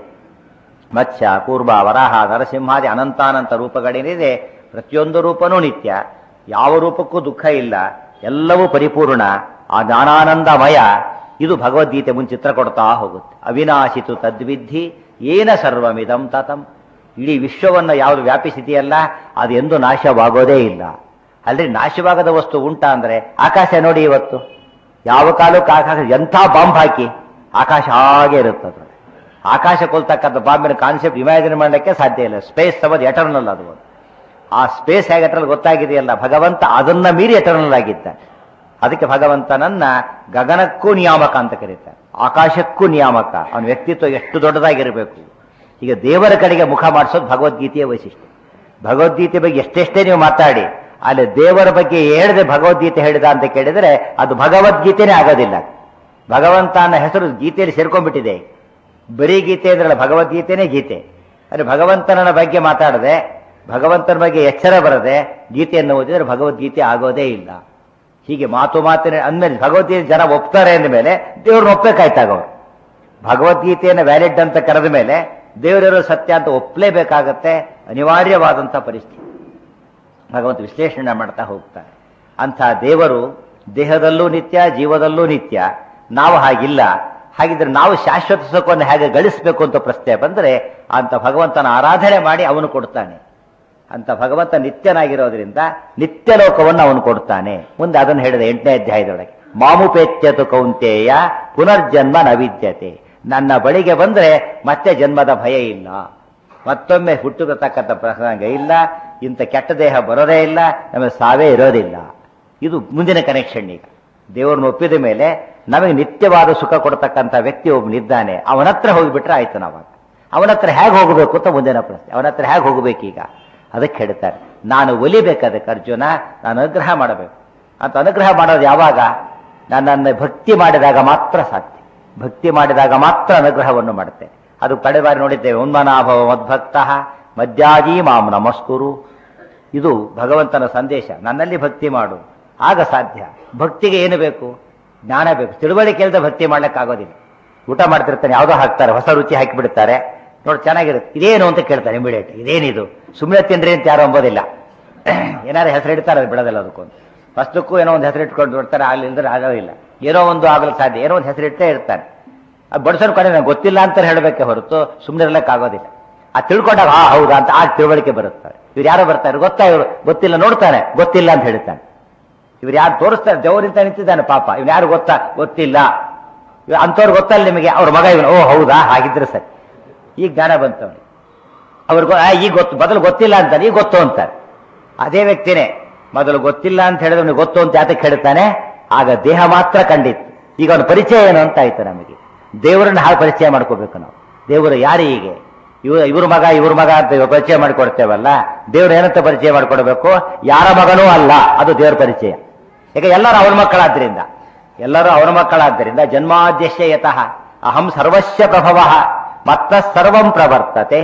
ಮತ್ಸ್ಯ ಕೂರ್ಮ ವರಾಹ ನರಸಿಂಹಾದಿ ಅನಂತಾನಂತ ರೂಪಗಳೇನಿದೆ ಪ್ರತಿಯೊಂದು ರೂಪನೂ ನಿತ್ಯ ಯಾವ ರೂಪಕ್ಕೂ ದುಃಖ ಇಲ್ಲ ಎಲ್ಲವೂ ಪರಿಪೂರ್ಣ ಆ ಜ್ಞಾನಾನಂದಮಯ ಇದು ಭಗವದ್ಗೀತೆ ಮುಂಚೆ ಚಿತ್ರ ಕೊಡ್ತಾ ಹೋಗುತ್ತೆ ಅವಿನಾಶಿತು ತದ್ವಿಧಿ ಏನ ಸರ್ವಮಿದಂ ತತಂ ಇಡೀ ವಿಶ್ವವನ್ನು ಯಾವುದು ವ್ಯಾಪಿಸಿದೆಯಲ್ಲ ಅದು ಎಂದು ನಾಶವಾಗೋದೇ ಇಲ್ಲ ಅಲ್ರಿ ನಾಶವಾಗದ ವಸ್ತು ಉಂಟಾ ಅಂದ್ರೆ ಆಕಾಶ ನೋಡಿ ಇವತ್ತು ಯಾವ ಕಾಲಕ್ಕೂ ಆಕಾಶ ಎಂಥ ಬಾಂಬ್ ಹಾಕಿ ಆಕಾಶ ಹಾಗೆ ಇರುತ್ತದೆ ಆಕಾಶ ಕೊಲ್ತಕ್ಕಂಥ ಬಾಂಬಿನ ಕಾನ್ಸೆಪ್ಟ್ ಇಮ್ಯಾಜಿನ್ ಮಾಡಲಿಕ್ಕೆ ಸಾಧ್ಯ ಇಲ್ಲ ಸ್ಪೇಸ್ ಸಮದ್ ಎಟರ್ನಲ್ ಅದು ಒಂದು. ಆ ಸ್ಪೇಸ್ ಹೇಗೆ ಎಟರ್ನಲ್ ಗೊತ್ತಾಗಿದೆಯಲ್ಲ ಭಗವಂತ ಅದನ್ನ ಮೀರಿ ಎಟರ್ನಲ್ ಆಗಿದ್ದಾನೆ ಅದಕ್ಕೆ ಭಗವಂತನನ್ನ ಗಗನಕ್ಕೂ ನಿಯಾಮಕ ಅಂತ ಕರೀತಾರೆ ಆಕಾಶಕ್ಕೂ ನಿಯಾಮಕ ಅವನ ವ್ಯಕ್ತಿತ್ವ ಎಷ್ಟು ದೊಡ್ಡದಾಗಿರಬೇಕು ಈಗ ದೇವರ ಕಡೆಗೆ ಮುಖ ಮಾಡಿಸೋದು ಭಗವದ್ಗೀತೆಯ ವೈಶಿಷ್ಟ್ಯ ಭಗವದ್ಗೀತೆ ಬಗ್ಗೆ ಎಷ್ಟೆಷ್ಟೇ ನೀವು ಮಾತಾಡಿ ಅಲ್ಲಿ ದೇವರ ಬಗ್ಗೆ ಹೇಳಿದೆ ಭಗವದ್ಗೀತೆ ಹೇಳಿದ ಅಂತ ಕೇಳಿದರೆ ಅದು ಭಗವದ್ಗೀತೆನೇ ಆಗೋದಿಲ್ಲ ಭಗವಂತ ಅನ್ನೋ ಹೆಸರು ಗೀತೆಯಲ್ಲಿ ಸೇರ್ಕೊಂಡ್ಬಿಟ್ಟಿದೆ ಬರೀ ಗೀತೆ ಅಂದ್ರೆ ಭಗವದ್ಗೀತೆನೇ ಗೀತೆ ಅಂದ್ರೆ ಭಗವಂತನ ಬಗ್ಗೆ ಮಾತಾಡದೆ ಭಗವಂತನ ಬಗ್ಗೆ ಎಚ್ಚರ ಬರದೆ ಗೀತೆಯನ್ನು ಓದಿದರೆ ಭಗವದ್ಗೀತೆ ಆಗೋದೇ ಇಲ್ಲ ಹೀಗೆ ಮಾತು ಮಾತಿನ ಅಂದ್ಮೇಲೆ ಭಗವದ್ಗೀತೆ ಜನ ಒಪ್ತಾರೆ ಅಂದ ಮೇಲೆ ದೇವ್ರನ್ನ ಒಪ್ಪಬೇಕಾಯ್ತಾಗ ಅವರು ಭಗವದ್ಗೀತೆಯನ್ನು ವ್ಯಾಲಿಡ್ ಅಂತ ಕರೆದ ಮೇಲೆ ದೇವರಿರೋ ಸತ್ಯ ಅಂತ ಒಪ್ಪಲೇಬೇಕಾಗತ್ತೆ ಅನಿವಾರ್ಯವಾದಂಥ ಪರಿಸ್ಥಿತಿ ಭಗವಂತ ವಿಶ್ಲೇಷಣೆ ಮಾಡ್ತಾ ಹೋಗ್ತಾರೆ ಅಂಥ ದೇವರು ದೇಹದಲ್ಲೂ ನಿತ್ಯ ಜೀವದಲ್ಲೂ ನಿತ್ಯ ನಾವು ಹಾಗಿಲ್ಲ ಹಾಗಿದ್ರೆ ನಾವು ಶಾಶ್ವತ ಸುಖವನ್ನು ಹೇಗೆ ಗಳಿಸಬೇಕು ಅಂತ ಪ್ರಶ್ನೆ ಬಂದರೆ ಅಂತ ಭಗವಂತನ ಆರಾಧನೆ ಮಾಡಿ ಅವನು ಕೊಡ್ತಾನೆ ಅಂತ ಭಗವಂತ ನಿತ್ಯನಾಗಿರೋದ್ರಿಂದ ನಿತ್ಯ ಲೋಕವನ್ನು ಅವನು ಕೊಡ್ತಾನೆ ಮುಂದೆ ಅದನ್ನು ಹೇಳಿದ ಎಂಟನೇ ಅಧ್ಯಾಯದೊಳಗೆ ಮಾಮುಪೇತ್ಯತು ಕೌಂತೆಯ ಪುನರ್ಜನ್ಮ ನವಿದ್ಯತೆ ನನ್ನ ಬಳಿಗೆ ಬಂದ್ರೆ ಮತ್ತೆ ಜನ್ಮದ ಭಯ ಇಲ್ಲ ಮತ್ತೊಮ್ಮೆ ಹುಟ್ಟುಗತಕ್ಕಂಥ ಪ್ರಸಂಗ ಇಲ್ಲ ಇಂಥ ಕೆಟ್ಟ ದೇಹ ಬರೋದೇ ಇಲ್ಲ ನಮಗೆ ಸಾವೇ ಇರೋದಿಲ್ಲ ಇದು ಮುಂದಿನ ಕನೆಕ್ಷನ್ ಈಗ ದೇವರನ್ನು ಒಪ್ಪಿದ ಮೇಲೆ ನಮಗೆ ನಿತ್ಯವಾದ ಸುಖ ಕೊಡ್ತಕ್ಕಂಥ ವ್ಯಕ್ತಿ ಒಬ್ಬನಿದ್ದಾನೆ ಅವನ ಹತ್ರ ಹೋಗಿಬಿಟ್ರೆ ಆಯ್ತು ನಾವಾಗ ಅವನ ಹತ್ರ ಹೇಗೆ ಹೋಗಬೇಕು ಅಂತ ಮುಂದಿನ ಪ್ರಶ್ನೆ ಅವನ ಹತ್ರ ಹೇಗೆ ಹೋಗಬೇಕೀಗ ಅದಕ್ಕೆ ಹೇಳ್ತಾರೆ ನಾನು ಒಲಿಬೇಕು ಅದಕ್ಕೆ ಅರ್ಜುನ ನಾನು ಅನುಗ್ರಹ ಮಾಡಬೇಕು ಅಂತ ಅನುಗ್ರಹ ಮಾಡೋದು ಯಾವಾಗ ನನ್ನನ್ನು ಭಕ್ತಿ ಮಾಡಿದಾಗ ಮಾತ್ರ ಸಾಧ್ಯ ಭಕ್ತಿ ಮಾಡಿದಾಗ ಮಾತ್ರ ಅನುಗ್ರಹವನ್ನು ಮಾಡುತ್ತೆ ಅದು ಕಡೆ ಬಾರಿ ನೋಡಿದ್ದೇವೆ ಉನ್ಮನಾಭವ ಮದ್ಭಕ್ತ ಮಧ್ಯಾಜಿ ಮಾಂ ನಮಸ್ಕುರು ಇದು ಭಗವಂತನ ಸಂದೇಶ ನನ್ನಲ್ಲಿ ಭಕ್ತಿ ಮಾಡು ಆಗ ಸಾಧ್ಯ ಭಕ್ತಿಗೆ ಏನು ಬೇಕು ಜ್ಞಾನ ಬೇಕು ತಿಳುವಳಿಕೆ ಇಲ್ಲದೆ ಭಕ್ತಿ ಮಾಡ್ಲಿಕ್ಕಾಗೋದಿಲ್ಲ ಊಟ ಮಾಡ್ತಿರ್ತಾನೆ ಯಾವುದೋ ಹಾಕ್ತಾರೆ ಹೊಸ ರುಚಿ ಹಾಕಿಬಿಡ್ತಾರೆ ನೋಡಿ ಚೆನ್ನಾಗಿರುತ್ತೆ ಇದೇನು ಅಂತ ಕೇಳ್ತಾರೆ ಇಮಿಡಿಯೇಟ್ ಇದೇನಿದು ಸುಮ್ಮನೆ ತಿನ್ರಿ ಅಂತ ಯಾರು ಅಂಬೋದಿಲ್ಲ ಏನಾರು ಹೆಸರು ಇಡ್ತಾರೆ ಅದು ಬಿಡೋದಿಲ್ಲ ಅದಕ್ಕೊಂದು ಫಸ್ಟಕ್ಕೂ ಏನೋ ಒಂದು ಹೆಸರು ಇಟ್ಕೊಂಡು ಬಿಡ್ತಾರೆ ಅಲ್ಲಿ ಇಲ್ದ್ರೆ ಆಗೋದಿಲ್ಲ ಏನೋ ಒಂದು ಆಗಲು ಸಾಧ್ಯ ಏನೋ ಒಂದು ಹೆಸರು ಇಟ್ಟೇ ಇರ್ತಾನೆ ಆ ಬಡಿಸೋನ್ ಕಡೆ ನಂಗೆ ಗೊತ್ತಿಲ್ಲ ಅಂತ ಹೇಳಬೇಕೆ ಹೊರತು ಸುಮ್ಮನೆ ಇರ್ಲಿಕ್ಕಾಗೋದಿಲ್ಲ ಆ ತಿಳ್ಕೊಂಡಾಗ ಆ ಹೌದಾ ಅಂತ ಆಗ ತಿಳುವಳಿಕೆ ಬರುತ್ತಾರೆ ಇವ್ರು ಯಾರೋ ಬರ್ತಾರೆ ಗೊತ್ತಾ ಇವರು ಗೊತ್ತಿಲ್ಲ ನೋಡ್ತಾನೆ ಗೊತ್ತಿಲ್ಲ ಅಂತ ಹೇಳ್ತಾನೆ ಇವ್ರು ಯಾರು ತೋರಿಸ್ತಾರೆ ದೇವರಿಂದ ನಿಂತಿದ್ದಾನೆ ಪಾಪ ಇವ್ನು ಯಾರು ಗೊತ್ತಾ ಗೊತ್ತಿಲ್ಲ ಇವ್ ಅಂಥವ್ರು ಗೊತ್ತಲ್ಲ ನಿಮಗೆ ಅವ್ರ ಮಗ ಇವನು ಓ ಹೌದಾ ಹಾಗಿದ್ರೆ ಸರಿ ಈಗ ಜ್ಞಾನ ಬಂತವನು ಅವ್ರಿಗೆ ಈಗ ಗೊತ್ತು ಮೊದಲು ಗೊತ್ತಿಲ್ಲ ಅಂತಾನೆ ಈಗ ಗೊತ್ತು ಅಂತಾರೆ ಅದೇ ವ್ಯಕ್ತಿನೇ ಮೊದಲು ಗೊತ್ತಿಲ್ಲ ಅಂತ ಹೇಳಿದ್ರೆ ಗೊತ್ತು ಅಂತ ಯಾತಕ್ಕೆ ಹೇಳ್ತಾನೆ ಆಗ ದೇಹ ಮಾತ್ರ ಕಂಡಿತ್ತು ಈಗ ಅವನ ಪರಿಚಯ ಏನು ಅಂತ ಆಯ್ತು ನಮಗೆ ದೇವರನ್ನ ಹಾಗೆ ಪರಿಚಯ ಮಾಡ್ಕೋಬೇಕು ನಾವು ದೇವರು ಯಾರು ಹೀಗೆ ಇವ ಇವ್ರ ಮಗ ಇವ್ರ ಮಗ ಅಂತ ಇವಾಗ ಪರಿಚಯ ಮಾಡಿಕೊಡ್ತೇವಲ್ಲ ದೇವ್ರು ಏನಂತ ಪರಿಚಯ ಮಾಡಿಕೊಡ್ಬೇಕು ಯಾರ ಮಗನೂ ಅಲ್ಲ ಅದು ದೇವರ ಪರಿಚಯ ಯಾಕೆ ಎಲ್ಲರೂ ಅವನ ಮಕ್ಕಳಾದ್ರಿಂದ ಎಲ್ಲರೂ ಅವನ ಮಕ್ಕಳಾದ್ದರಿಂದ ಜನ್ಮಾದ್ಯಶ್ಯ ಯತಃ ಅಹಂ ಸರ್ವಸ್ಯ ಪ್ರಭವ ಮತ್ತ ಸರ್ವಂ ಪ್ರವರ್ತತೆ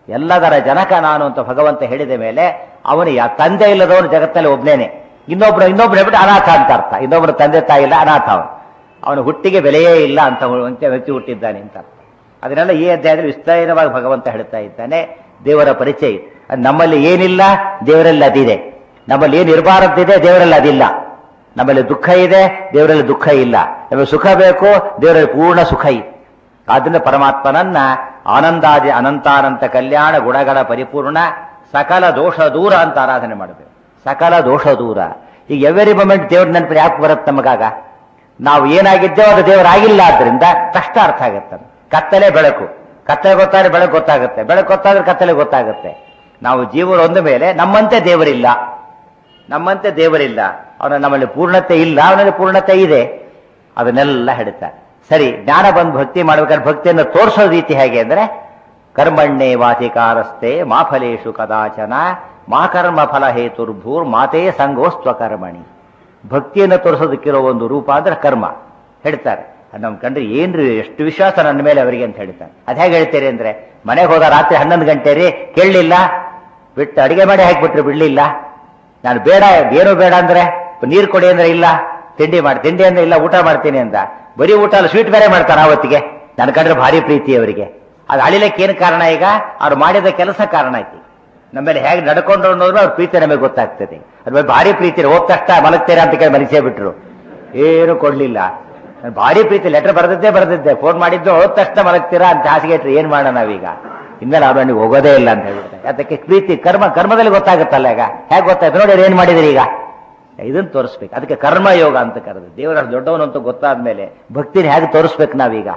ಎಲ್ಲದರ ಜನಕ ನಾನು ಅಂತ ಭಗವಂತ ಹೇಳಿದ ಮೇಲೆ ಅವನು ಯಾ ತಂದೆ ಇಲ್ಲದವನು ಜಗತ್ತಲ್ಲಿ ಒಬ್ನೇನೆ ಇನ್ನೊಬ್ರು ಇನ್ನೊಬ್ರು ಹೇಳ್ಬಿಟ್ಟು ಅನಾಥ ಅಂತ ಅರ್ಥ ಇನ್ನೊಬ್ರು ತಂದೆ ತಾಯಿ ಇಲ್ಲ ಅನಾಥ ಅವನು ಅವನ ಹುಟ್ಟಿಗೆ ಬೆಲೆಯೇ ಇಲ್ಲ ಅಂತ ಅಂತ ವ್ಯಕ್ತಿ ಹುಟ್ಟಿದ್ದಾನೆ ಅಂತ ಅರ್ಥ ಅದನ್ನೆಲ್ಲ ಈ ಅಧ್ಯಾಯದಲ್ಲಿ ವಿಸ್ತಾರವಾಗಿ ಭಗವಂತ ಹೇಳ್ತಾ ಇದ್ದಾನೆ ದೇವರ ಪರಿಚಯ ಇದೆ. ಅದು ನಮ್ಮಲ್ಲಿ ಏನಿಲ್ಲ ದೇವರಲ್ಲಿ ಅದಿದೆ ನಮ್ಮಲ್ಲಿ ಏನು ಇರಬಾರದಿದೆ ದೇವರಲ್ಲಿ ಅದಿಲ್ಲ ನಮ್ಮಲ್ಲಿ ದುಃಖ ಇದೆ ದೇವರಲ್ಲಿ ದುಃಖ ಇಲ್ಲ ನಮಗೆ ಸುಖ ಬೇಕು ದೇವರಲ್ಲಿ ಪೂರ್ಣ ಸುಖ ಇದೆ ಆದ್ರಿಂದ ಪರಮಾತ್ಮನನ್ನ ಆನಂದಾದಿ ಅನಂತಾನಂತ ಕಲ್ಯಾಣ ಗುಣಗಳ ಪರಿಪೂರ್ಣ ಸಕಲ ದೋಷ ದೂರ ಅಂತ ಆರಾಧನೆ ಮಾಡಬೇಕು ಸಕಲ ದೋಷ ದೂರ ಈಗ ಎವರಿ ಮೊಮೆಂಟ್ ದೇವ್ರ ನೆನಪು ಯಾಕೆ ಬರುತ್ತೆ ನಮಗಾಗ ನಾವು ಏನಾಗಿದ್ದೇವೋ ಅದು ದೇವರಾಗಿಲ್ಲ ಆದ್ರಿಂದ ಕಷ್ಟ ಅರ್ಥ ಆಗುತ್ತೆ ಕತ್ತಲೆ ಬೆಳಕು ಕತ್ತಲೆ ಗೊತ್ತಾದ್ರೆ ಬೆಳಕು ಗೊತ್ತಾಗುತ್ತೆ ಬೆಳಕು ಗೊತ್ತಾದ್ರೆ ಕತ್ತಲೆ ಗೊತ್ತಾಗುತ್ತೆ ನಾವು ಜೀವರು ಒಂದ ಮೇಲೆ ನಮ್ಮಂತೆ ದೇವರಿಲ್ಲ ನಮ್ಮಂತೆ ದೇವರಿಲ್ಲ ಅವನ ನಮ್ಮಲ್ಲಿ ಪೂರ್ಣತೆ ಇಲ್ಲ ಅವನಲ್ಲಿ ಪೂರ್ಣತೆ ಇದೆ ಅದನ್ನೆಲ್ಲ ಹೇಳ್ತಾರೆ ಸರಿ ಜ್ಞಾನ ಬಂದು ಭಕ್ತಿ ಮಾಡ್ಬೇಕಾದ್ರೆ ಭಕ್ತಿಯನ್ನು ತೋರಿಸೋ ರೀತಿ ಹೇಗೆ ಅಂದ್ರೆ ಕರ್ಮಣ್ಣೆ ವಾತಿಕಾರಸ್ತೆ ಮಾ ಫಲೇಶು ಕದಾಚನ ಮಾ ಕರ್ಮ ಫಲ ಹೇತುರ್ಭೂರ್ ಮಾತೇ ಸಂಗೋಸ್ತ್ವ ಕರ್ಮಣಿ ಭಕ್ತಿಯನ್ನು ತೋರಿಸೋದಕ್ಕಿರೋ ಒಂದು ರೂಪ ಅಂದ್ರೆ ಕರ್ಮ ಹೇಳ್ತಾರೆ ಅದ್ ನಮ್ ಕಂಡ್ರೆ ಏನ್ರಿ ಎಷ್ಟು ವಿಶ್ವಾಸ ನನ್ನ ಮೇಲೆ ಅವರಿಗೆ ಅಂತ ಹೇಳ್ತಾರೆ ಅದ್ ಹೇಗೆ ಹೇಳ್ತೀರಿ ಅಂದ್ರೆ ಮನೆಗೆ ಹೋದ ರಾತ್ರಿ ಹನ್ನೊಂದು ಗಂಟೆ ರೀ ಕೇಳಲಿಲ್ಲ ಬಿಟ್ಟು ಅಡಿಗೆ ಮಾಡಿ ಹಾಕ್ಬಿಟ್ರು ಬಿಡ್ಲಿಲ್ಲ ನಾನು ಬೇಡ ಏನು ಬೇಡ ಅಂದ್ರೆ ನೀರು ಕೊಡಿ ಅಂದ್ರೆ ಇಲ್ಲ ತಿಂಡಿ ಮಾಡಿ ತಿಂಡಿ ಅಂದ್ರೆ ಇಲ್ಲ ಊಟ ಮಾಡ್ತೀನಿ ಅಂತ ಬರೀ ಊಟ ಅಲ್ಲ ಸ್ವೀಟ್ ಬೇರೆ ಮಾಡ್ತಾನೆ ಆವತ್ತಿಗೆ ನನ್ನ ಕಂಡ್ರೆ ಭಾರಿ ಪ್ರೀತಿ ಅವರಿಗೆ ಅದು ಅಳಿಲಕ್ಕೆ ಏನು ಕಾರಣ ಈಗ ಅವ್ರು ಮಾಡಿದ ಕೆಲಸ ಕಾರಣ ಐತಿ ನಮ್ಮಲ್ಲಿ ಹೇಗೆ ನಡ್ಕೊಂಡು ಅನ್ನೋದು ಅವ್ರ ಪ್ರೀತಿ ನಮಗೆ ಗೊತ್ತಾಗ್ತದೆ ಅದ್ರ ಮೇಲೆ ಭಾರಿ ಪ್ರೀತಿ ಹೋದ ತಕ್ಷಣ ಮಲಗ್ತೀರಾ ಅಂತ ಕೇಳಿ ಮನಸ್ಸೇ ಬಿಟ್ರು ಏನು ಕೊಡ್ಲಿಲ್ಲ ನಾನು ಭಾರಿ ಪ್ರೀತಿ ಲೆಟರ್ ಬರೆದಿದ್ದೆ ಬರೆದಿದ್ದೆ ಫೋನ್ ಮಾಡಿದ್ದು ಹೋದ ತಕ್ಷಣ ಮಲಗ್ತೀರಾ ಅಂತ ಹಾಸಿಗೆ ಇಟ್ರು ಏನ್ ಮಾಡೋಣ ನಾವೀಗ ಇನ್ಮೇಲೆ ಅವ್ರು ನನಗೆ ಹೋಗೋದೇ ಇಲ್ಲ ಅಂತ ಹೇಳ್ಬಿಡ್ತಾರೆ ಅದಕ್ಕೆ ಪ್ರೀತಿ ಕರ್ಮ ಕರ್ಮದಲ್ಲಿ ಗೊತ್ತಾಗುತ್ತಲ್ಲ ಈಗ ಹೇಗೆ ಗೊತ್ತಾಯ್ತು ನೋಡಿ ಏನ್ ಮಾಡಿದ್ರಿ ಈಗ ಇದನ್ನ ತೋರಿಸ್ಬೇಕು ಅದಕ್ಕೆ ಕರ್ಮಯೋಗ ಅಂತ ಕರೆದು ದೇವರ ದೊಡ್ಡವನು ಅಂತ ಗೊತ್ತಾದ್ಮೇಲೆ ಭಕ್ತಿನ ಹೇಗೆ ತೋರಿಸ್ಬೇಕು ನಾವೀಗ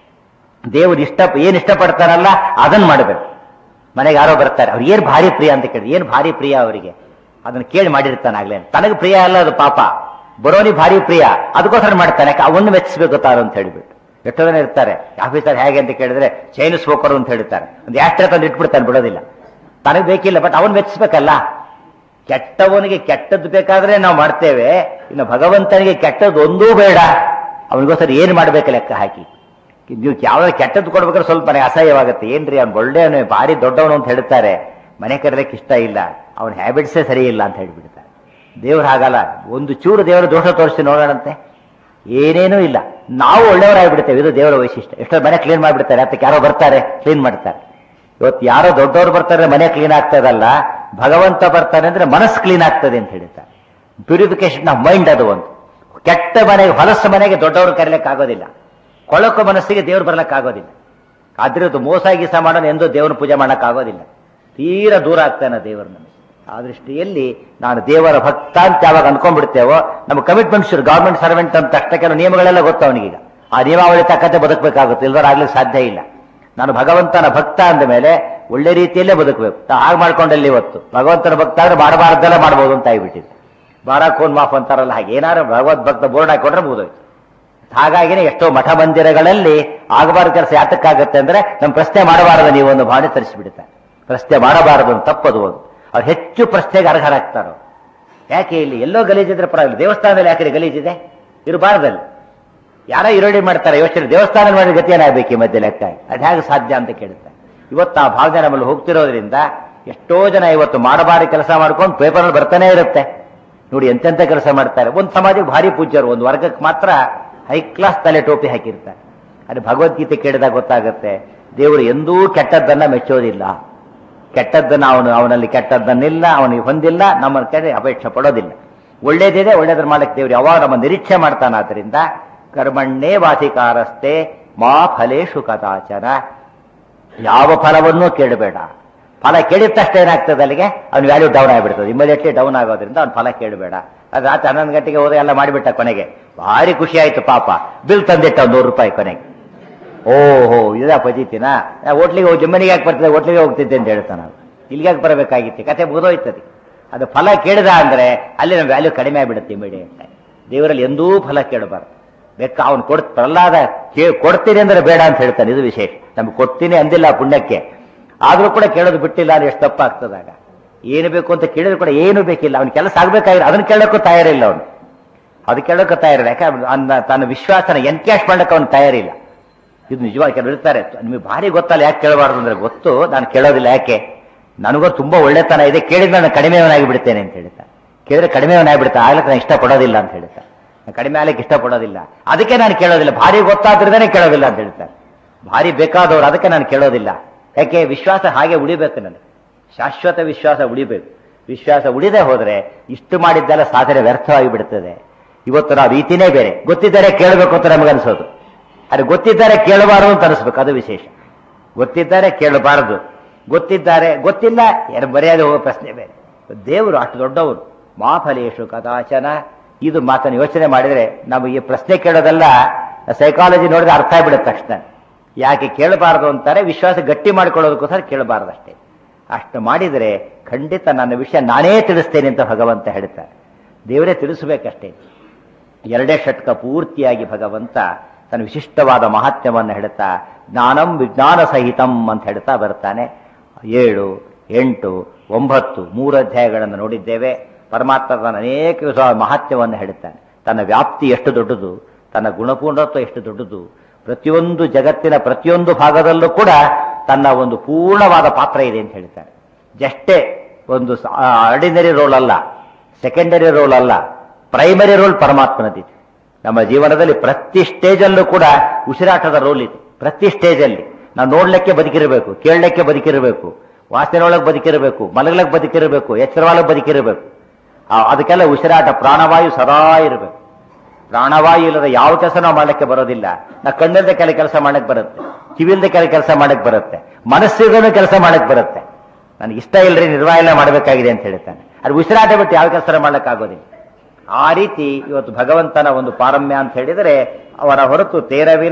ದೇವರು ಇಷ್ಟ ಏನ್ ಇಷ್ಟಪಡ್ತಾರಲ್ಲ ಅದನ್ನ ಮಾಡಬೇಕು ಮನೆಗೆ ಯಾರೋ ಬರ್ತಾರೆ ಅವ್ರು ಏನ್ ಭಾರಿ ಪ್ರಿಯ ಅಂತ ಕೇಳಿದ್ರು ಏನ್ ಭಾರಿ ಪ್ರಿಯ ಅವರಿಗೆ ಅದನ್ನ ಕೇಳಿ ಮಾಡಿರ್ತಾನೆ ಆಗ್ಲೇ ತನಗೆ ಪ್ರಿಯ ಅಲ್ಲ ಅದು ಪಾಪ ಬರೋನಿ ಭಾರಿ ಪ್ರಿಯ ಅದಕ್ಕೋಸ್ಕರ ಮಾಡ್ತಾನೆ ಯಾಕೆ ಅವನ್ನ ಮೆಚ್ಚಿಸ್ಬೇಕು ತಾರು ಅಂತ ಹೇಳಿಬಿಟ್ಟು ಎಷ್ಟೋ ಜನ ಇರ್ತಾರೆ ಆಫೀಸರ್ ಹೇಗೆ ಅಂತ ಕೇಳಿದ್ರೆ ಚೈನ್ ಸ್ಮೋಕರು ಅಂತ ಹೇಳ್ತಾರೆ ಒಂದು ಯಾಸ್ಟ್ರೆ ತಂದು ಇಟ್ಬಿಡ್ತಾನೆ ಬಿಡೋದಿಲ್ಲ ತನಗೆ ಬೇಕಿಲ್ಲ ಬಟ್ ಅವನ್ ಮೆಚ್ಚಿಸ್ಬೇಕಲ್ಲ ಕೆಟ್ಟವನಿಗೆ ಕೆಟ್ಟದ್ದು ಬೇಕಾದ್ರೆ ನಾವು ಮಾಡ್ತೇವೆ ಇನ್ನು ಭಗವಂತನಿಗೆ ಕೆಟ್ಟದ್ದು ಒಂದೂ ಬೇಡ ಅವನಿಗೋಸ್ಕರ ಏನು ಮಾಡ್ಬೇಕು ಲೆಕ್ಕ ಹಾಕಿ ನೀವು ಯಾವ್ದಾದ್ರು ಕೆಟ್ಟದ್ದು ಕೊಡ್ಬೇಕಾದ್ರೆ ಸ್ವಲ್ಪ ನನಗೆ ಅಸಹ್ಯವಾಗುತ್ತೆ ಏನ್ರಿ ಅವ್ನು ಒಳ್ಳೆಯವನು ಭಾರಿ ದೊಡ್ಡವನು ಅಂತ ಹೇಳ್ತಾರೆ ಮನೆ ಕರೆದಕ್ಕೆ ಇಷ್ಟ ಇಲ್ಲ ಅವನ ಹ್ಯಾಬಿಟ್ಸೇ ಸರಿ ಇಲ್ಲ ಅಂತ ಹೇಳ್ಬಿಡ್ತಾರೆ ದೇವ್ರು ಹಾಗಲ್ಲ ಒಂದು ಚೂರು ದೇವರ ದೋಷ ತೋರಿಸಿ ನೋಡೋಣಂತೆ ಏನೇನೂ ಇಲ್ಲ ನಾವು ಒಳ್ಳೆಯವರಾಗ್ಬಿಡ್ತೇವೆ ಇದು ದೇವರ ವೈಶಿಷ್ಟ್ಯ ಎಷ್ಟೋ ಮನೆ ಕ್ಲೀನ್ ಮಾಡಿಬಿಡ್ತಾರೆ ಅದಕ್ಕೆ ಯಾರೋ ಬರ್ತಾರೆ ಕ್ಲೀನ್ ಮಾಡ್ತಾರೆ ಇವತ್ತು ಯಾರೋ ದೊಡ್ಡವರು ಬರ್ತಾರೆ ಮನೆ ಕ್ಲೀನ್ ಆಗ್ತದಲ್ಲ ಭಗವಂತ ಬರ್ತಾನೆ ಅಂದ್ರೆ ಮನಸ್ಸು ಕ್ಲೀನ್ ಆಗ್ತದೆ ಅಂತ ಹೇಳ್ತಾರೆ ಪ್ಯೂರಿಫಿಕೇಶನ್ ಆಫ್ ಮೈಂಡ್ ಅದು ಒಂದು ಕೆಟ್ಟ ಮನೆಗೆ ಹೊಲಸು ಮನೆಗೆ ದೊಡ್ಡವರು ಕರೀಲಿಕ್ಕೆ ಆಗೋದಿಲ್ಲ ಕೊಳಕು ಮನಸ್ಸಿಗೆ ದೇವ್ರು ಬರ್ಲಿಕ್ಕೆ ಆಗೋದಿಲ್ಲ ಆದ್ರದ್ದು ಮೋಸ ಗೀಸ ಮಾಡೋಣ ಎಂದೂ ದೇವ್ರ ಪೂಜೆ ಮಾಡಕ್ ಆಗೋದಿಲ್ಲ ತೀರಾ ದೂರ ಆಗ್ತಾನೆ ದೇವರು ನಮಗೆ ಆ ದೃಷ್ಟಿಯಲ್ಲಿ ನಾನು ದೇವರ ಭಕ್ತ ಅಂತ ಯಾವಾಗ ಅನ್ಕೊಂಡ್ಬಿಡ್ತೇವೋ ನಮ್ಮ ಕಮಿಟ್ಮೆಂಟ್ ಶುರು ಗವರ್ಮೆಂಟ್ ಸರ್ವೆಂಟ್ ಅಂತ ಅಷ್ಟೇ ಕೆಲವು ನಿಯಮಗಳೆಲ್ಲ ಗೊತ್ತು ಅವನಿಗೀಗ ಆ ನಿಯಮಾವಳಿ ತಕ್ಕಂತೆ ಬದುಕಬೇಕಾಗುತ್ತೆ ಇಲ್ದರ ಆಗ್ಲಿಕ್ಕೆ ಸಾಧ್ಯ ಇಲ್ಲ ನಾನು ಭಗವಂತನ ಭಕ್ತ ಅಂದ ಮೇಲೆ ಒಳ್ಳೆ ರೀತಿಯಲ್ಲೇ ಬದುಕಬೇಕು ಹಾಗೆ ಮಾಡ್ಕೊಂಡಲ್ಲಿ ಇವತ್ತು ಭಗವಂತನ ಭಕ್ತ ಆದ್ರೆ ಮಾಡಬಾರ್ದೆಲ್ಲ ಮಾಡ್ಬೋದು ಅಂತ ಆಗಿಬಿಟ್ಟಿದೆ ಬಾರಾಕೋನ್ ಮಾಫ್ ಅಂತಾರಲ್ಲ ಹಾಗೆ ಏನಾದ್ರು ಭಗವದ್ ಭಕ್ತ ಬೋರ್ಡ್ ಹಾಕೊಂಡ್ರೆ ಮುಗಿದೋಯ್ತು ಹಾಗಾಗಿನೇ ಎಷ್ಟೋ ಮಠ ಮಂದಿರಗಳಲ್ಲಿ ಆಗಬಾರ್ದು ಕೆಲಸ ಯಾತಕ್ಕಾಗತ್ತೆ ಅಂದ್ರೆ ನಮ್ಮ ಪ್ರಶ್ನೆ ಮಾಡಬಾರದು ನೀವು ಒಂದು ಭಾವನೆ ತರಿಸಿಬಿಡುತ್ತಾರೆ ಪ್ರಶ್ನೆ ಮಾಡಬಾರದು ಅಂತ ತಪ್ಪದು ಒಂದು ಅವ್ರು ಹೆಚ್ಚು ಪ್ರಶ್ನೆಗೆ ಅರ್ಹರಾಗ್ತಾರೋ ಯಾಕೆ ಇಲ್ಲಿ ಎಲ್ಲೋ ಗಲೀಜಿದ್ರೆ ಪರವಾಗಿಲ್ಲ ದೇವಸ್ಥಾನದಲ್ಲಿ ಯಾಕೆ ಗಲೀಜಿದೆ ಇರಬಾರ್ದಲ್ಲಿ ಯಾರೋ ಈರುಳ್ಳಿ ಮಾಡ್ತಾರೆ ಯೋಚನೆ ದೇವಸ್ಥಾನ ಮಾಡಿದ ಗತಿ ಏನಾಗಬೇಕು ಈ ಮಧ್ಯೆ ಲೆಕ್ಕ ಅದು ಹೇಗೆ ಸಾಧ್ಯ ಅಂತ ಕೇಳುತ್ತೆ ಇವತ್ತು ಆ ಭಾವನೆ ನಮ್ಮಲ್ಲಿ ಹೋಗ್ತಿರೋದ್ರಿಂದ ಎಷ್ಟೋ ಜನ ಇವತ್ತು ಮಾಡಬಾರಿ ಕೆಲಸ ಮಾಡ್ಕೊಂಡು ಪೇಪರಲ್ಲಿ ಬರ್ತಾನೆ ಇರುತ್ತೆ ನೋಡಿ ಎಂತೆಂತ ಕೆಲಸ ಮಾಡ್ತಾರೆ ಒಂದು ಸಮಾಜಕ್ಕೆ ಭಾರಿ ಪೂಜ್ಯರು ಒಂದು ವರ್ಗಕ್ಕೆ ಮಾತ್ರ ಹೈ ಕ್ಲಾಸ್ ತಲೆ ಟೋಪಿ ಹಾಕಿರ್ತಾರೆ ಅದು ಭಗವದ್ಗೀತೆ ಕೇಳಿದಾಗ ಗೊತ್ತಾಗುತ್ತೆ ದೇವರು ಎಂದೂ ಕೆಟ್ಟದ್ದನ್ನ ಮೆಚ್ಚೋದಿಲ್ಲ ಕೆಟ್ಟದ್ದನ್ನ ಅವನು ಅವನಲ್ಲಿ ಕೆಟ್ಟದ್ದನ್ನಿಲ್ಲ ಅವನಿಗೆ ಹೊಂದಿಲ್ಲ ನಮ್ಮ ಕಡೆ ಅಪೇಕ್ಷೆ ಪಡೋದಿಲ್ಲ ಒಳ್ಳೇದಿದೆ ಒಳ್ಳೇದನ್ನ ಮಾಡಕ್ಕೆ ದೇವರು ಯಾವಾಗ ನಮ್ಮ ನಿರೀಕ್ಷೆ ಮಾಡ್ತಾನಾದ್ರಿಂದ ಕರ್ಮಣ್ಣೇ ವಾಸಿಕಾರಸ್ತೆ ಮಾ ಫಲೇಶು ಕದಾಚನ ಯಾವ ಫಲವನ್ನೂ ಕೇಳಬೇಡ ಫಲ ಕೇಳಿದ ತಕ್ಷಣ ಏನಾಗ್ತದೆ ಅಲ್ಲಿಗೆ ಅವ್ನ ವ್ಯಾಲ್ಯೂ ಡೌನ್ ಆಗಿಬಿಡ್ತದೆ ಇಮಿಡಿಯೇಟ್ಲಿ ಡೌನ್ ಆಗೋದ್ರಿಂದ ಅವ್ನ ಫಲ ಕೇಳಬೇಡ ಅದು ರಾತ್ರಿ ಹನ್ನೊಂದು ಗಂಟೆಗೆ ಹೋದ ಎಲ್ಲ ಮಾಡಿಬಿಟ್ಟ ಕೊನೆಗೆ ಭಾರಿ ಖುಷಿ ಆಯ್ತು ಪಾಪ ಬಿಲ್ ತಂದಿಟ್ಟ ಒಂದು ನೂರು ರೂಪಾಯಿ ಕೊನೆಗೆ ಓಹೋ ಇದಾ ಪಜಿತಿನ ಹೋಟ್ಲಿಗೆ ಹೋಗಿ ಜಮ್ಮನಿಗೆ ಯಾಕೆ ಬರ್ತದೆ ಹೋಟ್ಲಿಗೆ ಹೋಗ್ತಿದ್ದೆ ಅಂತ ಹೇಳ್ತಾನೆ ನಾವು ಇಲ್ಲಿಗೆ ಯಾಕೆ ಬರಬೇಕಾಗಿತ್ತು ಕತೆ ಮುಗಿದೋಯ್ತದೆ ಅದು ಫಲ ಕೇಳಿದ ಅಂದ್ರೆ ಅಲ್ಲಿ ನಮ್ಮ ವ್ಯಾಲ್ಯೂ ಕಡಿಮೆ ಆಗಿಬಿಡುತ್ತೆ ಇಮಿಡಿಯೇಟ್ ದೇವರಲ್ಲಿ ಎಂದೂ ಫಲ ಕೇಳಬಾರ್ದು ಬೆಕ್ಕ ಅವನು ಕೊಡ್ ಪ್ರಹ್ಲಾದ ಕೇ ಕೊಡ್ತೀನಿ ಅಂದ್ರೆ ಬೇಡ ಅಂತ ಹೇಳ್ತಾನೆ ಇದು ವಿಶೇಷ ನಮ್ಗೆ ಕೊಡ್ತೀನಿ ಅಂದಿಲ್ಲ ಪುಣ್ಯಕ್ಕೆ ಆದ್ರೂ ಕೂಡ ಕೇಳೋದು ಬಿಟ್ಟಿಲ್ಲ ಅಂದ್ರೆ ಎಷ್ಟು ತಪ್ಪಾಗ್ತದಾಗ ಏನು ಬೇಕು ಅಂತ ಕೇಳಿದ್ರು ಕೂಡ ಏನು ಬೇಕಿಲ್ಲ ಅವ್ನ ಕೆಲಸ ಆಗ್ಬೇಕಾಗಿಲ್ಲ ಅದನ್ನ ಕೇಳೋಕ್ಕೂ ತಯಾರಿಲ್ಲ ಅವನು ಅದು ಕೇಳೋಕ್ಕೂ ತಯಾರಿಲ್ಲ ಯಾಕೆ ಅವ್ನು ಅನ್ನ ತನ್ನ ವಿಶ್ವಾಸನ ಎನ್ಕ್ಯಾಶ್ ಮಾಡಕ್ಕೆ ಅವನು ತಯಾರಿಲ್ಲ ಇದು ನಿಜವಾಗಿ ಕೆಲವರು ಇರ್ತಾರೆ ನಿಮಗೆ ಭಾರಿ ಗೊತ್ತಲ್ಲ ಯಾಕೆ ಕೇಳಬಾರ್ದು ಅಂದ್ರೆ ಗೊತ್ತು ನಾನು ಕೇಳೋದಿಲ್ಲ ಯಾಕೆ ನನಗೂ ತುಂಬಾ ಒಳ್ಳೆತನ ಇದೆ ಕೇಳಿದ್ರೆ ನಾನು ಕಡಿಮೆಯವನಾಗಿ ಬಿಡ್ತೇನೆ ಅಂತ ಹೇಳ್ತಾರೆ ಕೇಳಿದ್ರೆ ಕಡಿಮೆಯವನಾಗಿ ಬಿಡ್ತಾನೆ ಆಗ್ಲಿಕ್ಕೆ ನಾನು ಇಷ್ಟಪಡೋದಿಲ್ಲ ಅಂತ ಹೇಳ್ತಾರೆ ನಾನು ಕಡಿಮೆ ಆಗ್ಲಿಕ್ಕೆ ಇಷ್ಟಪಡೋದಿಲ್ಲ ಅದಕ್ಕೆ ನಾನು ಕೇಳೋದಿಲ್ಲ ಭಾರಿ ಗೊತ್ತಾದ್ರದೇ ಕೇಳೋದಿಲ್ಲ ಅಂತ ಹೇಳ್ತಾರೆ ಭಾರಿ ಬೇಕಾದವರು ಅದಕ್ಕೆ ನಾನು ಕೇಳೋದಿಲ್ಲ ಯಾಕೆ ವಿಶ್ವಾಸ ಹಾಗೆ ಉಳಿಬೇಕು ನನಗೆ ಶಾಶ್ವತ ವಿಶ್ವಾಸ ಉಳಿಬೇಕು ವಿಶ್ವಾಸ ಉಳಿದೇ ಹೋದ್ರೆ ಇಷ್ಟು ಮಾಡಿದ್ದೆಲ್ಲ ಸಾಧನೆ ವ್ಯರ್ಥವಾಗಿ ಬಿಡುತ್ತದೆ ಇವತ್ತು ನಾವು ರೀತಿನೇ ಬೇರೆ ಗೊತ್ತಿದ್ದರೆ ಕೇಳಬೇಕು ಅಂತ ನಮಗನ್ಸೋದು ಅದು ಗೊತ್ತಿದ್ದಾರೆ ಕೇಳಬಾರದು ಅಂತ ಅನಿಸ್ಬೇಕು ಅದು ವಿಶೇಷ ಗೊತ್ತಿದ್ದಾರೆ ಕೇಳಬಾರದು ಗೊತ್ತಿದ್ದಾರೆ ಗೊತ್ತಿಲ್ಲ ಯಾರು ಬರೆಯದೆ ಹೋಗೋ ಪ್ರಶ್ನೆ ಬೇರೆ ದೇವರು ಅಷ್ಟು ದೊಡ್ಡವರು ಮಾಫಲೇಶು ಕದಾಚನ ಇದು ಮಾತನ್ನು ಯೋಚನೆ ಮಾಡಿದ್ರೆ ನಮಗೆ ಈ ಪ್ರಶ್ನೆ ಕೇಳೋದೆಲ್ಲ ಸೈಕಾಲಜಿ ನೋಡಿದ್ರೆ ಅರ್ಥ ಆಗ್ಬಿಡುತ್ತೆ ತಕ್ಷಣ ಯಾಕೆ ಕೇಳಬಾರದು ಅಂತಾರೆ ವಿಶ್ವಾಸ ಗಟ್ಟಿ ಮಾಡಿಕೊಳ್ಳೋದಕ್ಕೋಸ್ಕರ ಕೇಳಬಾರದು ಅಷ್ಟೇ ಅಷ್ಟು ಮಾಡಿದರೆ ಖಂಡಿತ ನನ್ನ ವಿಷಯ ನಾನೇ ತಿಳಿಸ್ತೇನೆ ಅಂತ ಭಗವಂತ ಹೇಳ್ತಾರೆ ದೇವರೇ ತಿಳಿಸಬೇಕಷ್ಟೇ ಎರಡೇ ಷಟ್ಕ ಪೂರ್ತಿಯಾಗಿ ಭಗವಂತ ತನ್ನ ವಿಶಿಷ್ಟವಾದ ಮಹಾತ್ಮ್ಯವನ್ನು ಹೇಳ್ತಾ ಜ್ಞಾನಂ ವಿಜ್ಞಾನ ಸಹಿತಂ ಅಂತ ಹೇಳ್ತಾ ಬರ್ತಾನೆ ಏಳು ಎಂಟು ಒಂಬತ್ತು ಮೂರು ಅಧ್ಯಾಯಗಳನ್ನು ನೋಡಿದ್ದೇವೆ ಪರಮಾತ್ಮ ತನ್ನ ಅನೇಕ ವಿಧವಾದ ಮಹಾತ್ಮ್ಯವನ್ನು ಹೇಳುತ್ತಾನೆ ತನ್ನ ವ್ಯಾಪ್ತಿ ಎಷ್ಟು ದೊಡ್ಡದು ತನ್ನ ಗುಣಪೂರ್ಣತ್ವ ಎಷ್ಟು ದೊಡ್ಡದು ಪ್ರತಿಯೊಂದು ಜಗತ್ತಿನ ಪ್ರತಿಯೊಂದು ಭಾಗದಲ್ಲೂ ಕೂಡ ತನ್ನ ಒಂದು ಪೂರ್ಣವಾದ ಪಾತ್ರ ಇದೆ ಅಂತ ಹೇಳ್ತಾರೆ ಜಷ್ಟೇ ಒಂದು ಆರ್ಡಿನರಿ ರೋಲ್ ಅಲ್ಲ ಸೆಕೆಂಡರಿ ರೋಲ್ ಅಲ್ಲ ಪ್ರೈಮರಿ ರೋಲ್ ಪರಮಾತ್ಮನದಿದೆ ನಮ್ಮ ಜೀವನದಲ್ಲಿ ಪ್ರತಿ ಸ್ಟೇಜಲ್ಲೂ ಕೂಡ ಉಸಿರಾಟದ ರೋಲ್ ಇದೆ ಪ್ರತಿ ಸ್ಟೇಜಲ್ಲಿ ನಾವು ನೋಡ್ಲಿಕ್ಕೆ ಬದುಕಿರಬೇಕು ಕೇಳಲಿಕ್ಕೆ ಬದುಕಿರಬೇಕು ವಾಸನೆಯೊಳಗೆ ಬದುಕಿರಬೇಕು ಮಲಗಲಕ್ಕೆ ಬದುಕಿರಬೇಕು ಎಚ್ಚರವಾಳಗೆ ಬದುಕಿರಬೇಕು ಆ- ಅದಕ್ಕೆಲ್ಲ ಉಸಿರಾಟ ಪ್ರಾಣವಾಯು ಸದಾ ಇರಬೇಕು ಪ್ರಾಣವಾಯು ಇಲ್ಲದ ಯಾವ ಕೆಲಸ ನಾವು ಮಾಡಲಿಕ್ಕೆ ಬರೋದಿಲ್ಲ ನಾ ಕಣ್ಣಿಲ್ದ ಕೆಲ ಕೆಲಸ ಮಾಡಕ್ ಬರುತ್ತೆ ಕಿವಿಲ್ದ ಕೆಲ ಕೆಲಸ ಮಾಡಕ್ ಬರುತ್ತೆ ಮನಸ್ಸಿಗೂ ಕೆಲಸ ಮಾಡಕ್ ಬರುತ್ತೆ ನನಗೆ ಇಷ್ಟ ಇಲ್ರಿ ನಿರ್ವಹಣೆ ಮಾಡಬೇಕಾಗಿದೆ ಅಂತ ಹೇಳ್ತಾನೆ ಅದು ಉಸಿರಾಟ ಬಿಟ್ಟು ಯಾವ ಕೆಲಸ ಮಾಡಕ್ಕಾಗೋದಿಲ್ಲ ಆ ರೀತಿ ಇವತ್ತು ಭಗವಂತನ ಒಂದು ಪಾರಮ್ಯ ಅಂತ ಹೇಳಿದರೆ ಅವರ ಹೊರತು ತೇರವಿನ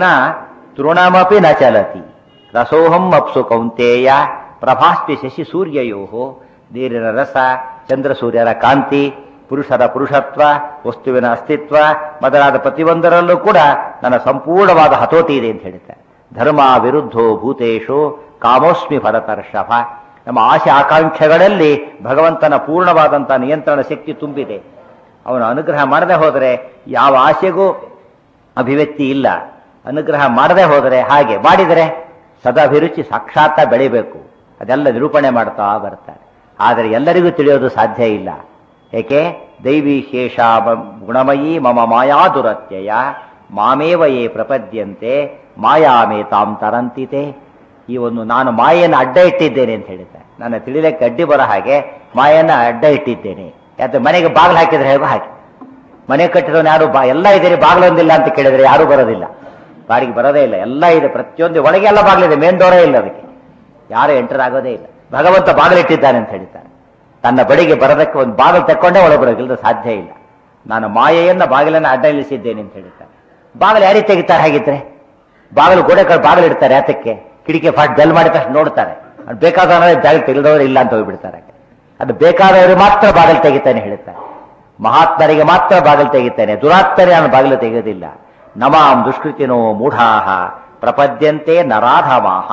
ತೃಣಮಪಿ ನ ಚಲತಿ ರಸೋಹಂ ಅಪ್ಸು ಕೌಂತೇಯ ಪ್ರಭಾಸ್ತಿ ಶಶಿ ಸೂರ್ಯಯೋಹೋ ನೀರಿನ ರಸ ಚಂದ್ರ ಸೂರ್ಯರ ಕಾಂತಿ ಪುರುಷರ ಪುರುಷತ್ವ ವಸ್ತುವಿನ ಅಸ್ತಿತ್ವ ಮೊದಲಾದ ಪ್ರತಿಯೊಂದರಲ್ಲೂ ಕೂಡ ನನ್ನ ಸಂಪೂರ್ಣವಾದ ಹತೋಟಿ ಇದೆ ಅಂತ ಹೇಳ್ತಾರೆ ಧರ್ಮ ವಿರುದ್ಧೋ ಭೂತೇಶು ಕಾಮೋಸ್ಮಿ ಭರತರ್ಷಭ ನಮ್ಮ ಆಶೆ ಆಕಾಂಕ್ಷೆಗಳಲ್ಲಿ ಭಗವಂತನ ಪೂರ್ಣವಾದಂತಹ ನಿಯಂತ್ರಣ ಶಕ್ತಿ ತುಂಬಿದೆ ಅವನು ಅನುಗ್ರಹ ಮಾಡದೆ ಹೋದರೆ ಯಾವ ಆಶೆಗೂ ಅಭಿವ್ಯಕ್ತಿ ಇಲ್ಲ ಅನುಗ್ರಹ ಮಾಡದೆ ಹೋದರೆ ಹಾಗೆ ಮಾಡಿದರೆ ಸದಾಭಿರುಚಿ ಸಾಕ್ಷಾತ್ತ ಬೆಳಿಬೇಕು ಅದೆಲ್ಲ ನಿರೂಪಣೆ ಮಾಡ್ತಾ ಬರ್ತಾರೆ ಆದರೆ ಎಲ್ಲರಿಗೂ ತಿಳಿಯೋದು ಸಾಧ್ಯ ಇಲ್ಲ ಏಕೆ ದೈವಿ ಶೇಷ ಮ- ಗುಣಮಯೀ ಮಮ ಮಾಯಾ ದುರತ್ಯಯ ಮಾಮೇವ ಯೇ ಪ್ರಪದ್ಯಂತೆ ಮಾಯಾಮೇ ತಾಂ ತರಂತಿತೆ ಈ ಒಂದು ನಾನು ಮಾಯೆಯನ್ನು ಅಡ್ಡ ಇಟ್ಟಿದ್ದೇನೆ ಅಂತ ಹೇಳಿದ್ದೆ ನನ್ನ ತಿಳಿಲಿಕ್ಕೆ ಅಡ್ಡಿ ಬರೋ ಹಾಗೆ ಮಾಯನ್ನ ಅಡ್ಡ ಇಟ್ಟಿದ್ದೇನೆ ಯಾಕೆ ಮನೆಗೆ ಬಾಗಿಲು ಹಾಕಿದ್ರೆ ಹೇಗೋ ಹಾಕಿ ಮನೆ ಕಟ್ಟಿದವನು ಯಾರು ಬಾ ಎಲ್ಲ ಇದ್ದೀರಿ ಬಾಗಿಲೊಂದಿಲ್ಲ ಅಂತ ಕೇಳಿದ್ರೆ ಯಾರೂ ಬರೋದಿಲ್ಲ ಬಾಡಿಗೆ ಬರೋದೇ ಇಲ್ಲ ಎಲ್ಲ ಇದೆ ಪ್ರತಿಯೊಂದು ಒಳಗೆ ಎಲ್ಲ ಬಾಗಿಲಿದೆ ಮೇನ್ ಡೋರೇ ಇಲ್ಲ ಅದಕ್ಕೆ ಯಾರು ಎಂಟರ್ ಆಗೋದೇ ಇಲ್ಲ ಭಗವಂತ ಬಾಗಿಲಿಟ್ಟಿದ್ದಾನೆ ಅಂತ ಹೇಳ್ತಾರೆ ತನ್ನ ಬಡಿಗೆ ಬರೋದಕ್ಕೆ ಒಂದು ಬಾಗಿಲು ತಕ್ಕೊಂಡೇ ಒಳಗೆ ಬರೋದಿಲ್ಲ ಸಾಧ್ಯ ಇಲ್ಲ ನಾನು ಮಾಯೆಯನ್ನ ಬಾಗಿಲನ್ನು ಅಡ್ಡ ನಿಲ್ಲಿಸಿದ್ದೇನೆ ಅಂತ ಹೇಳ್ತಾರೆ ಬಾಗಿಲು ಯಾರಿಗೆ ತೆಗಿತಾರೆ ಹಾಗಿದ್ರೆ ಬಾಗಿಲು ಗೋಡೆ ಕಡೆ ಬಾಗಿಲು ಇಡ್ತಾರೆ ಯಾತಕ್ಕೆ ಕಿಡಿಕೆ ಫಾಟ್ ಬೆಲ್ ಮಾಡಿದ ತಕ್ಷಣ ನೋಡ್ತಾರೆ ಅದು ಬೇಕಾದವರ ಜಾಗ ತೆಗೆದವರು ಇಲ್ಲ ಅಂತ ಹೋಗ್ಬಿಡ್ತಾರೆ ಅದು ಬೇಕಾದವರು ಮಾತ್ರ ಬಾಗಿಲು ತೆಗಿತಾನೆ ಹೇಳ್ತಾರೆ ಮಹಾತ್ಮರಿಗೆ ಮಾತ್ರ ಬಾಗಿಲು ತೆಗಿತಾನೆ ದುರಾತ್ಮರಿಗೆ ನಾನು ಬಾಗಿಲು ತೆಗೆಯೋದಿಲ್ಲ ನಮಾಂ ದುಷ್ಕೃತಿನೋ ಮೂಢಾಹ ಪ್ರಪದ್ಯಂತೆ ನರಾಧಮಾಹ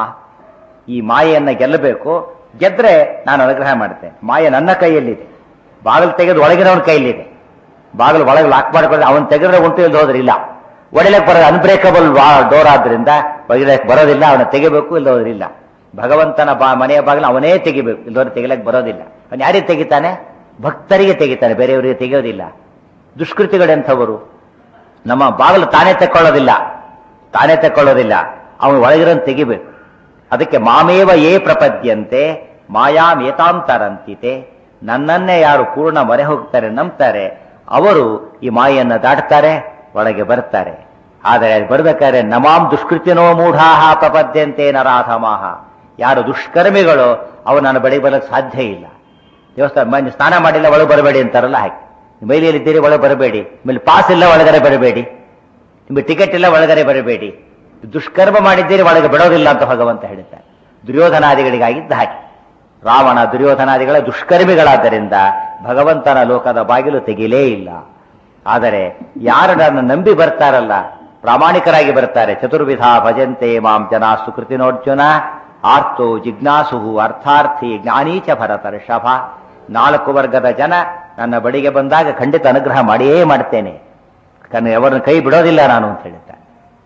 ಈ ಮಾಯೆಯನ್ನ ಗೆಲ್ಲಬೇಕು ಗೆದ್ರೆ ನಾನು ಅನುಗ್ರಹ ಮಾಡ್ತೇನೆ ಮಾಯೆ ನನ್ನ ಕೈಯಲ್ಲಿದೆ ಬಾಗಿಲು ತೆಗೆದು ಒಳಗಿನವನ ಕೈಯಲ್ಲಿದೆ ಬಾಗಿಲು ಒಳಗೆ ಲಾಕ್ ಮಾಡ್ಕೊಂಡು ಅವನು ತೆಗೆದ್ರೆ ಉಂಟು ಇಲ್ದ ಹೋದ್ರೆ ಇಲ್ಲ ಒಡೆಯಕ್ಕೆ ಬರೋದು ಅನ್ಬ್ರೇಕಬಲ್ ಡೋರ್ ಆದ್ರಿಂದ ಒಳಗೆ ಬರೋದಿಲ್ಲ ಅವನ ತೆಗಿಬೇಕು ಇಲ್ದ ಹೋದ್ರೆ ಇಲ್ಲ ಭಗವಂತನ ಬಾ ಮನೆಯ ಬಾಗಿಲು ಅವನೇ ತೆಗಿಬೇಕು ಇಲ್ದೋದ್ರೆ ತೆಗಿಲಕ್ಕೆ ಬರೋದಿಲ್ಲ ಅವನು ಯಾರಿಗೆ ತೆಗಿತಾನೆ ಭಕ್ತರಿಗೆ ತೆಗಿತಾನೆ ಬೇರೆಯವರಿಗೆ ತೆಗೆಯೋದಿಲ್ಲ ದುಷ್ಕೃತಿಗಳೆಂಥವರು ನಮ್ಮ ಬಾಗಿಲು ತಾನೇ ತಕ್ಕೊಳ್ಳೋದಿಲ್ಲ ತಾನೇ ತಕ್ಕೊಳ್ಳೋದಿಲ್ಲ ಅವನು ಒಳಗಿರೋನ್ ತೆಗಿಬೇಕು ಅದಕ್ಕೆ ಮಾಮೇವ ಏ ಪ್ರಪದ್ಯಂತೆ ಮಾಯಾಂ ಏತಾಂತರಂತಿತೆ ನನ್ನನ್ನೇ ಯಾರು ಪೂರ್ಣ ಮೊರೆ ಹೋಗ್ತಾರೆ ನಂಬ್ತಾರೆ ಅವರು ಈ ಮಾಯೆಯನ್ನು ದಾಟ್ತಾರೆ ಒಳಗೆ ಬರ್ತಾರೆ ಆದರೆ ಅಲ್ಲಿ ಬರ್ಬೇಕಾದ್ರೆ ನಮಾಂ ದುಷ್ಕೃತಿನೋ ಮೂಢಾಹ ಪ್ರಪದ್ಯಂತೆ ನರಾಧಮಾಹ ಯಾರು ದುಷ್ಕರ್ಮಿಗಳು ಅವು ನನ್ನ ಬಳಿ ಬರಕ್ಕೆ ಸಾಧ್ಯ ಇಲ್ಲ ದೇವಸ್ಥಾನ ಮ- ನೀವು ಸ್ನಾನ ಮಾಡಿಲ್ಲ ಒಳಗೆ ಬರಬೇಡಿ ಅಂತಾರಲ್ಲ ಹಾಗೆ ಮೈಲಿಯಲ್ಲಿದ್ದೀರಿ ಒಳಗೆ ಬರಬೇಡಿ ಆಮೇಲೆ ಪಾಸ್ ಇಲ್ಲ ಒಳಗಡೆ ಬರಬೇಡಿ ನಿಮಗೆ ಟಿಕೆಟ್ ಇಲ್ಲ ಒಳಗಡೆ ಬರಬೇಡಿ ದುಷ್ಕರ್ಮ ಮಾಡಿದ್ದೀರಿ ಒಳಗೆ ಬಿಡೋದಿಲ್ಲ ಅಂತ ಭಗವಂತ ಹೇಳ್ತಾರೆ ದುರ್ಯೋಧನಾದಿಗಳಿಗಾಗಿದ್ದ ಹಾಗೆ ರಾವಣ ದುರ್ಯೋಧನಾದಿಗಳ ದುಷ್ಕರ್ಮಿಗಳಾದ್ದರಿಂದ ಭಗವಂತನ ಲೋಕದ ಬಾಗಿಲು ತೆಗಿಲೇ ಇಲ್ಲ ಆದರೆ ಯಾರು ನನ್ನ ನಂಬಿ ಬರ್ತಾರಲ್ಲ ಪ್ರಾಮಾಣಿಕರಾಗಿ ಬರ್ತಾರೆ ಚತುರ್ವಿಧ ಭಜಂತೆ ಮಾಂ ಜನ ಸುಕೃತಿನೋರ್ಜುನ ಆರ್ತೋ ಜಿಜ್ಞಾಸುಹು ಅರ್ಥಾರ್ಥಿ ಜ್ಞಾನೀಚ ಭರತರ್ಷಭ ನಾಲ್ಕು ವರ್ಗದ ಜನ ನನ್ನ ಬಳಿಗೆ ಬಂದಾಗ ಖಂಡಿತ ಅನುಗ್ರಹ ಮಾಡಿಯೇ ಮಾಡ್ತೇನೆ ಕಣ್ಣು ಅವರನ್ನು ಕೈ ಬಿಡೋದಿಲ್ಲ ನಾನು ಅಂತ ಹೇಳ್ತಾರೆ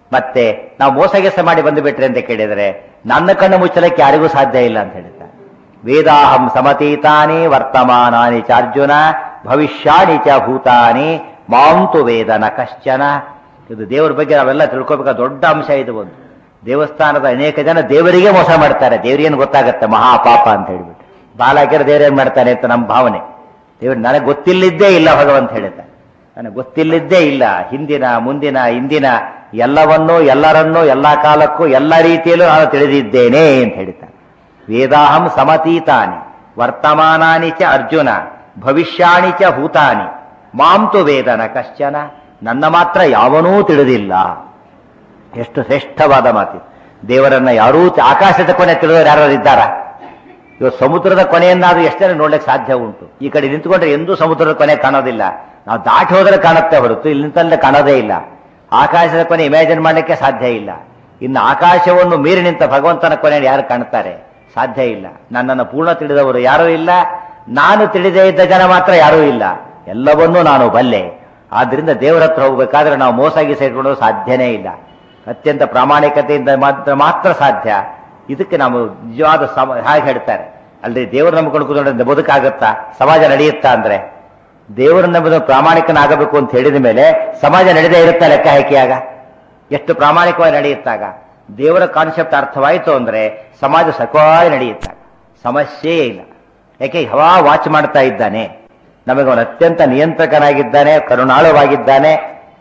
ಮತ್ತೆ ನಾವು ಮೋಸ ಗೆಸ ಮಾಡಿ ಬಂದು ಬಿಟ್ರೆ ಅಂತ ಕೇಳಿದರೆ ನನ್ನ ಕಣ್ಣು ಮುಚ್ಚಲಕ್ಕೆ ಯಾರಿಗೂ ಸಾಧ್ಯ ಇಲ್ಲ ಅಂತ ಹೇಳ್ತಾರೆ ವೇದಾಹಂ ಸಮತೀತಾನಿ ವರ್ತಮಾನಾನಿ ಚ ಅರ್ಜುನ ಭವಿಷ್ಯಾಣಿ ಚ ಭೂತಾನಿ ಮಾಂತು ವೇದನ ಕಶ್ಚನ ಇದು ದೇವರ ಬಗ್ಗೆ ನಾವೆಲ್ಲ ತಿಳ್ಕೊಬೇಕಾದ ದೊಡ್ಡ ಅಂಶ ಇದು ಒಂದು ದೇವಸ್ಥಾನದ ಅನೇಕ ಜನ ದೇವರಿಗೆ ಮೋಸ ಮಾಡ್ತಾರೆ ದೇವರಿಗೇನು ಗೊತ್ತಾಗತ್ತೆ ಮಹಾಪಾಪ ಅಂತ ಹೇಳ್ಬಿಟ್ಟು ಬಾಲಾಕಿರ ದೇವರೇನ್ ಮಾಡ್ತಾನೆ ಅಂತ ನಮ್ಮ ಭಾವನೆ ದೇವ್ರು ನನಗೆ ಗೊತ್ತಿಲ್ಲಿದ್ದೇ ಇಲ್ಲ ಭಗವಂತ ಹೇಳ್ತಾನೆ ನನಗೆ ಗೊತ್ತಿಲ್ಲಿದ್ದೇ ಇಲ್ಲ ಹಿಂದಿನ ಮುಂದಿನ ಇಂದಿನ ಎಲ್ಲವನ್ನೂ ಎಲ್ಲರನ್ನೂ ಎಲ್ಲಾ ಕಾಲಕ್ಕೂ ಎಲ್ಲ ರೀತಿಯಲ್ಲೂ ನಾನು ತಿಳಿದಿದ್ದೇನೆ ಅಂತ ಹೇಳ್ತಾನೆ ವೇದಾಹಂ ಸಮತೀತಾನಿ ವರ್ತಮಾನಾನಿ ಚ ಅರ್ಜುನ ಭವಿಷ್ಯಾಣಿ ಚ ಭೂತಾನಿ ಮಾಂತು ವೇದನ ಕಶ್ಚನ ನನ್ನ ಮಾತ್ರ ಯಾವನೂ ತಿಳಿದಿಲ್ಲ ಎಷ್ಟು ಶ್ರೇಷ್ಠವಾದ ಮಾತು ದೇವರನ್ನ ಯಾರೂ ತಿ- ಆಕಾಶದ ಕೊನೆ ತಿಳಿದವರು ಯಾರು ಇದ್ದಾರಾ ಇವತ್ತು ಸಮುದ್ರದ ಕೊನೆಯನ್ನಾದ್ರೂ ಎಷ್ಟು ಜನ ನೋಡ್ಲಿಕ್ಕೆ ಸಾಧ್ಯ ಉಂಟು ಈ ಕಡೆ ನಿಂತ್ಕೊಂಡ್ರೆ ಎಂದೂ ಸಮುದ್ರದ ಕೊನೆ ಕಾಣೋದಿಲ್ಲ ನಾವು ದಾಟಿ ಹೋದ್ರೆ ಕಾಣುತ್ತೆ ಹೊರತು ಇಲ್ಲಿ ನಿಂತಲ್ಲೇ ಕಾಣೋದೇ ಇಲ್ಲ ಆಕಾಶದ ಕೊನೆ ಇಮ್ಯಾಜಿನ್ ಮಾಡಲಿಕ್ಕೆ ಸಾಧ್ಯ ಇಲ್ಲ ಇನ್ನು ಆಕಾಶವನ್ನು ಮೀರಿ ನಿಂತ ಭಗವಂತನ ಕೊನೆ ಯಾರು ಕಾಣ್ತಾರೆ ಸಾಧ್ಯ ಇಲ್ಲ ನನ್ನನ್ನು ಪೂರ್ಣ ತಿಳಿದವರು ಯಾರೂ ಇಲ್ಲ ನಾನು ತಿಳಿದೇ ಇದ್ದ ಜನ ಮಾತ್ರ ಯಾರೂ ಇಲ್ಲ ಎಲ್ಲವನ್ನೂ ನಾನು ಬಲ್ಲೆ ಆದ್ರಿಂದ ದೇವರ ಹತ್ರ ಹೋಗ್ಬೇಕಾದ್ರೆ ನಾವು ಮೋಸಾಗಿ ಸೇರ್ಕೊಳ್ಳೋದು ಸಾಧ್ಯನೇ ಇಲ್ಲ ಅತ್ಯಂತ ಪ್ರಾಮಾಣಿಕತೆಯಿಂದ ಮಾತ್ರ ಮಾತ್ರ ಸಾಧ್ಯ ಇದಕ್ಕೆ ನಾವು ನಿಜವಾದ ಸಮ ಹಾಗೆ ಹೇಳ್ತಾರೆ ಅಲ್ರಿ ದೇವರು ನಂಬಿಕೊಂಡು ಕೂತ್ಕೊಂಡ್ರೆ ಬದುಕಾಗತ್ತಾ ಸಮಾಜ ನಡೆಯುತ್ತಾ ಅಂದ್ರೆ ದೇವರನ್ನ ನಂಬಿದ ಪ್ರಾಮಾಣಿಕನಾಗಬೇಕು ಅಂತ ಹೇಳಿದ ಮೇಲೆ ಸಮಾಜ ನಡೆದೇ ಇರುತ್ತಾ ಲೆಕ್ಕ ಹಾಕಿಯಾಗ ಎಷ್ಟು ಪ್ರಾಮಾಣಿಕವಾಗಿ ನಡೆಯುತ್ತಾಗ ದೇವರ ಕಾನ್ಸೆಪ್ಟ್ ಅರ್ಥವಾಯಿತು ಅಂದ್ರೆ ಸಮಾಜ ಸಕವಾಗಿ ನಡೆಯುತ್ತಾಗ ಸಮಸ್ಯೆಯೇ ಇಲ್ಲ ಯಾಕೆ ಹವಾ ವಾಚ್ ಮಾಡ್ತಾ ಇದ್ದಾನೆ ನಮಗೆ ಅವನು ಅತ್ಯಂತ ನಿಯಂತ್ರಕನಾಗಿದ್ದಾನೆ ಕರುಣಾಳುವಾಗಿದ್ದಾನೆ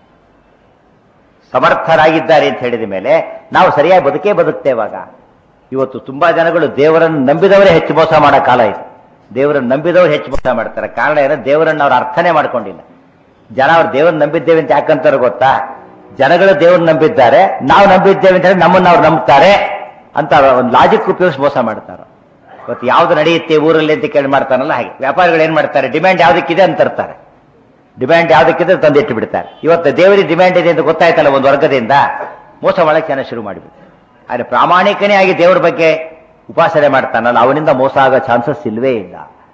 ಸಮರ್ಥರಾಗಿದ್ದಾರೆ ಅಂತ ಹೇಳಿದ ಮೇಲೆ ನಾವು ಸರಿಯಾಗಿ ಬದುಕೇ ಬದುಕ್ತೇವಾಗ ಇವತ್ತು ತುಂಬಾ ಜನಗಳು ದೇವರನ್ನು ನಂಬಿದವರೇ ಹೆಚ್ಚು ಮೋಸ ಮಾಡೋ ಕಾಲ ಇದು ದೇವರನ್ನು ನಂಬಿದವರು ಹೆಚ್ಚು ಮೋಸ ಮಾಡ್ತಾರೆ ಕಾರಣ ಏನೋ ದೇವರನ್ನು ಅವ್ರು ಅರ್ಥನೇ ಮಾಡ್ಕೊಂಡಿಲ್ಲ ಜನ ಅವ್ರು ದೇವರನ್ನ ನಂಬಿದ್ದೇವೆ ಅಂತ ಯಾಕಂತಾರೆ ಗೊತ್ತಾ ಜನಗಳು ದೇವ್ರನ್ನ ನಂಬಿದ್ದಾರೆ ನಾವು ನಂಬಿದ್ದೇವೆ ಅಂತ ಹೇಳಿ ನಮ್ಮನ್ನ ಅವ್ರು ನಂಬ್ತಾರೆ ಅಂತ ಒಂದು ಲಾಜಿಕ್ ಉಪಯೋಗಿಸಿ ಮೋಸ ಮಾಡ್ತಾರೆ ಇವತ್ತು ಯಾವ್ದು ನಡೆಯುತ್ತೆ ಊರಲ್ಲಿ ಅಂತ ಕೇಳಿ ಮಾಡ್ತಾನಲ್ಲ ಹಾಗೆ ವ್ಯಾಪಾರಿಗಳು ಏನ್ ಮಾಡ್ತಾರೆ ಡಿಮ್ಯಾಂಡ್ ಯಾವ್ದಕ್ಕಿದೆ ಅಂತ ತರ್ತಾರೆ ಡಿಮ್ಯಾಂಡ್ ಯಾವ್ದಕ್ಕಿದೆ ತಂದಿಟ್ಟು ಬಿಡ್ತಾರೆ ಇವತ್ತು ದೇವರಿಗೆ ಡಿಮ್ಯಾಂಡ್ ಇದೆ ಅಂತ ಗೊತ್ತಾಯ್ತಲ್ಲ ಒಂದು ವರ್ಗದಿಂದ ಮೋಸ ಮಾಡಕ್ಕೆ ಜನ ಶುರು ಮಾಡಿಬಿಟ್ಟು ಆದ್ರೆ ಪ್ರಾಮಾಣಿಕನೇ ಆಗಿ ದೇವರ ಬಗ್ಗೆ ಉಪಾಸನೆ ಮಾಡ್ತಾನಲ್ಲ ಅವನಿಂದ ಮೋಸ ಆಗೋ ಚಾನ್ಸಸ್ ಇಲ್ವೇ ಇಲ್ಲ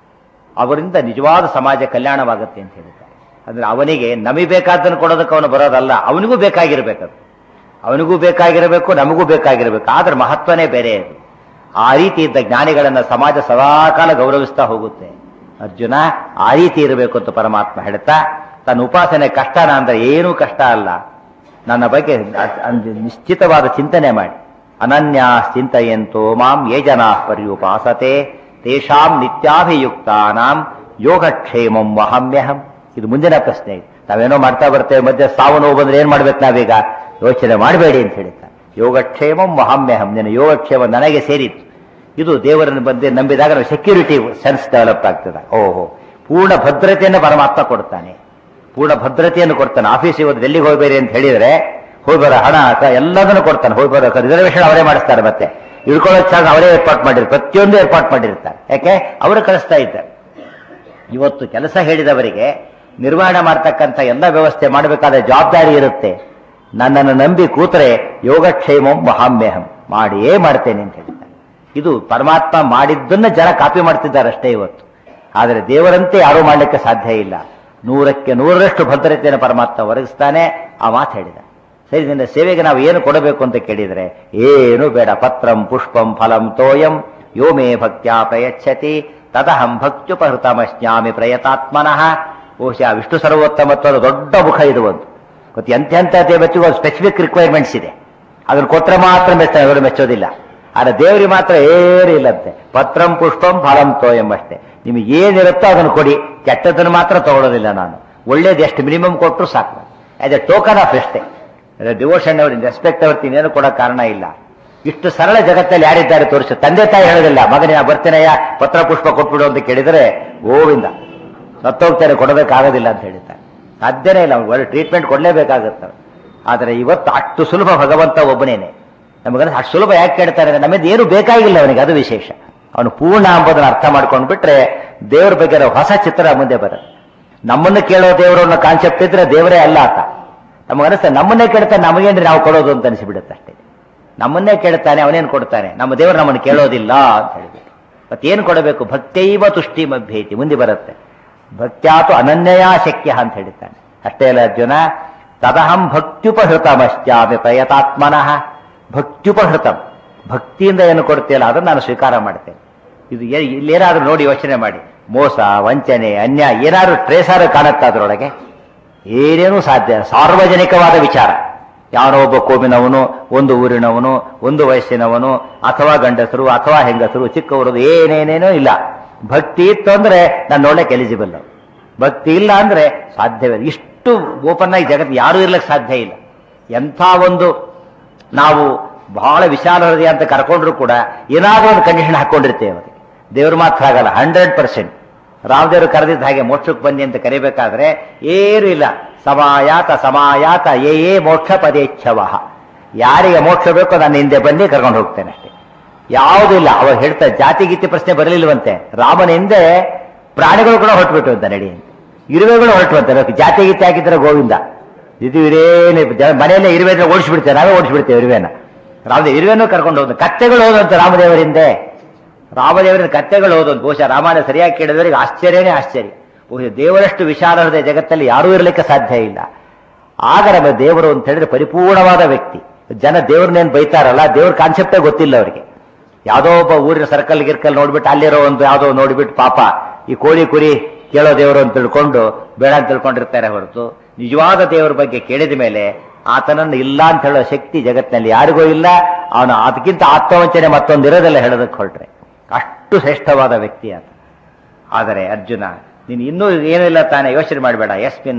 ಅವರಿಂದ ನಿಜವಾದ ಸಮಾಜ ಕಲ್ಯಾಣವಾಗುತ್ತೆ ಅಂತ ಹೇಳ್ತಾರೆ ಅಂದ್ರೆ ಅವನಿಗೆ ನಮಗೆ ಬೇಕಾದ್ದನ್ನು ಕೊಡೋದಕ್ಕೆ ಅವನು ಬರೋದಲ್ಲ ಅವನಿಗೂ ಬೇಕಾಗಿರ್ಬೇಕದು ಅವನಿಗೂ ಬೇಕಾಗಿರಬೇಕು ನಮಗೂ ಬೇಕಾಗಿರಬೇಕು ಆದ್ರೆ ಮಹತ್ವನೇ ಬೇರೆ ಅದು ಆ ರೀತಿ ಇದ್ದ ಜ್ಞಾನಿಗಳನ್ನ ಸಮಾಜ ಸದಾಕಾಲ ಗೌರವಿಸ್ತಾ ಹೋಗುತ್ತೆ ಅರ್ಜುನ ಆ ರೀತಿ ಇರಬೇಕು ಅಂತ ಪರಮಾತ್ಮ ಹೇಳ್ತಾ ತನ್ನ ಉಪಾಸನೆ ಕಷ್ಟನ ಅಂದ್ರೆ ಏನೂ ಕಷ್ಟ ಅಲ್ಲ ನನ್ನ ಬಗ್ಗೆ ಅ- ಅಂದ್- ನಿಶ್ಚಿತವಾದ ಚಿಂತನೆ ಮಾಡಿ ಅನನ್ಯಾ ಚಿಂತೆಯಂತೋ ಮಾಂ ಯೇ ಜನಾ ಪರ್ಯುಪಾಸತೆ ತೇಷಾಂ ನಿತ್ಯಾಭಿಯುಕ್ತಾನಾಂ ಯೋಗಕ್ಷೇಮಂ ವಹಮ್ಯಹಂ ಇದು ಮುಂದಿನ ಪ್ರಶ್ನೆ ಇದು ನಾವೇನೋ ಮಾಡ್ತಾ ಬರ್ತೇವೆ ಮಧ್ಯೆ ಸಾವು ನೋವು ಬಂದ್ರೆ ಏನ್ ಮಾಡ್ಬೇಕು ನಾವೀಗ ಯೋಚನೆ ಮಾಡಬೇಡಿ ಅಂತ ಹೇಳ್ತಾರೆ ಯೋಗಕ್ಷೇಮಂ ವಹಮ್ಯಹಂ ನಿನ್ನ ಯೋಗಕ್ಷೇಮ ನನಗೆ ಸೇರಿತ್ತು ಇದು ದೇವರನ್ನು ಬಂದು ನಂಬಿದಾಗ ನಾವು ಸೆಕ್ಯೂರಿಟಿ ಸೆನ್ಸ್ ಡೆವಲಪ್ ಆಗ್ತದೆ ಓಹೋ ಪೂರ್ಣ ಭದ್ರತೆಯನ್ನು ಪರಮಾತ್ಮ ಕೊಡ್ತಾನೆ ಪೂರ್ಣ ಭದ್ರತೆಯನ್ನು ಕೊಡ್ತಾನೆ ಆಫೀಸ್ ಇವತ್ತು ಎಲ್ಲಿಗೆ ಹೋಗ್ಬೇಡಿ ಅಂತ ಹೇಳಿದ್ರೆ ಹೋಗಿ ಬರೋ ಹಣ ಅಥವಾ ಎಲ್ಲದನ್ನು ಕೊಡ್ತಾನೆ ಹೋಗಿ ಬರೋ ರಿಸರ್ವೇಶನ್ ಅವರೇ ಮಾಡಿಸ್ತಾರೆ ಮತ್ತೆ ಇಳ್ಕೊಳ್ಳೋ ಚಾರ್ಜ್ ಅವರೇ ಏರ್ಪಾಟ್ ಮಾಡಿರ್ತಾರೆ ಪ್ರತಿಯೊಂದು ಏರ್ಪಾಟ್ ಮಾಡಿರ್ತಾರೆ ಯಾಕೆ ಅವರು ಕಳಿಸ್ತಾ ಇದ್ದಾರೆ ಇವತ್ತು ಕೆಲಸ ಹೇಳಿದವರಿಗೆ ನಿರ್ವಹಣೆ ಮಾಡ್ತಕ್ಕಂಥ ಎಲ್ಲ ವ್ಯವಸ್ಥೆ ಮಾಡಬೇಕಾದ ಜವಾಬ್ದಾರಿ ಇರುತ್ತೆ ನನ್ನನ್ನು ನಂಬಿ ಕೂತರೆ ಯೋಗಕ್ಷೇಮಂ ಮಹಾಮ್ಯಹಂ ಮಾಡಿಯೇ ಮಾಡ್ತೇನೆ ಅಂತ ಹೇಳಿದ್ದಾರೆ ಇದು ಪರಮಾತ್ಮ ಮಾಡಿದ್ದನ್ನ ಜನ ಕಾಪಿ ಮಾಡ್ತಿದ್ದಾರೆ ಅಷ್ಟೇ ಇವತ್ತು ಆದರೆ ದೇವರಂತೆ ಯಾರೂ ಮಾಡಲಿಕ್ಕೆ ಸಾಧ್ಯ ಇಲ್ಲ ನೂರಕ್ಕೆ ನೂರರಷ್ಟು ಭದ್ರತೆಯನ್ನು ಪರಮಾತ್ಮ ಒದಗಿಸ್ತಾನೆ ಆ ಮಾತು ಹೇಳಿದ ಸರಿ ನಿನ್ನ ಸೇವೆಗೆ ನಾವು ಏನು ಕೊಡಬೇಕು ಅಂತ ಕೇಳಿದರೆ ಏನು ಬೇಡ ಪತ್ರಂ ಪುಷ್ಪಂ ಫಲಂ ತೋಯಂ ಯೋ ಮೇ ಭಕ್ತ್ಯಾ ಪ್ರಯಚ್ಛತಿ ತದಹಂ ಭಕ್ತ್ಯುಪಹೃತಮಶ್ನಾಮಿ ಪ್ರಯತಾತ್ಮನಃ ಬಹುಶಃ ವಿಷ್ಣು ಸರ್ವೋತ್ತಮತ್ವದ ದೊಡ್ಡ ಮುಖ ಇದು ಒಂದು ಗೊತ್ತಿ ಎಂತೆಂಥ ದೇವತೆಗೂ ಒಂದು ಸ್ಪೆಸಿಫಿಕ್ ರಿಕ್ವೈರ್ಮೆಂಟ್ಸ್ ಇದೆ ಅದನ್ನು ಕೊಟ್ಟರೆ ಮಾತ್ರ ಮೆಚ್ತಾರೆ ಅವರು ಮೆಚ್ಚೋದಿಲ್ಲ ಆದರೆ ದೇವರಿಗೆ ಮಾತ್ರ ಏನೂ ಇಲ್ಲಂತೆ ಪತ್ರಂ ಪುಷ್ಪಂ ಫಲಂ ತೋಯಂ ಅಷ್ಟೇ ನಿಮಗೆ ಏನಿರುತ್ತೋ ಅದನ್ನು ಕೊಡಿ ಕೆಟ್ಟದನ್ನು ಮಾತ್ರ ತಗೊಳ್ಳೋದಿಲ್ಲ ನಾನು ಒಳ್ಳೇದು ಎಷ್ಟು ಮಿನಿಮಮ್ ಕೊಟ್ಟರು ಸಾಕು ಆಸ್ ಎ ಟೋಕನ್ ಆಫ್ ಎಷ್ಟೇ ಡಿವೋಷನ್ ಅವ್ರ ರೆಸ್ಪೆಕ್ಟ್ ಅವ್ರ ಇನ್ನೇನು ಕೊಡೋ ಕಾರಣ ಇಲ್ಲ ಇಷ್ಟು ಸರಳ ಜಗತ್ತಲ್ಲಿ ಯಾರಿದ್ದಾರೆ ತೋರಿಸು ತಂದೆ ತಾಯಿ ಹೇಳೋದಿಲ್ಲ ಮಗನೇ ನಾ ಬರ್ತೀನಯ್ಯ ಪತ್ರ ಪುಷ್ಪ ಕೊಟ್ಬಿಡು ಅಂತ ಕೇಳಿದರೆ ಗೋವಿಂದ ಸತ್ತೋಗ್ತಾರೆ ಕೊಡಬೇಕಾಗೋದಿಲ್ಲ ಅಂತ ಹೇಳಿದ್ದಾರೆ ಸಾಧ್ಯನೇ ಇಲ್ಲ ಅವ್ನಿಗೆ ಒಳ್ಳೆ ಟ್ರೀಟ್ಮೆಂಟ್ ಕೊಡಲೇಬೇಕಾಗುತ್ತೆ ಆದರೆ ಇವತ್ತು ಅಷ್ಟು ಸುಲಭ ಭಗವಂತ ಒಬ್ಬನೇನೆ ನಮಗಂದ್ರೆ ಅಷ್ಟು ಸುಲಭ ಯಾಕೆ ಕೇಳ್ತಾರೆ ಅಂದ್ರೆ ನಮ್ಮಿಂದ ಏನು ಬೇಕಾಗಿಲ್ಲ ಅವನಿಗೆ ಅದು ವಿಶೇಷ ಅವನು ಪೂರ್ಣ ಎಂಬುದನ್ನು ಅರ್ಥ ಮಾಡ್ಕೊಂಡು ಬಿಟ್ರೆ ದೇವ್ರ ಬಗ್ಗೆ ಇರೋ ಹೊಸ ಚಿತ್ರ ಮುಂದೆ ಬರುತ್ತೆ ನಮ್ಮನ್ನು ಕೇಳೋ ದೇವರು ಅನ್ನೋ ಕಾನ್ಸೆಪ್ಟ್ ಇದ್ರೆ ದೇವರೇ ಅಲ್ಲ ಆತ ನಮಗನಿಸ್ತದೆ ನಮ್ಮನ್ನೇ ಕೇಳ್ತಾನೆ ನಮಗೇನ್ರಿ ನಾವು ಕೊಡೋದು ಅಂತ ಅನಿಸಿಬಿಡುತ್ತೆ ಅಷ್ಟೇ ನಮ್ಮನ್ನೇ ಕೇಳ್ತಾನೆ ಅವನೇನು ಕೊಡ್ತಾನೆ ನಮ್ಮ ದೇವರು ನಮ್ಮನ್ನು ಕೇಳೋದಿಲ್ಲ ಅಂತ ಹೇಳಿಬಿಟ್ಟು ಮತ್ತೇನು ಕೊಡಬೇಕು ಭಕ್ತೈವ ತುಷ್ಟಿ ಮಭ್ಯೇತಿ ಮುಂದೆ ಬರುತ್ತೆ ಭಕ್ತ್ಯಾತು ಅನನ್ಯಯಾ ಶಕ್ಯ ಅಂತ ಹೇಳ್ತಾನೆ ಅಷ್ಟೇ ಅಲ್ಲ ಅರ್ಜುನ ತದಹಂ ಭಕ್ತ್ಯುಪಹೃತಮಶ್ಚಾಮಿ ಪ್ರಯತಾತ್ಮನಃ ಭಕ್ತ್ಯುಪಹೃತಂ ಭಕ್ತಿಯಿಂದ ಏನು ಕೊಡ್ತೀಯಲ್ಲ ಅದನ್ನು ನಾನು ಸ್ವೀಕಾರ ಮಾಡ್ತೇನೆ ಇದು ಏ- ಇಲ್ಲೇನಾದ್ರೂ ನೋಡಿ ಯೋಚನೆ ಮಾಡಿ ಮೋಸ ವಂಚನೆ ಅನ್ಯಾಯ ಏನಾದ್ರು ಟ್ರೇಸಾರು ಕಾಣುತ್ತಾ ಅದರೊಳಗೆ ಏನೇನೂ ಸಾಧ್ಯ ಸಾರ್ವಜನಿಕವಾದ ವಿಚಾರ ಯಾರೋ ಒಬ್ಬ ಕೋಮಿನವನು ಒಂದು ಊರಿನವನು ಒಂದು ವಯಸ್ಸಿನವನು ಅಥವಾ ಗಂಡಸರು ಅಥವಾ ಹೆಂಗಸರು ಚಿಕ್ಕವರದು ಏನೇನೇನೋ ಇಲ್ಲ ಭಕ್ತಿ ಇತ್ತು ಅಂದ್ರೆ ನಾನು ನೋಡಕ್ಕೆ ಎಲಿಜಿಬಲ್ ಭಕ್ತಿ ಇಲ್ಲ ಅಂದ್ರೆ ಸಾಧ್ಯವಿಲ್ಲ ಇಷ್ಟು ಓಪನ್ ಆಗಿ ಜಗತ್ತು ಯಾರೂ ಇರ್ಲಿಕ್ಕೆ ಸಾಧ್ಯ ಇಲ್ಲ ಎಂಥ ಒಂದು ನಾವು ಬಹಳ ವಿಶಾಲ ಹೃದಯ ಅಂತ ಕರ್ಕೊಂಡ್ರು ಕೂಡ ಏನಾದ್ರೂ ಒಂದು ಕಂಡೀಷನ್ ಹಾಕೊಂಡಿರ್ತೇವೆ ಅದಕ್ಕೆ ದೇವ್ರ ಮಾತ್ರ ಆಗಲ್ಲ ಹಂಡ್ರೆಡ್ ಪರ್ಸೆಂಟ್ ರಾಮದೇವರು ಕರೆದಿದ್ದ ಹಾಗೆ ಮೋಕ್ಷಕ್ಕೆ ಬನ್ನಿ ಅಂತ ಕರಿಬೇಕಾದ್ರೆ ಏನೂ ಇಲ್ಲ ಸಮಾಯಾತ ಸಮಾಯಾತ ಏ ಏ ಮೋಕ್ಷ ಪದೇಚ್ಛವ ಯಾರಿಗೆ ಮೋಕ್ಷ ಬೇಕೋ ನಾನು ಹಿಂದೆ ಬನ್ನಿ ಕರ್ಕೊಂಡು ಹೋಗ್ತೇನೆ ಅಷ್ಟೇ ಯಾವುದೂ ಇಲ್ಲ ಅವಾಗ ಹೇಳ್ತಾ ಜಾತಿ ಗೀತಿ ಪ್ರಶ್ನೆ ಬರಲಿಲ್ವಂತೆ ರಾಮನ ಹಿಂದೆ ಪ್ರಾಣಿಗಳು ಕೂಡ ಹೊರಟುಬಿಟ್ಟು ಅಂತ ನಡಿ ಅಂತ ಇರುವೆಗಳು ಹೊರಟುವಂತೆ ಜಾತಿ ಗೀತಿ ಹಾಕಿದ್ರೆ ಗೋವಿಂದ ಇದು ಇರೇನು ಜ- ಮನೆಯಲ್ಲೇ ಇರುವೆನ ಓಡಿಸ್ಬಿಡ್ತೇವೆ ನಾವೇ ಓಡಿಸ್ಬಿಡ್ತೇವೆ ಇರುವೆನ ರಾಮದೇವ್ ಇರುವೆನೂ ಕರ್ಕೊಂಡು ಹೋದ ಕತ್ತೆಗಳು ಹೋದಂತೆ ರಾಮದೇವರ ಹಿಂದೆ ರಾಮದೇವರ ಕತ್ತೆಗಳು ಹೋದಂತ ಬಹುಶಃ ರಾಮಾಯಣ ಸರಿಯಾಗಿ ಕೇಳಿದವರಿಗೆ ಆಶ್ಚರ್ಯನೇ ಆಶ್ಚರ್ಯ ಬಹುಶಃ ದೇವರಷ್ಟು ವಿಶಾಲ ಹೃದಯ ಜಗತ್ತಲ್ಲಿ ಯಾರೂ ಇರಲಿಕ್ಕೆ ಸಾಧ್ಯ ಇಲ್ಲ ಆಗ ನಮ್ಮ ದೇವರು ಅಂತ ಹೇಳಿದ್ರೆ ಪರಿಪೂರ್ಣವಾದ ವ್ಯಕ್ತಿ ಜನ ದೇವ್ರನ್ನೇನು ಬೈತಾರಲ್ಲ ದೇವ್ರ ಕಾನ್ಸೆಪ್ಟೇ ಗೊತ್ತಿಲ್ಲ ಅವರಿಗೆ ಯಾವುದೋ ಒಬ್ಬ ಊರಿನ ಸರ್ಕಲ್ ಗಿರ್ಕಲ್ ನೋಡ್ಬಿಟ್ಟು ಅಲ್ಲಿರೋ ಒಂದು ಯಾವುದೋ ನೋಡ್ಬಿಟ್ಟು ಪಾಪ ಈ ಕೋಳಿ ಕುರಿ ಕೇಳೋ ದೇವರು ಅಂತ ತಿಳ್ಕೊಂಡು ಬೇಡ ಅಂತ ತಿಳ್ಕೊಂಡಿರ್ತಾರೆ ಹೊರತು ನಿಜವಾದ ದೇವರ ಬಗ್ಗೆ ಕೇಳಿದ ಮೇಲೆ ಆತನನ್ನು ಇಲ್ಲ ಅಂತ ಹೇಳೋ ಶಕ್ತಿ ಜಗತ್ತಿನಲ್ಲಿ ಯಾರಿಗೂ ಇಲ್ಲ ಅವನು ಅದಕ್ಕಿಂತ ಆತ್ಮವಂಚನೆ ಮತ್ತೊಂದು ಇರೋದೆಲ್ಲ ಹೇಳೋದಕ್ಕೆ ಹೊರಟ್ರೆ ಅಷ್ಟು ಶ್ರೇಷ್ಠವಾದ ವ್ಯಕ್ತಿ ಆತ ಆದರೆ ಅರ್ಜುನ ನೀನು ಇನ್ನೂ ಏನೂ ಇಲ್ಲ ತಾನೇ ಯೋಚನೆ ಮಾಡಬೇಡ ಯಸ್ಮಿನ್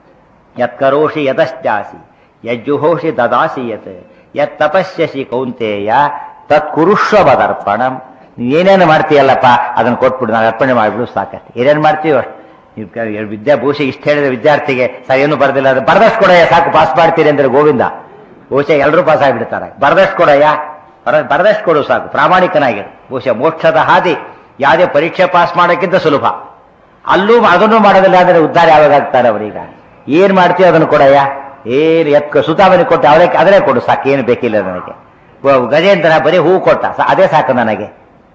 ಯತ್ಕರೋಷಿ ಯತಶ್ಚಾಸಿ ಯಜ್ಜುಹೋಷಿ ದದಾಸಿ ಯತ್ ಯತ್ ತಪಸ್ಯಸಿ ಕೌಂತೇಯ ತತ್ ಕುರುಷ್ವ ಬದರ್ಪಣಂ ನೀನ್ ಏನೇನು ಮಾಡ್ತೀಯಲ್ಲಪ್ಪ ಅದನ್ನು ಕೊಟ್ಬಿಡು ನಾನು ಅರ್ಪಣೆ ಮಾಡಿಬಿಡು ಸಾಕಷ್ಟು ಏನೇನು ಮಾಡ್ತೀವೋ ಅಷ್ಟು ನೀವು ಕ- ವಿದ್ಯಾಭೂಷ ಇಷ್ಟ ಹೇಳಿದ ವಿದ್ಯಾರ್ಥಿಗೆ ಸರ್ ಏನು ಬರ್ದಿಲ್ಲ ಅದು ಬರ್ದಷ್ಟು ಕೊಡಯ್ಯ ಸಾಕು ಪಾಸ್ ಮಾಡ್ತೀರಿ ಅಂದ್ರೆ ಗೋವಿಂದ ಬಹುಶಃ ಎಲ್ಲರೂ ಪಾಸ್ ಆಗಿಬಿಡ್ತಾರೆ ಬರ್ದಷ್ಟು ಕೊಡಯ್ಯ ಬರ ಬರ್ದಷ್ಟು ಕೊಡು ಸಾಕು ಪ್ರಾಮಾಣಿಕನಾಗಿರು ಬಹುಶಃ ಮೋಕ್ಷದ ಹಾದಿ ಯಾವುದೇ ಪರೀಕ್ಷೆ ಪಾಸ್ ಮಾಡೋಕ್ಕಿಂತ ಸುಲಭ ಅಲ್ಲೂ ಅದನ್ನು ಮಾಡೋದಿಲ್ಲ ಅಂದ್ರೆ ಉದ್ಧಾರ ಯಾವಾಗ ಆಗ್ತಾರೆ ಅವರೀಗ ಏನ್ ಮಾಡ್ತೀವಿ ಅದನ್ನು ಕೊಡಯ್ಯ ಏನು ಎತ್ಕ ಸುತಾಮನಿ ಕೊಟ್ಟು ಅವರೇ ಅದನ್ನೇ ಕೊಡು ಸಾಕು ಏನು ಬೇಕಿಲ್ಲ ನನಗೆ ವ- ಗಜೇಂದ್ರ ಬರೀ ಹೂ ಕೊಟ್ಟ ಸಾ- ಅದೇ ಸಾಕು ನನಗೆ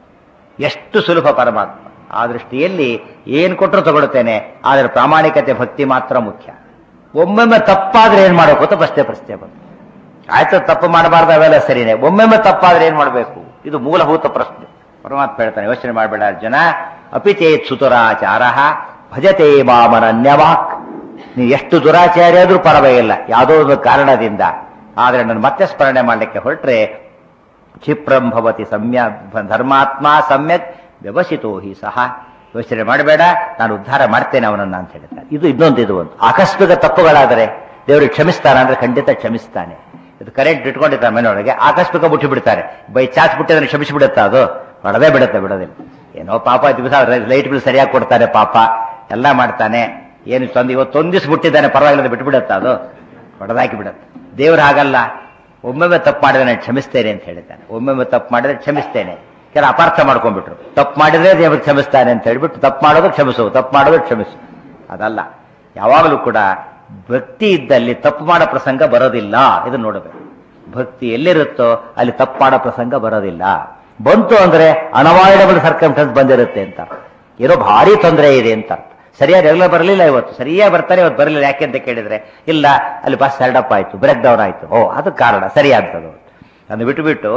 ಎಷ್ಟು ಸುಲಭ ಪರಮಾತ್ಮ ಆ ದೃಷ್ಟಿಯಲ್ಲಿ ಏನು ಕೊಟ್ಟರು ತಗೊಳ್ತೇನೆ ಆದರೆ ಪ್ರಾಮಾಣಿಕತೆ ಭಕ್ತಿ ಮಾತ್ರ ಮುಖ್ಯ ಒಮ್ಮೊಮ್ಮೆ ತಪ್ಪಾದ್ರೆ ಏನ್ ಮಾಡಬೇಕು ಅಂತ ಪ್ರಶ್ನೆ ಪ್ರಶ್ನೆ ಬಂತು ಆಯ್ತು ತಪ್ಪು ಮಾಡಬಾರ್ದು ಅವೆಲ್ಲ ಸರಿನೇ ಒಮ್ಮೊಮ್ಮೆ ತಪ್ಪಾದ್ರೆ ಏನ್ ಮಾಡಬೇಕು ಇದು ಮೂಲಭೂತ ಪ್ರಶ್ನೆ ಪರಮಾತ್ಮ ಹೇಳ್ತಾನೆ ಯೋಚನೆ ಮಾಡಬೇಡ ಅರ್ಜುನ ಅಪಿಚೇತ್ ಸುತುರಾಚಾರ ಭಜತೆ ಮಾಮನನ್ಯವಾಕ್ ನೀವು ಎಷ್ಟು ದುರಾಚಾರಿ ಆದ್ರೂ ಪರವಾಗಿಲ್ಲ ಯಾವುದೋ ಒಂದು ಕಾರಣದಿಂದ ಆದ್ರೆ ನಾನು ಮತ್ತೆ ಸ್ಮರಣೆ ಮಾಡಲಿಕ್ಕೆ ಹೊರಟ್ರೆ ಕ್ಷಿಪ್ರಂ ಭವತಿ ಸಮ್ಯ ಧರ್ಮಾತ್ಮ ಸಮ್ಯಕ್ ವ್ಯವಸಿತೋ ಹಿ ಸಹ ಯೋಚನೆ ಮಾಡಬೇಡ ನಾನು ಉದ್ಧಾರ ಮಾಡ್ತೇನೆ ಅವನನ್ನ ಅಂತ ಹೇಳ್ತಾನೆ ಇದು ಇನ್ನೊಂದು ಇದು ಒಂದು ಆಕಸ್ಮಿಕ ತಪ್ಪುಗಳಾದರೆ ದೇವರು ಕ್ಷಮಿಸ್ತಾನೆ ಅಂದ್ರೆ ಖಂಡಿತ ಕ್ಷಮಿಸ್ತಾನೆ ಇದು ಕರೆಂಟ್ ಇಟ್ಕೊಂಡಿರ್ತಾರೆ ಮನೆಯೊಳಗೆ ಆಕಸ್ಮಿಕ ಮುಟ್ಟಿ ಬಿಡ್ತಾರೆ ಬೈ ಚಾಚ್ ಬಿಟ್ಟಿದ್ರೆ ಕ್ಷಮಿಸಿಬಿಡುತ್ತಾ ಅದು ಹೊಡೆದೇ ಬಿಡುತ್ತೆ ಬಿಡೋದಿಲ್ಲ ಏನೋ ಪಾಪ ದಿವಸ ಲೈಟ್ ಬಿಲ್ ಸರಿಯಾಗಿ ಕೊಡ್ತಾನೆ ಪಾಪ ಎಲ್ಲ ಮಾಡ್ತಾನೆ ಏನು ತಂದು ಇವತ್ತೊಂದು ದಿವಸ ಬಿಟ್ಟಿದ್ದಾನೆ ಪರವಾಗಿಲ್ಲ ಬಿಟ್ಟು ಬಿಡುತ್ತಾ ಅದು ಹೊಡೆದಾಕಿ ಬಿಡುತ್ತೆ ದೇವ್ರು ಹಾಗಲ್ಲ ಒಮ್ಮೊಮ್ಮೆ ತಪ್ಪು ಮಾಡಿದ್ರೆ ನಾನು ಕ್ಷಮಿಸ್ತೇನೆ ಅಂತ ಹೇಳಿದ್ದಾನೆ ಒಮ್ಮೊಮ್ಮೆ ತಪ್ಪು ಮಾಡಿದ್ರೆ ಕ್ಷಮಿಸ್ತೇನೆ ಕೆಲ ಅಪಾರ್ಥ ಮಾಡ್ಕೊಂಡ್ಬಿಟ್ರು ತಪ್ಪು ಮಾಡಿದ್ರೆ ದೇವರು ಕ್ಷಮಿಸ್ತಾನೆ ಅಂತ ಹೇಳ್ಬಿಟ್ಟು ತಪ್ಪು ಮಾಡೋದು ಕ್ಷಮಿಸು ತಪ್ಪು ಮಾಡೋದು ಕ್ಷಮಿಸು ಅದಲ್ಲ ಯಾವಾಗಲೂ ಕೂಡ ಭಕ್ತಿ ಇದ್ದಲ್ಲಿ ತಪ್ಪು ಮಾಡೋ ಪ್ರಸಂಗ ಬರೋದಿಲ್ಲ ಇದನ್ನ ನೋಡಬೇಕು ಭಕ್ತಿ ಎಲ್ಲಿರುತ್ತೋ ಅಲ್ಲಿ ತಪ್ಪು ಮಾಡೋ ಪ್ರಸಂಗ ಬರೋದಿಲ್ಲ ಬಂತು ಅಂದ್ರೆ ಅನವಾಯ್ಡಬಲ್ ಸರ್ಕಮ್ಸ್ಟೆನ್ಸ್ ಬಂದಿರುತ್ತೆ ಅಂತ ಏನೋ ಭಾರಿ ತೊಂದರೆ ಇದೆ ಅಂತ ಅರ್ಥ. ಸರಿಯಾಗಿ ರೆಗ್ಯುಲರ್ ಬರಲಿಲ್ಲ ಇವತ್ತು ಸರಿಯಾಗಿ ಬರ್ತಾರೆ ಇವತ್ತು ಬರಲಿಲ್ಲ ಯಾಕೆ ಅಂತ ಕೇಳಿದ್ರೆ ಇಲ್ಲ ಅಲ್ಲಿ ಬಸ್ ಅಪ್ ಆಯ್ತು ಬ್ರೇಕ್ ಡೌನ್ ಆಯ್ತು ಓ ಅದು ಕಾರಣ ಸರಿಯಾಗ್ತದೆ ಅದನ್ನು ಬಿಟ್ಟು ಬಿಟ್ಟು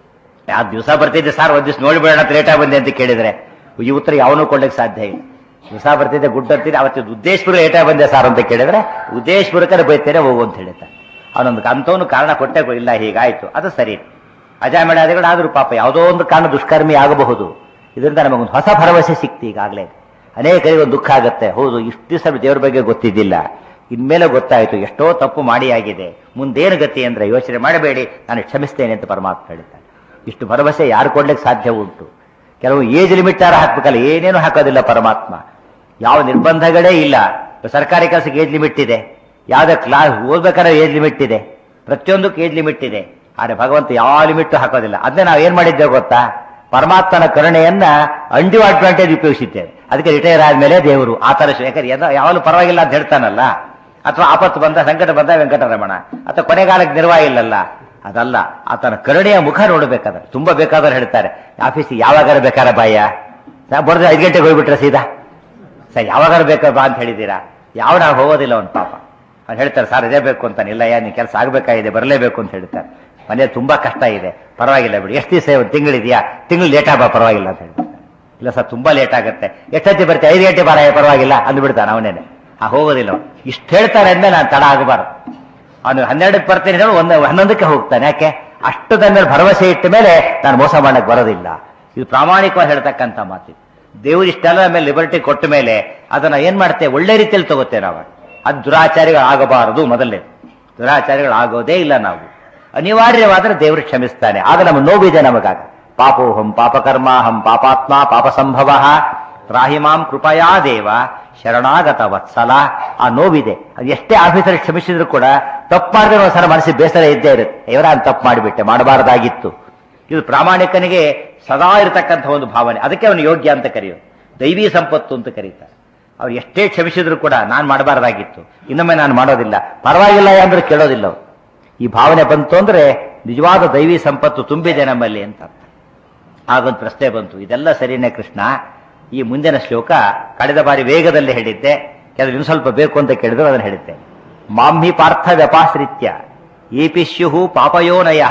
ಯಾವ ದಿವಸ ಬರ್ತಿದ್ದೆ ಸರ್ ಒಂದ್ ದಿವಸ ನೋಡಿಬೇಡ ಅಂತ ಲೇಟಾಗಿ ಬಂದೆ ಅಂತ ಕೇಳಿದ್ರೆ ಈ ಉತ್ತರ ಯಾವನೂ ಕೊಡ್ಲಿಕ್ಕೆ ಸಾಧ್ಯ ಇಲ್ಲ ದಿವಸ ಬರ್ತಿದ್ದೆ ಗುಡ್ ಅಂತಿದ್ದೆ ಅವತ್ತು ಉದ್ದೇಶಪುರ ಲೇಟಾಗಿ ಬಂದೆ ಸರ್ ಅಂತ ಕೇಳಿದ್ರೆ ಉದ್ದೇಶಪುರಕ್ಕೆ ಬೈತೇನೆ ಹೋಗು ಅಂತ ಹೇಳಿದ್ದ ಅವನೊಂದು ಅಂಥವನು ಕಾರಣ ಕೊಟ್ಟೆ ಕೊ- ಇಲ್ಲ ಹೀಗಾಯ್ತು ಅದು ಸರಿ ಅಜಾಮೇಳಾದಿಗಳು ಆದರೂ ಪಾಪ ಯಾವುದೋ ಒಂದು ಕಾರಣ ದುಷ್ಕರ್ಮಿ ಆಗಬಹುದು ಇದರಿಂದ ನಮಗೊಂದು ಹೊಸ ಭರವಸೆ ಸಿಕ್ತು ಈಗಾಗಲೇ ಅನೇಕರಿಗೆ ಒಂದು ದುಃಖ ಆಗುತ್ತೆ ಹೌದು ಇಷ್ಟು ದಿವಸ ದೇವ್ರ ಬಗ್ಗೆ ಗೊತ್ತಿದ್ದಿಲ್ಲ ಇನ್ಮೇಲೆ ಗೊತ್ತಾಯಿತು ಎಷ್ಟೋ ತಪ್ಪು ಮಾಡಿ ಆಗಿದೆ ಮುಂದೇನು ಗತಿ ಅಂದ್ರೆ ಯೋಚನೆ ಮಾಡಬೇಡಿ ನಾನು ಕ್ಷಮಿಸ್ತೇನೆ ಅಂತ ಪರಮಾತ್ಮ ಹೇಳಿದ್ದಾನೆ ಇಷ್ಟು ಭರವಸೆ ಯಾರು ಕೊಡ್ಲಿಕ್ಕೆ ಸಾಧ್ಯ ಉಂಟು ಕೆಲವು ಏಜ್ ಲಿಮಿಟ್ ಆರ ಹಾಕ್ಬೇಕಲ್ಲ ಏನೇನು ಹಾಕೋದಿಲ್ಲ ಪರಮಾತ್ಮ ಯಾವ ನಿರ್ಬಂಧಗಳೇ ಇಲ್ಲ ಸರ್ಕಾರಿ ಕೆಲಸಕ್ಕೆ ಏಜ್ ಲಿಮಿಟ್ ಇದೆ ಯಾವುದೇ ಕ್ಲಾಸ್ ಓದ್ಬೇಕಾದ್ರೆ ಏಜ್ ಲಿಮಿಟ್ ಇದೆ ಪ್ರತಿಯೊಂದಕ್ಕೂ ಏಜ್ ಲಿಮಿಟ್ ಇದೆ ಆದರೆ ಭಗವಂತ ಯಾವ ಲಿಮಿಟ್ ಹಾಕೋದಿಲ್ಲ ಅದನ್ನೇ ನಾವು ಏನ್ ಮಾಡಿದ್ದೇವೆ ಗೊತ್ತಾ ಪರಮಾತ್ಮನ ಕರುಣೆಯನ್ನ ಅಂಡು ಅಡ್ವಾಂಟೇಜ್ ಉಪಯೋಗಿಸಿದ್ದೇವೆ ಅದಕ್ಕೆ ರಿಟೈರ್ ಆದ್ಮೇಲೆ ದೇವರು ಆ ತರ ಯಾಕಂದ್ರೆ ಏನೋ ಯಾವಾಗಲೂ ಪರವಾಗಿಲ್ಲ ಅಂತ ಹೇಳ್ತಾನಲ್ಲ ಅಥವಾ ಆಪತ್ತು ಬಂದ ಸಂಕಟ ಬಂದ ವೆಂಕಟರಮಣ ಅಥವಾ ಕೊನೆಗಾಲಕ್ಕೆ ನಿರ್ವಾಹ ಇಲ್ಲಲ್ಲ ಅದಲ್ಲ ಆತನ ಕರುಣೆಯ ಮುಖ ನೋಡ್ಬೇಕಾದ್ರೆ ತುಂಬಾ ಬೇಕಾದ್ರೆ ಹೇಳ್ತಾರೆ ಆಫೀಸಿಗೆ ಯಾವಾಗಾರ ಬೇಕಾರ ಬಾಯ ನಾ ಬರೆದ್ರೆ ಐದು ಗಂಟೆಗೆ ಹೋಗ್ಬಿಟ್ರೆ ಸೀದಾ ಸರ್ ಯಾವಾಗಾರ ಬೇಕಾ ಬಾ ಅಂತ ಹೇಳಿದ್ದೀರಾ ಯಾವ ನಾವು ಹೋಗೋದಿಲ್ಲ ಅವನ್ ಪಾಪ ಅವ್ರು ಹೇಳ್ತಾರೆ ಸರ್ ಇದೇ ಬೇಕು ಅಂತಾನೆ ಇಲ್ಲ ಯಾ ನೀನು ಕೆಲಸ ಆಗಬೇಕಾಗಿದೆ ಬರಲೇಬೇಕು ಅಂತ ಹೇಳ್ತಾರೆ ಮನೆ ತುಂಬಾ ಕಷ್ಟ ಇದೆ ಪರವಾಗಿಲ್ಲ ಬಿಡಿ ಎಷ್ಟು ದಿವಸ ಒಂದು ತಿಂಗಳಿದೆಯಾ ತಿಂಗಳು ಲೇಟ್ ಆಗ ಪರವಾಗಿಲ್ಲ ಅಂತ ಹೇಳ್ತಾರೆ ಇಲ್ಲ ಸರ್ ತುಂಬಾ ಲೇಟ್ ಆಗುತ್ತೆ ಎಷ್ಟೊತ್ತಿ ಬರ್ತೀವಿ ಐದು ಗಂಟೆ ಬರ ಪರವಾಗಿಲ್ಲ ಅಂದ್ಬಿಡ್ತಾನೆ ಅವನೇನೆ ಆ ಹೋಗೋದಿಲ್ಲ ಅವ್ನು. ಇಷ್ಟು ಹೇಳ್ತಾರೆ ಅಂದ್ಮೇಲೆ ನಾನು ತಡ ಆಗಬಾರ್ದು ಅವನು ಹನ್ನೆರಡಕ್ಕೆ ಬರ್ತೀನಿ ಹೇಳಿ ಒಂದು ಹನ್ನೊಂದಕ್ಕೆ ಹೋಗ್ತಾನೆ ಯಾಕೆ ಅಷ್ಟು ಮೇಲೆ ಭರವಸೆ ಇಟ್ಟ ಮೇಲೆ ನಾನು ಮೋಸ ಮಾಡಕ್ ಬರೋದಿಲ್ಲ ಇದು ಪ್ರಾಮಾಣಿಕವಾಗಿ ಹೇಳ್ತಕ್ಕಂಥ ಮಾತು ದೇವರು ಇಷ್ಟೆಲ್ಲ ಮೇಲೆ ಲಿಬರ್ಟಿ ಕೊಟ್ಟ ಮೇಲೆ ಅದನ್ನ ಏನ್ ಮಾಡ್ತೇವೆ ಒಳ್ಳೆ ರೀತಿಯಲ್ಲಿ ತಗೋತೇವೆ ನಾವು ಅದು ದುರಾಚಾರಿಗಳು ಆಗಬಾರದು ಮೊದಲನೇ ದುರಾಚಾರಿಗಳು ಆಗೋದೇ ಇಲ್ಲ ನಾವು ಅನಿವಾರ್ಯವಾದರೆ ದೇವರು ಕ್ಷಮಿಸ್ತಾನೆ ಆಗ ನಮ್ಮ ನೋವಿದೆ ನಮಗಾಗ ಪಾಪೋಹಂ ಪಾಪಕರ್ಮಾಹಂ ಪಾಪಾತ್ಮ ಪಾಪ ಸಂಭವ ರಾಹಿಮಾಂ ಕೃಪಯಾ ದೇವ ಶರಣಾಗತ ವತ್ಸಲ ಆ ನೋವಿದೆ ಅದು ಎಷ್ಟೇ ಆಫೀಸರ್ ಕ್ಷಮಿಸಿದ್ರು ಕೂಡ ತಪ್ಪು ಮಾಡಿದ್ರೆ ಒಂದ್ಸಲ ಮನಸ್ಸಿಗೆ ಬೇಸರ ಇದ್ದೇ ಇರುತ್ತೆ ಇವರ ತಪ್ಪು ಮಾಡಿಬಿಟ್ಟೆ ಮಾಡಬಾರದಾಗಿತ್ತು ಇದು ಪ್ರಾಮಾಣಿಕನಿಗೆ ಸದಾ ಇರತಕ್ಕಂಥ ಒಂದು ಭಾವನೆ ಅದಕ್ಕೆ ಅವನು ಯೋಗ್ಯ ಅಂತ ಕರೆಯೋದು ದೈವಿ ಸಂಪತ್ತು ಅಂತ ಕರೀತಾರೆ ಅವ್ರು ಎಷ್ಟೇ ಕ್ಷಮಿಸಿದ್ರು ಕೂಡ ನಾನು ಮಾಡಬಾರ್ದಾಗಿತ್ತು ಇನ್ನೊಮ್ಮೆ ನಾನು ಮಾಡೋದಿಲ್ಲ ಪರವಾಗಿಲ್ಲ ಅಂದ್ರೆ ಕೇಳೋದಿಲ್ಲ ಅವ್ರು ಈ ಭಾವನೆ ಬಂತು ಅಂದ್ರೆ ನಿಜವಾದ ದೈವಿ ಸಂಪತ್ತು ತುಂಬಿದೆ ನಮ್ಮಲ್ಲಿ ಅಂತ ಅರ್ಥ. ಆಗೊಂದು ಪ್ರಶ್ನೆ ಬಂತು ಇದೆಲ್ಲ ಸರಿನೇ ಕೃಷ್ಣ ಈ ಮುಂದಿನ ಶ್ಲೋಕ ಕಳೆದ ಬಾರಿ ವೇಗದಲ್ಲಿ ಹೇಳಿದ್ದೆ ಕೆಲವು ಇನ್ನು ಸ್ವಲ್ಪ ಬೇಕು ಅಂತ ಕೇಳಿದ್ರು ಅದನ್ನು ಹೇಳಿದ್ದೆ ಮಾಂಹಿ ಪಾರ್ಥ ವ್ಯಪಾಶ್ರಿತ್ಯ ಏಪಿಶ್ಯು ಪಾಪಯೋನಯ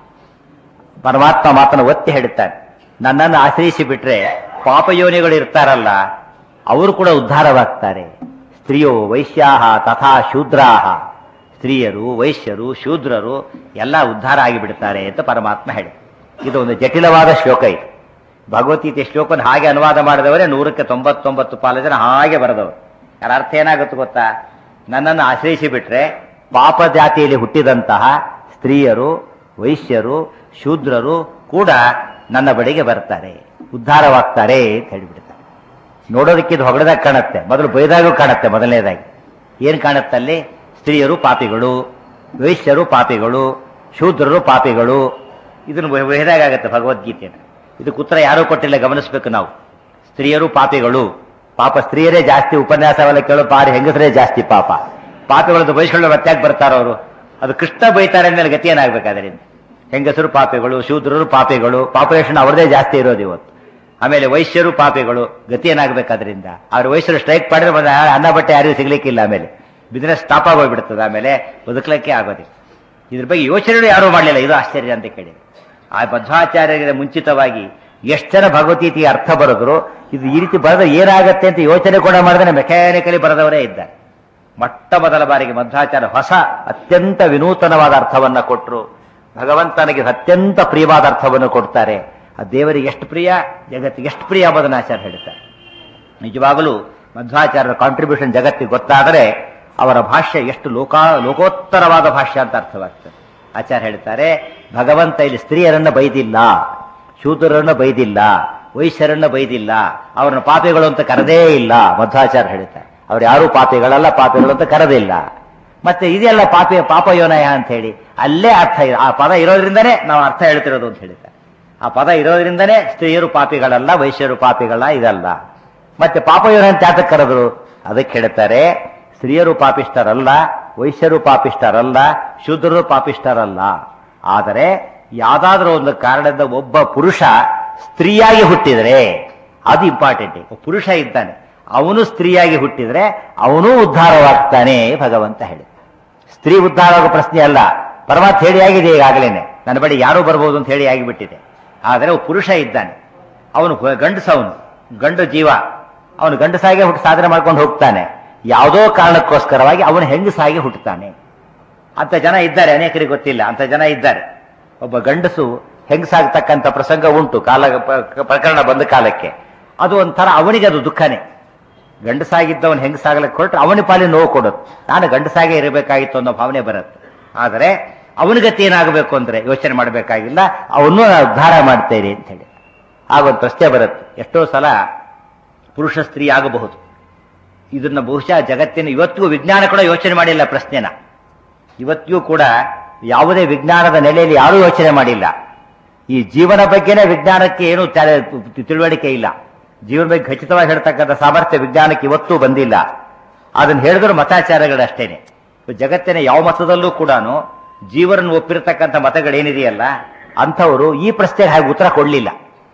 ಪರಮಾತ್ಮ ಮಾತನ್ನು ಒತ್ತಿ ಹೇಳುತ್ತಾನೆ ನನ್ನನ್ನು ಆಶ್ರಯಿಸಿ ಬಿಟ್ರೆ ಪಾಪಯೋನಿಗಳು ಇರ್ತಾರಲ್ಲ ಅವರು ಕೂಡ ಉದ್ಧಾರವಾಗ್ತಾರೆ ಸ್ತ್ರೀಯೋ ವೈಶ್ಯಾಹ ತಥಾ ಶೂದ್ರಾಹ ಸ್ತ್ರೀಯರು ವೈಶ್ಯರು ಶೂದ್ರರು ಎಲ್ಲ ಉದ್ಧಾರ ಆಗಿಬಿಡ್ತಾರೆ ಅಂತ ಪರಮಾತ್ಮ ಹೇಳಿ ಇದು ಒಂದು ಜಟಿಲವಾದ ಶ್ಲೋಕ ಇದು ಭಗವದ್ಗೀತೆ ಶ್ಲೋಕನ ಹಾಗೆ ಅನುವಾದ ಮಾಡಿದವರೇ ನೂರಕ್ಕೆ ತೊಂಬತ್ತೊಂಬತ್ತು ಪಾಲು ಜನ ಹಾಗೆ ಬರೆದವರು ಅದರ ಅರ್ಥ ಏನಾಗುತ್ತೆ ಗೊತ್ತಾ ನನ್ನನ್ನು ಆಶ್ರಯಿಸಿ ಬಿಟ್ರೆ ಪಾಪ ಜಾತಿಯಲ್ಲಿ ಹುಟ್ಟಿದಂತಹ ಸ್ತ್ರೀಯರು ವೈಶ್ಯರು ಶೂದ್ರರು ಕೂಡ ನನ್ನ ಬಳಿಗೆ ಬರ್ತಾರೆ ಉದ್ಧಾರವಾಗ್ತಾರೆ ಅಂತ ಹೇಳಿಬಿಡ್ತಾರೆ ನೋಡೋದಕ್ಕೆ ಇದು ಹೊಗಡದಾಗ ಕಾಣುತ್ತೆ ಮೊದಲು ಬೈದಾಗೂ ಕಾಣುತ್ತೆ ಮೊದಲನೇದಾಗಿ ಏನ್ ಕಾಣುತ್ತೆ ಅಲ್ಲಿ ಸ್ತ್ರೀಯರು ಪಾಪಿಗಳು ವೈಶ್ಯರು ಪಾಪಿಗಳು ಶೂದ್ರರು ಪಾಪಿಗಳು ಇದನ್ನು ಬೈದಾಗತ್ತೆ ಭಗವದ್ಗೀತೆಯನ್ನು ಇದಕ್ಕೆ ಉತ್ತರ ಯಾರೂ ಕೊಟ್ಟಿಲ್ಲ ಗಮನಿಸಬೇಕು ನಾವು ಸ್ತ್ರೀಯರು ಪಾಪಿಗಳು ಪಾಪ ಸ್ತ್ರೀಯರೇ ಜಾಸ್ತಿ ಉಪನ್ಯಾಸವೆಲ್ಲ ಕೇಳೋ ಪಾರಿ ಹೆಂಗಸರೇ ಜಾಸ್ತಿ ಪಾಪ ಪಾಪಿಗಳದ್ದು ಬಯಸ್ಕೊಳ್ಳೋ ಮತ್ತಾಗಿ ಬರ್ತಾರ ಅವರು ಅದು ಕೃಷ್ಣ ಬೈತಾರೆ ಮೇಲೆ ಗತಿ ಏನಾಗಬೇಕಾದ್ರಿಂದ ಹೆಂಗಸರು ಪಾಪಿಗಳು ಶೂದ್ರರು ಪಾಪಿಗಳು ಪಾಪ್ಯುಲೇಷನ್ ಅವ್ರದೇ ಜಾಸ್ತಿ ಇರೋದು ಇವತ್ತು ಆಮೇಲೆ ವೈಶ್ಯರು ಪಾಪಿಗಳು ಗತಿ ಏನಾಗಬೇಕಾದ್ರಿಂದ ಅವ್ರ ವೈಶ್ಯರು ಸ್ಟ್ರೈಕ್ ಮಾಡಿದ್ರೆ ಬಂದ ಅನ್ನ ಬಟ್ಟೆ ಯಾರಿಗೂ ಸಿಗ್ಲಿಕ್ಕಿಲ್ಲ ಆಮೇಲೆ ಬಿಸ್ನೆಸ್ ಸ್ಟಾಪ್ ಆಗೋಗ್ಬಿಡ್ತದೆ ಆಮೇಲೆ ಬದುಕಲಿಕ್ಕೆ ಆಗೋದಿಲ್ಲ ಇದ್ರ ಬಗ್ಗೆ ಯೋಚನೆ ಯಾರೂ ಮಾಡಲಿಲ್ಲ ಇದು ಆಶ್ಚರ್ಯ ಅಂತ ಕೇಳಿ ಆ ಮಧ್ವಾಚಾರ್ಯರಿಗೆ ಮುಂಚಿತವಾಗಿ ಎಷ್ಟು ಜನ ಭಗವದ್ಗೀತೆಗೆ ಅರ್ಥ ಬರೆದ್ರು ಇದು ಈ ರೀತಿ ಬರೆದ ಏನಾಗತ್ತೆ ಅಂತ ಯೋಚನೆ ಕೂಡ ಮಾಡಿದ್ರೆ ಮೆಕ್ಯಾನಿಕಲಿ ಬರೆದವರೇ ಇದ್ದಾರೆ ಮೊಟ್ಟ ಮೊದಲ ಬಾರಿಗೆ ಮಧ್ವಾಚಾರ್ಯ ಹೊಸ ಅತ್ಯಂತ ವಿನೂತನವಾದ ಅರ್ಥವನ್ನ ಕೊಟ್ಟರು ಭಗವಂತನಿಗೆ ಅತ್ಯಂತ ಪ್ರಿಯವಾದ ಅರ್ಥವನ್ನು ಕೊಡ್ತಾರೆ ಆ ದೇವರಿಗೆ ಎಷ್ಟು ಪ್ರಿಯ ಜಗತ್ತಿಗೆ ಎಷ್ಟು ಪ್ರಿಯ ಎಂಬುದನ್ನು ಆಚಾರ್ಯ ಹೇಳ್ತಾರೆ ನಿಜವಾಗಲೂ ಮಧ್ವಾಚಾರ್ಯರ ಕಾಂಟ್ರಿಬ್ಯೂಷನ್ ಜಗತ್ತಿಗೆ ಗೊತ್ತಾದರೆ ಅವರ ಭಾಷ್ಯ ಎಷ್ಟು ಲೋಕಾ ಲೋಕೋತ್ತರವಾದ ಭಾಷ್ಯ ಅಂತ ಅರ್ಥವಾಗ್ತದೆ ಆಚಾರ್ಯ ಹೇಳ್ತಾರೆ ಭಗವಂತ ಇಲ್ಲಿ ಸ್ತ್ರೀಯರನ್ನ ಬೈದಿಲ್ಲ ಶೂದ್ರರನ್ನ ಬೈದಿಲ್ಲ ವೈಶ್ಯರನ್ನ ಬೈದಿಲ್ಲ ಅವರನ್ನ ಪಾಪಿಗಳು ಅಂತ ಕರೆದೇ ಇಲ್ಲ ಮಧ್ವಾಚಾರ್ಯ ಹೇಳ್ತಾರೆ ಅವ್ರು ಯಾರು ಪಾಪಿಗಳಲ್ಲ ಪಾಪಿಗಳು ಅಂತ ಕರೆದಿಲ್ಲ ಮತ್ತೆ ಇದೆಲ್ಲ ಪಾಪಿ ಪಾಪಯೋನಯ ಅಂತ ಹೇಳಿ ಅಲ್ಲೇ ಅರ್ಥ ಇದೆ ಆ ಪದ ಇರೋದ್ರಿಂದನೇ ನಾವು ಅರ್ಥ ಹೇಳ್ತಿರೋದು ಅಂತ ಹೇಳ್ತಾರೆ ಆ ಪದ ಇರೋದ್ರಿಂದನೇ ಸ್ತ್ರೀಯರು ಪಾಪಿಗಳಲ್ಲ ವೈಶ್ಯರು ಪಾಪಿಗಳಲ್ಲ ಇದಲ್ಲ ಮತ್ತೆ ಪಾಪಯೋನ ಅಂತ ಯಾತಕ್ಕೆ ಕರೆದ್ರು ಅದಕ್ಕೆ ಹೇಳ್ತಾರೆ ಸ್ತ್ರೀಯರು ಪಾಪಿಷ್ಟರಲ್ಲ ವೈಶ್ಯರು ಪಾಪಿಷ್ಟರಲ್ಲ ಶೂದ್ರರು ಪಾಪಿಷ್ಟರಲ್ಲ ಆದರೆ ಯಾವ್ದಾದ್ರೂ ಒಂದು ಕಾರಣದಿಂದ ಒಬ್ಬ ಪುರುಷ ಸ್ತ್ರೀಯಾಗಿ ಹುಟ್ಟಿದರೆ ಅದು ಇಂಪಾರ್ಟೆಂಟ್ ಪುರುಷ ಇದ್ದಾನೆ ಅವನು ಸ್ತ್ರೀಯಾಗಿ ಹುಟ್ಟಿದ್ರೆ ಅವನೂ ಉದ್ಧಾರವಾಗ್ತಾನೆ ಭಗವಂತ ಹೇಳಿ ಸ್ತ್ರೀ ಉದ್ಧಾರ ಆಗೋ ಪ್ರಶ್ನೆ ಅಲ್ಲ ಪರಮಾತ್ಮ ಹೇಳಿ ಆಗಿದೆ ಈಗಾಗಲೇನೆ ನನ್ನ ಬಳಿ ಯಾರೂ ಬರ್ಬೋದು ಅಂತ ಹೇಳಿ ಆಗಿಬಿಟ್ಟಿದೆ ಆದರೆ ಒಬ್ಬ ಪುರುಷ ಇದ್ದಾನೆ ಅವನು ಗಂಡಸವನು ಗಂಡು ಜೀವ ಅವನು ಗಂಡಸಾಗೆ ಹುಟ್ಟು ಸಾಧನೆ ಮಾಡ್ಕೊಂಡು ಹೋಗ್ತಾನೆ ಯಾವುದೋ ಕಾರಣಕ್ಕೋಸ್ಕರವಾಗಿ ಅವನು ಹೆಂಗಸಾಗಿ ಹುಟ್ಟುತ್ತಾನೆ ಅಂತ ಜನ ಇದ್ದಾರೆ ಅನೇಕರಿಗೆ ಗೊತ್ತಿಲ್ಲ ಅಂತ ಜನ ಇದ್ದಾರೆ ಒಬ್ಬ ಗಂಡಸು ಹೆಂಗಸಾಗ್ತಕ್ಕಂಥ ಪ್ರಸಂಗ ಉಂಟು ಕಾಲ ಪ- ಪ್ರಕರಣ ಬಂದ ಕಾಲಕ್ಕೆ ಅದು ಒಂಥರ ಅವನಿಗೆ ಅದು ದುಃಖನೇ ಗಂಡಸಾಗಿದ್ದವನು ಹೆಂಗಸಾಗ್ಲಿಕ್ಕೆ ಹೊರಟ್ರೆ ಅವನ ಪಾಲಿ ನೋವು ಕೊಡುತ್ತೆ ನಾನು ಗಂಡಸಾಗೆ ಇರಬೇಕಾಗಿತ್ತು ಅನ್ನೋ ಭಾವನೆ ಬರುತ್ತೆ ಆದರೆ ಅವನ ಗತಿ ಏನಾಗಬೇಕು ಅಂದ್ರೆ ಯೋಚನೆ ಮಾಡಬೇಕಾಗಿಲ್ಲ ಅವನ್ನೂ ನಾನು ಉದ್ಧಾರ ಮಾಡ್ತೇನೆ ಅಂತ ಹೇಳಿ ಆಗೊಂದು ಪ್ರಶ್ನೆ ಬರುತ್ತೆ ಎಷ್ಟೋ ಸಲ ಪುರುಷ ಸ್ತ್ರೀ ಆಗಬಹುದು ಇದನ್ನ ಬಹುಶಃ ಜಗತ್ತಿನ ಇವತ್ತಿಗೂ ವಿಜ್ಞಾನ ಕೂಡ ಯೋಚನೆ ಮಾಡಿಲ್ಲ ಪ್ರಶ್ನೆನ ಇವತ್ತಿಗೂ ಕೂಡ ಯಾವುದೇ ವಿಜ್ಞಾನದ ನೆಲೆಯಲ್ಲಿ ಯಾರೂ ಯೋಚನೆ ಮಾಡಿಲ್ಲ ಈ ಜೀವನ ಬಗ್ಗೆನೇ ವಿಜ್ಞಾನಕ್ಕೆ ಏನು ತ- ತಿಳುವಳಿಕೆ ಇಲ್ಲ ಜೀವನ ಬಗ್ಗೆ ಖಚಿತವಾಗಿ ಹೇಳ್ತಕ್ಕಂಥ ಸಾಮರ್ಥ್ಯ ವಿಜ್ಞಾನಕ್ಕೆ ಇವತ್ತೂ ಬಂದಿಲ್ಲ ಅದನ್ನ ಹೇಳಿದ್ರು ಮತಾಚಾರಗಳಷ್ಟೇನೆ ಜಗತ್ತಿನ ಯಾವ ಮತದಲ್ಲೂ ಕೂಡ ಜೀವರನ್ನು ಒಪ್ಪಿರತಕ್ಕಂಥ ಮತಗಳೇನಿದೆಯಲ್ಲ ಅಂಥವರು ಈ ಪ್ರಶ್ನೆಗೆ ಹಾಗೆ ಉತ್ತರ ಕೊಡಲಿಲ್ಲ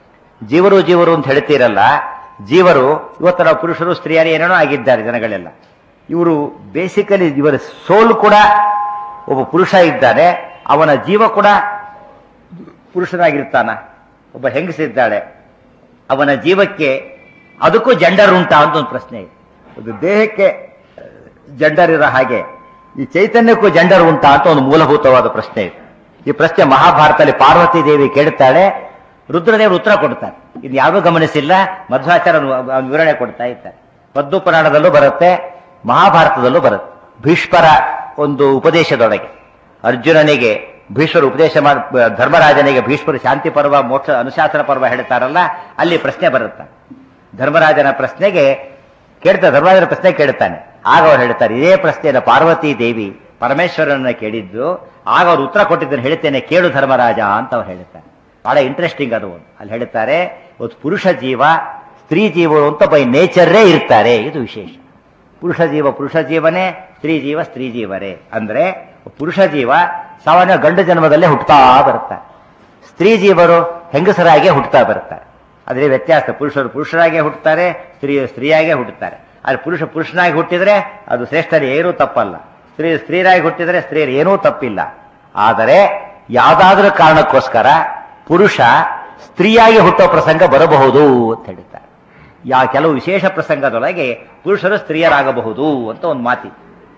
ಜೀವರು ಜೀವರು ಅಂತ ಹೇಳ್ತೀರಲ್ಲ ಜೀವರು ಇವತ್ತು ನಾವು ಪುರುಷರು ಸ್ತ್ರೀಯರು ಏನೇನೋ ಆಗಿದ್ದಾರೆ ಜನಗಳೆಲ್ಲ ಇವರು ಬೇಸಿಕಲಿ ಇವರ ಸೋಲ್ ಕೂಡ ಒಬ್ಬ ಪುರುಷ ಇದ್ದಾನೆ ಅವನ ಜೀವ ಕೂಡ ಪುರುಷನಾಗಿರ್ತಾನ ಒಬ್ಬ ಹೆಂಗಸಿದ್ದಾಳೆ ಅವನ ಜೀವಕ್ಕೆ ಅದಕ್ಕೂ ಜಂಡರ್ ಉಂಟಾ ಅಂತ ಒಂದು ಪ್ರಶ್ನೆ ಇದೆ ಒಂದು ದೇಹಕ್ಕೆ ಜಂಡರ್ ಇರೋ ಹಾಗೆ ಈ ಚೈತನ್ಯಕ್ಕೂ ಜಂಡರ್ ಉಂಟಾ ಅಂತ ಒಂದು ಮೂಲಭೂತವಾದ ಪ್ರಶ್ನೆ ಇದೆ ಈ ಪ್ರಶ್ನೆ ಮಹಾಭಾರತದಲ್ಲಿ ಪಾರ್ವತಿ ದೇವಿ ಕೇಳ್ತಾಳೆ ರುದ್ರದೇವರು ಉತ್ತರ ಕೊಡ್ತಾರೆ ಇದು ಯಾರೂ ಗಮನಿಸಿಲ್ಲ ಮಧ್ವಾಚಾರ ವಿವರಣೆ ಕೊಡ್ತಾ ಇದ್ದಾರೆ ಪದ್ದು ಪುರಾಣದಲ್ಲೂ ಬರುತ್ತೆ ಮಹಾಭಾರತದಲ್ಲೂ ಬರುತ್ತೆ ಭೀಷ್ಮರ ಒಂದು ಉಪದೇಶದೊಳಗೆ ಅರ್ಜುನನಿಗೆ ಭೀಷ್ಮರು ಉಪದೇಶ ಮಾಡಿ ಧರ್ಮರಾಜನಿಗೆ ಭೀಷ್ಮರು ಶಾಂತಿ ಪರ್ವ ಮೋಕ್ಷ ಅನುಶಾಸನ ಪರ್ವ ಹೇಳ್ತಾರಲ್ಲ ಅಲ್ಲಿ ಪ್ರಶ್ನೆ ಬರುತ್ತೆ ಧರ್ಮರಾಜನ ಪ್ರಶ್ನೆಗೆ ಕೇಳ್ತಾರೆ ಧರ್ಮರಾಜನ ಪ್ರಶ್ನೆ ಕೇಳ್ತಾನೆ ಆಗ ಅವ್ರು ಹೇಳ್ತಾರೆ ಇದೇ ಪ್ರಶ್ನೆಯನ್ನು ಪಾರ್ವತಿ ದೇವಿ ಪರಮೇಶ್ವರನ ಕೇಳಿದ್ದು ಆಗ ಅವ್ರು ಉತ್ತರ ಕೊಟ್ಟಿದ್ದನ್ನು ಹೇಳ್ತೇನೆ ಕೇಳು ಧರ್ಮರಾಜ ಅಂತ ಅವ್ರು ಹೇಳ್ತಾರೆ ಬಹಳ ಇಂಟ್ರೆಸ್ಟಿಂಗ್ ಅದು ಒಂದು ಅಲ್ಲಿ ಹೇಳ್ತಾರೆ ಒಂದು ಪುರುಷ ಜೀವ ಸ್ತ್ರೀ ಜೀವರು ಅಂತ ಬೈ ನೇಚರೇ ಇರ್ತಾರೆ ಇದು ವಿಶೇಷ ಪುರುಷ ಜೀವ ಪುರುಷ ಜೀವನೇ ಸ್ತ್ರೀ ಜೀವ ಸ್ತ್ರೀ ಜೀವರೇ ಅಂದ್ರೆ ಪುರುಷ ಜೀವ ಸಾಮಾನ್ಯ ಗಂಡು ಜನ್ಮದಲ್ಲೇ ಹುಟ್ಟುತ್ತಾ ಬರ್ತಾರೆ ಸ್ತ್ರೀ ಜೀವರು ಹೆಂಗಸರಾಗೆ ಹುಟ್ಟುತ್ತಾ ಬರ್ತಾರೆ ಅದ್ರ ವ್ಯತ್ಯಾಸ ಪುರುಷರು ಪುರುಷರಾಗೆ ಹುಟ್ಟುತ್ತಾರೆ ಸ್ತ್ರೀ ಸ್ತ್ರೀಯಾಗೆ ಹುಟ್ಟುತ್ತಾರೆ ಆದರೆ ಪುರುಷ ಪುರುಷನಾಗಿ ಹುಟ್ಟಿದ್ರೆ ಅದು ಶ್ರೇಷ್ಠರು ಏನೂ ತಪ್ಪಲ್ಲ ಸ್ತ್ರೀ ಸ್ತ್ರೀರಾಗಿ ಹುಟ್ಟಿದ್ರೆ ಸ್ತ್ರೀಯರು ಏನೂ ತಪ್ಪಿಲ್ಲ ಆದರೆ ಯಾವುದಾದ್ರೂ ಕಾರಣಕ್ಕೋಸ್ಕರ ಪುರುಷ ಸ್ತ್ರೀಯಾಗಿ ಹುಟ್ಟೋ ಪ್ರಸಂಗ ಬರಬಹುದು ಅಂತ ಹೇಳ್ತಾರೆ ಯಾ ಕೆಲವು ವಿಶೇಷ ಪ್ರಸಂಗದೊಳಗೆ ಪುರುಷರು ಸ್ತ್ರೀಯರಾಗಬಹುದು ಅಂತ ಒಂದು ಮಾತಿ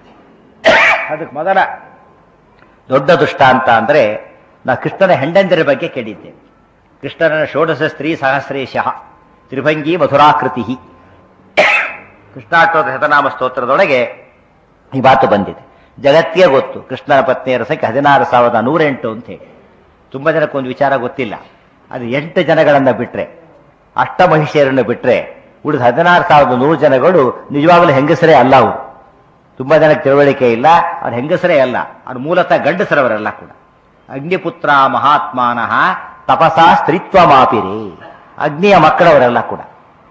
ಅದಕ್ಕೆ ಮೊದಲ ದೊಡ್ಡ ದುಷ್ಟಾಂತ ಅಂದ್ರೆ ನಾ ಕೃಷ್ಣನ ಹೆಂಡಂದಿರ ಬಗ್ಗೆ ಕೇಳಿದ್ದೇನೆ ಕೃಷ್ಣನ ಷೋಡಶ ಸ್ತ್ರೀ ಸಹಸ್ರೇಶಃ ತ್ರಿಭಂಗಿ ಮಧುರಾಕೃತಿ ಕೃಷ್ಣಾಷ್ಟೋದ ಶತನಾಮ ಸ್ತೋತ್ರದೊಳಗೆ ಈ ಮಾತು ಬಂದಿದೆ ಜಗತ್ತಿಗೆ ಗೊತ್ತು ಕೃಷ್ಣನ ಪತ್ನಿಯರ ಸಂಖ್ಯೆ ಹದಿನಾರು ಸಾವಿರದ ನೂರೆಂಟು ಅಂತ ಹೇಳಿ ತುಂಬಾ ಜನಕ್ಕೊಂದು ವಿಚಾರ ಗೊತ್ತಿಲ್ಲ ಅದು ಎಂಟು ಜನಗಳನ್ನ ಬಿಟ್ರೆ ಅಷ್ಟ ಮಹಿಷಿಯರನ್ನು ಬಿಟ್ರೆ ಉಳಿದ ಹದಿನಾರು ಸಾವಿರದ ನೂರು ಜನಗಳು ನಿಜವಾಗಲೂ ಹೆಂಗಸರೇ ಅಲ್ಲ ಅವರು ತುಂಬಾ ಜನಕ್ಕೆ ತಿಳುವಳಿಕೆ ಇಲ್ಲ ಅವ್ರು ಹೆಂಗಸರೇ ಅಲ್ಲ ಅವ್ರು ಮೂಲತಃ ಗಂಡಸರವರೆಲ್ಲ ಕೂಡ ಅಗ್ನಿಪುತ್ರ ಮಹಾತ್ಮಾನಃ ತಪಸಾ ಸ್ತ್ರೀತ್ವ ಮಾಪಿರಿ ಅಗ್ನಿಯ ಮಕ್ಕಳವರೆಲ್ಲ ಕೂಡ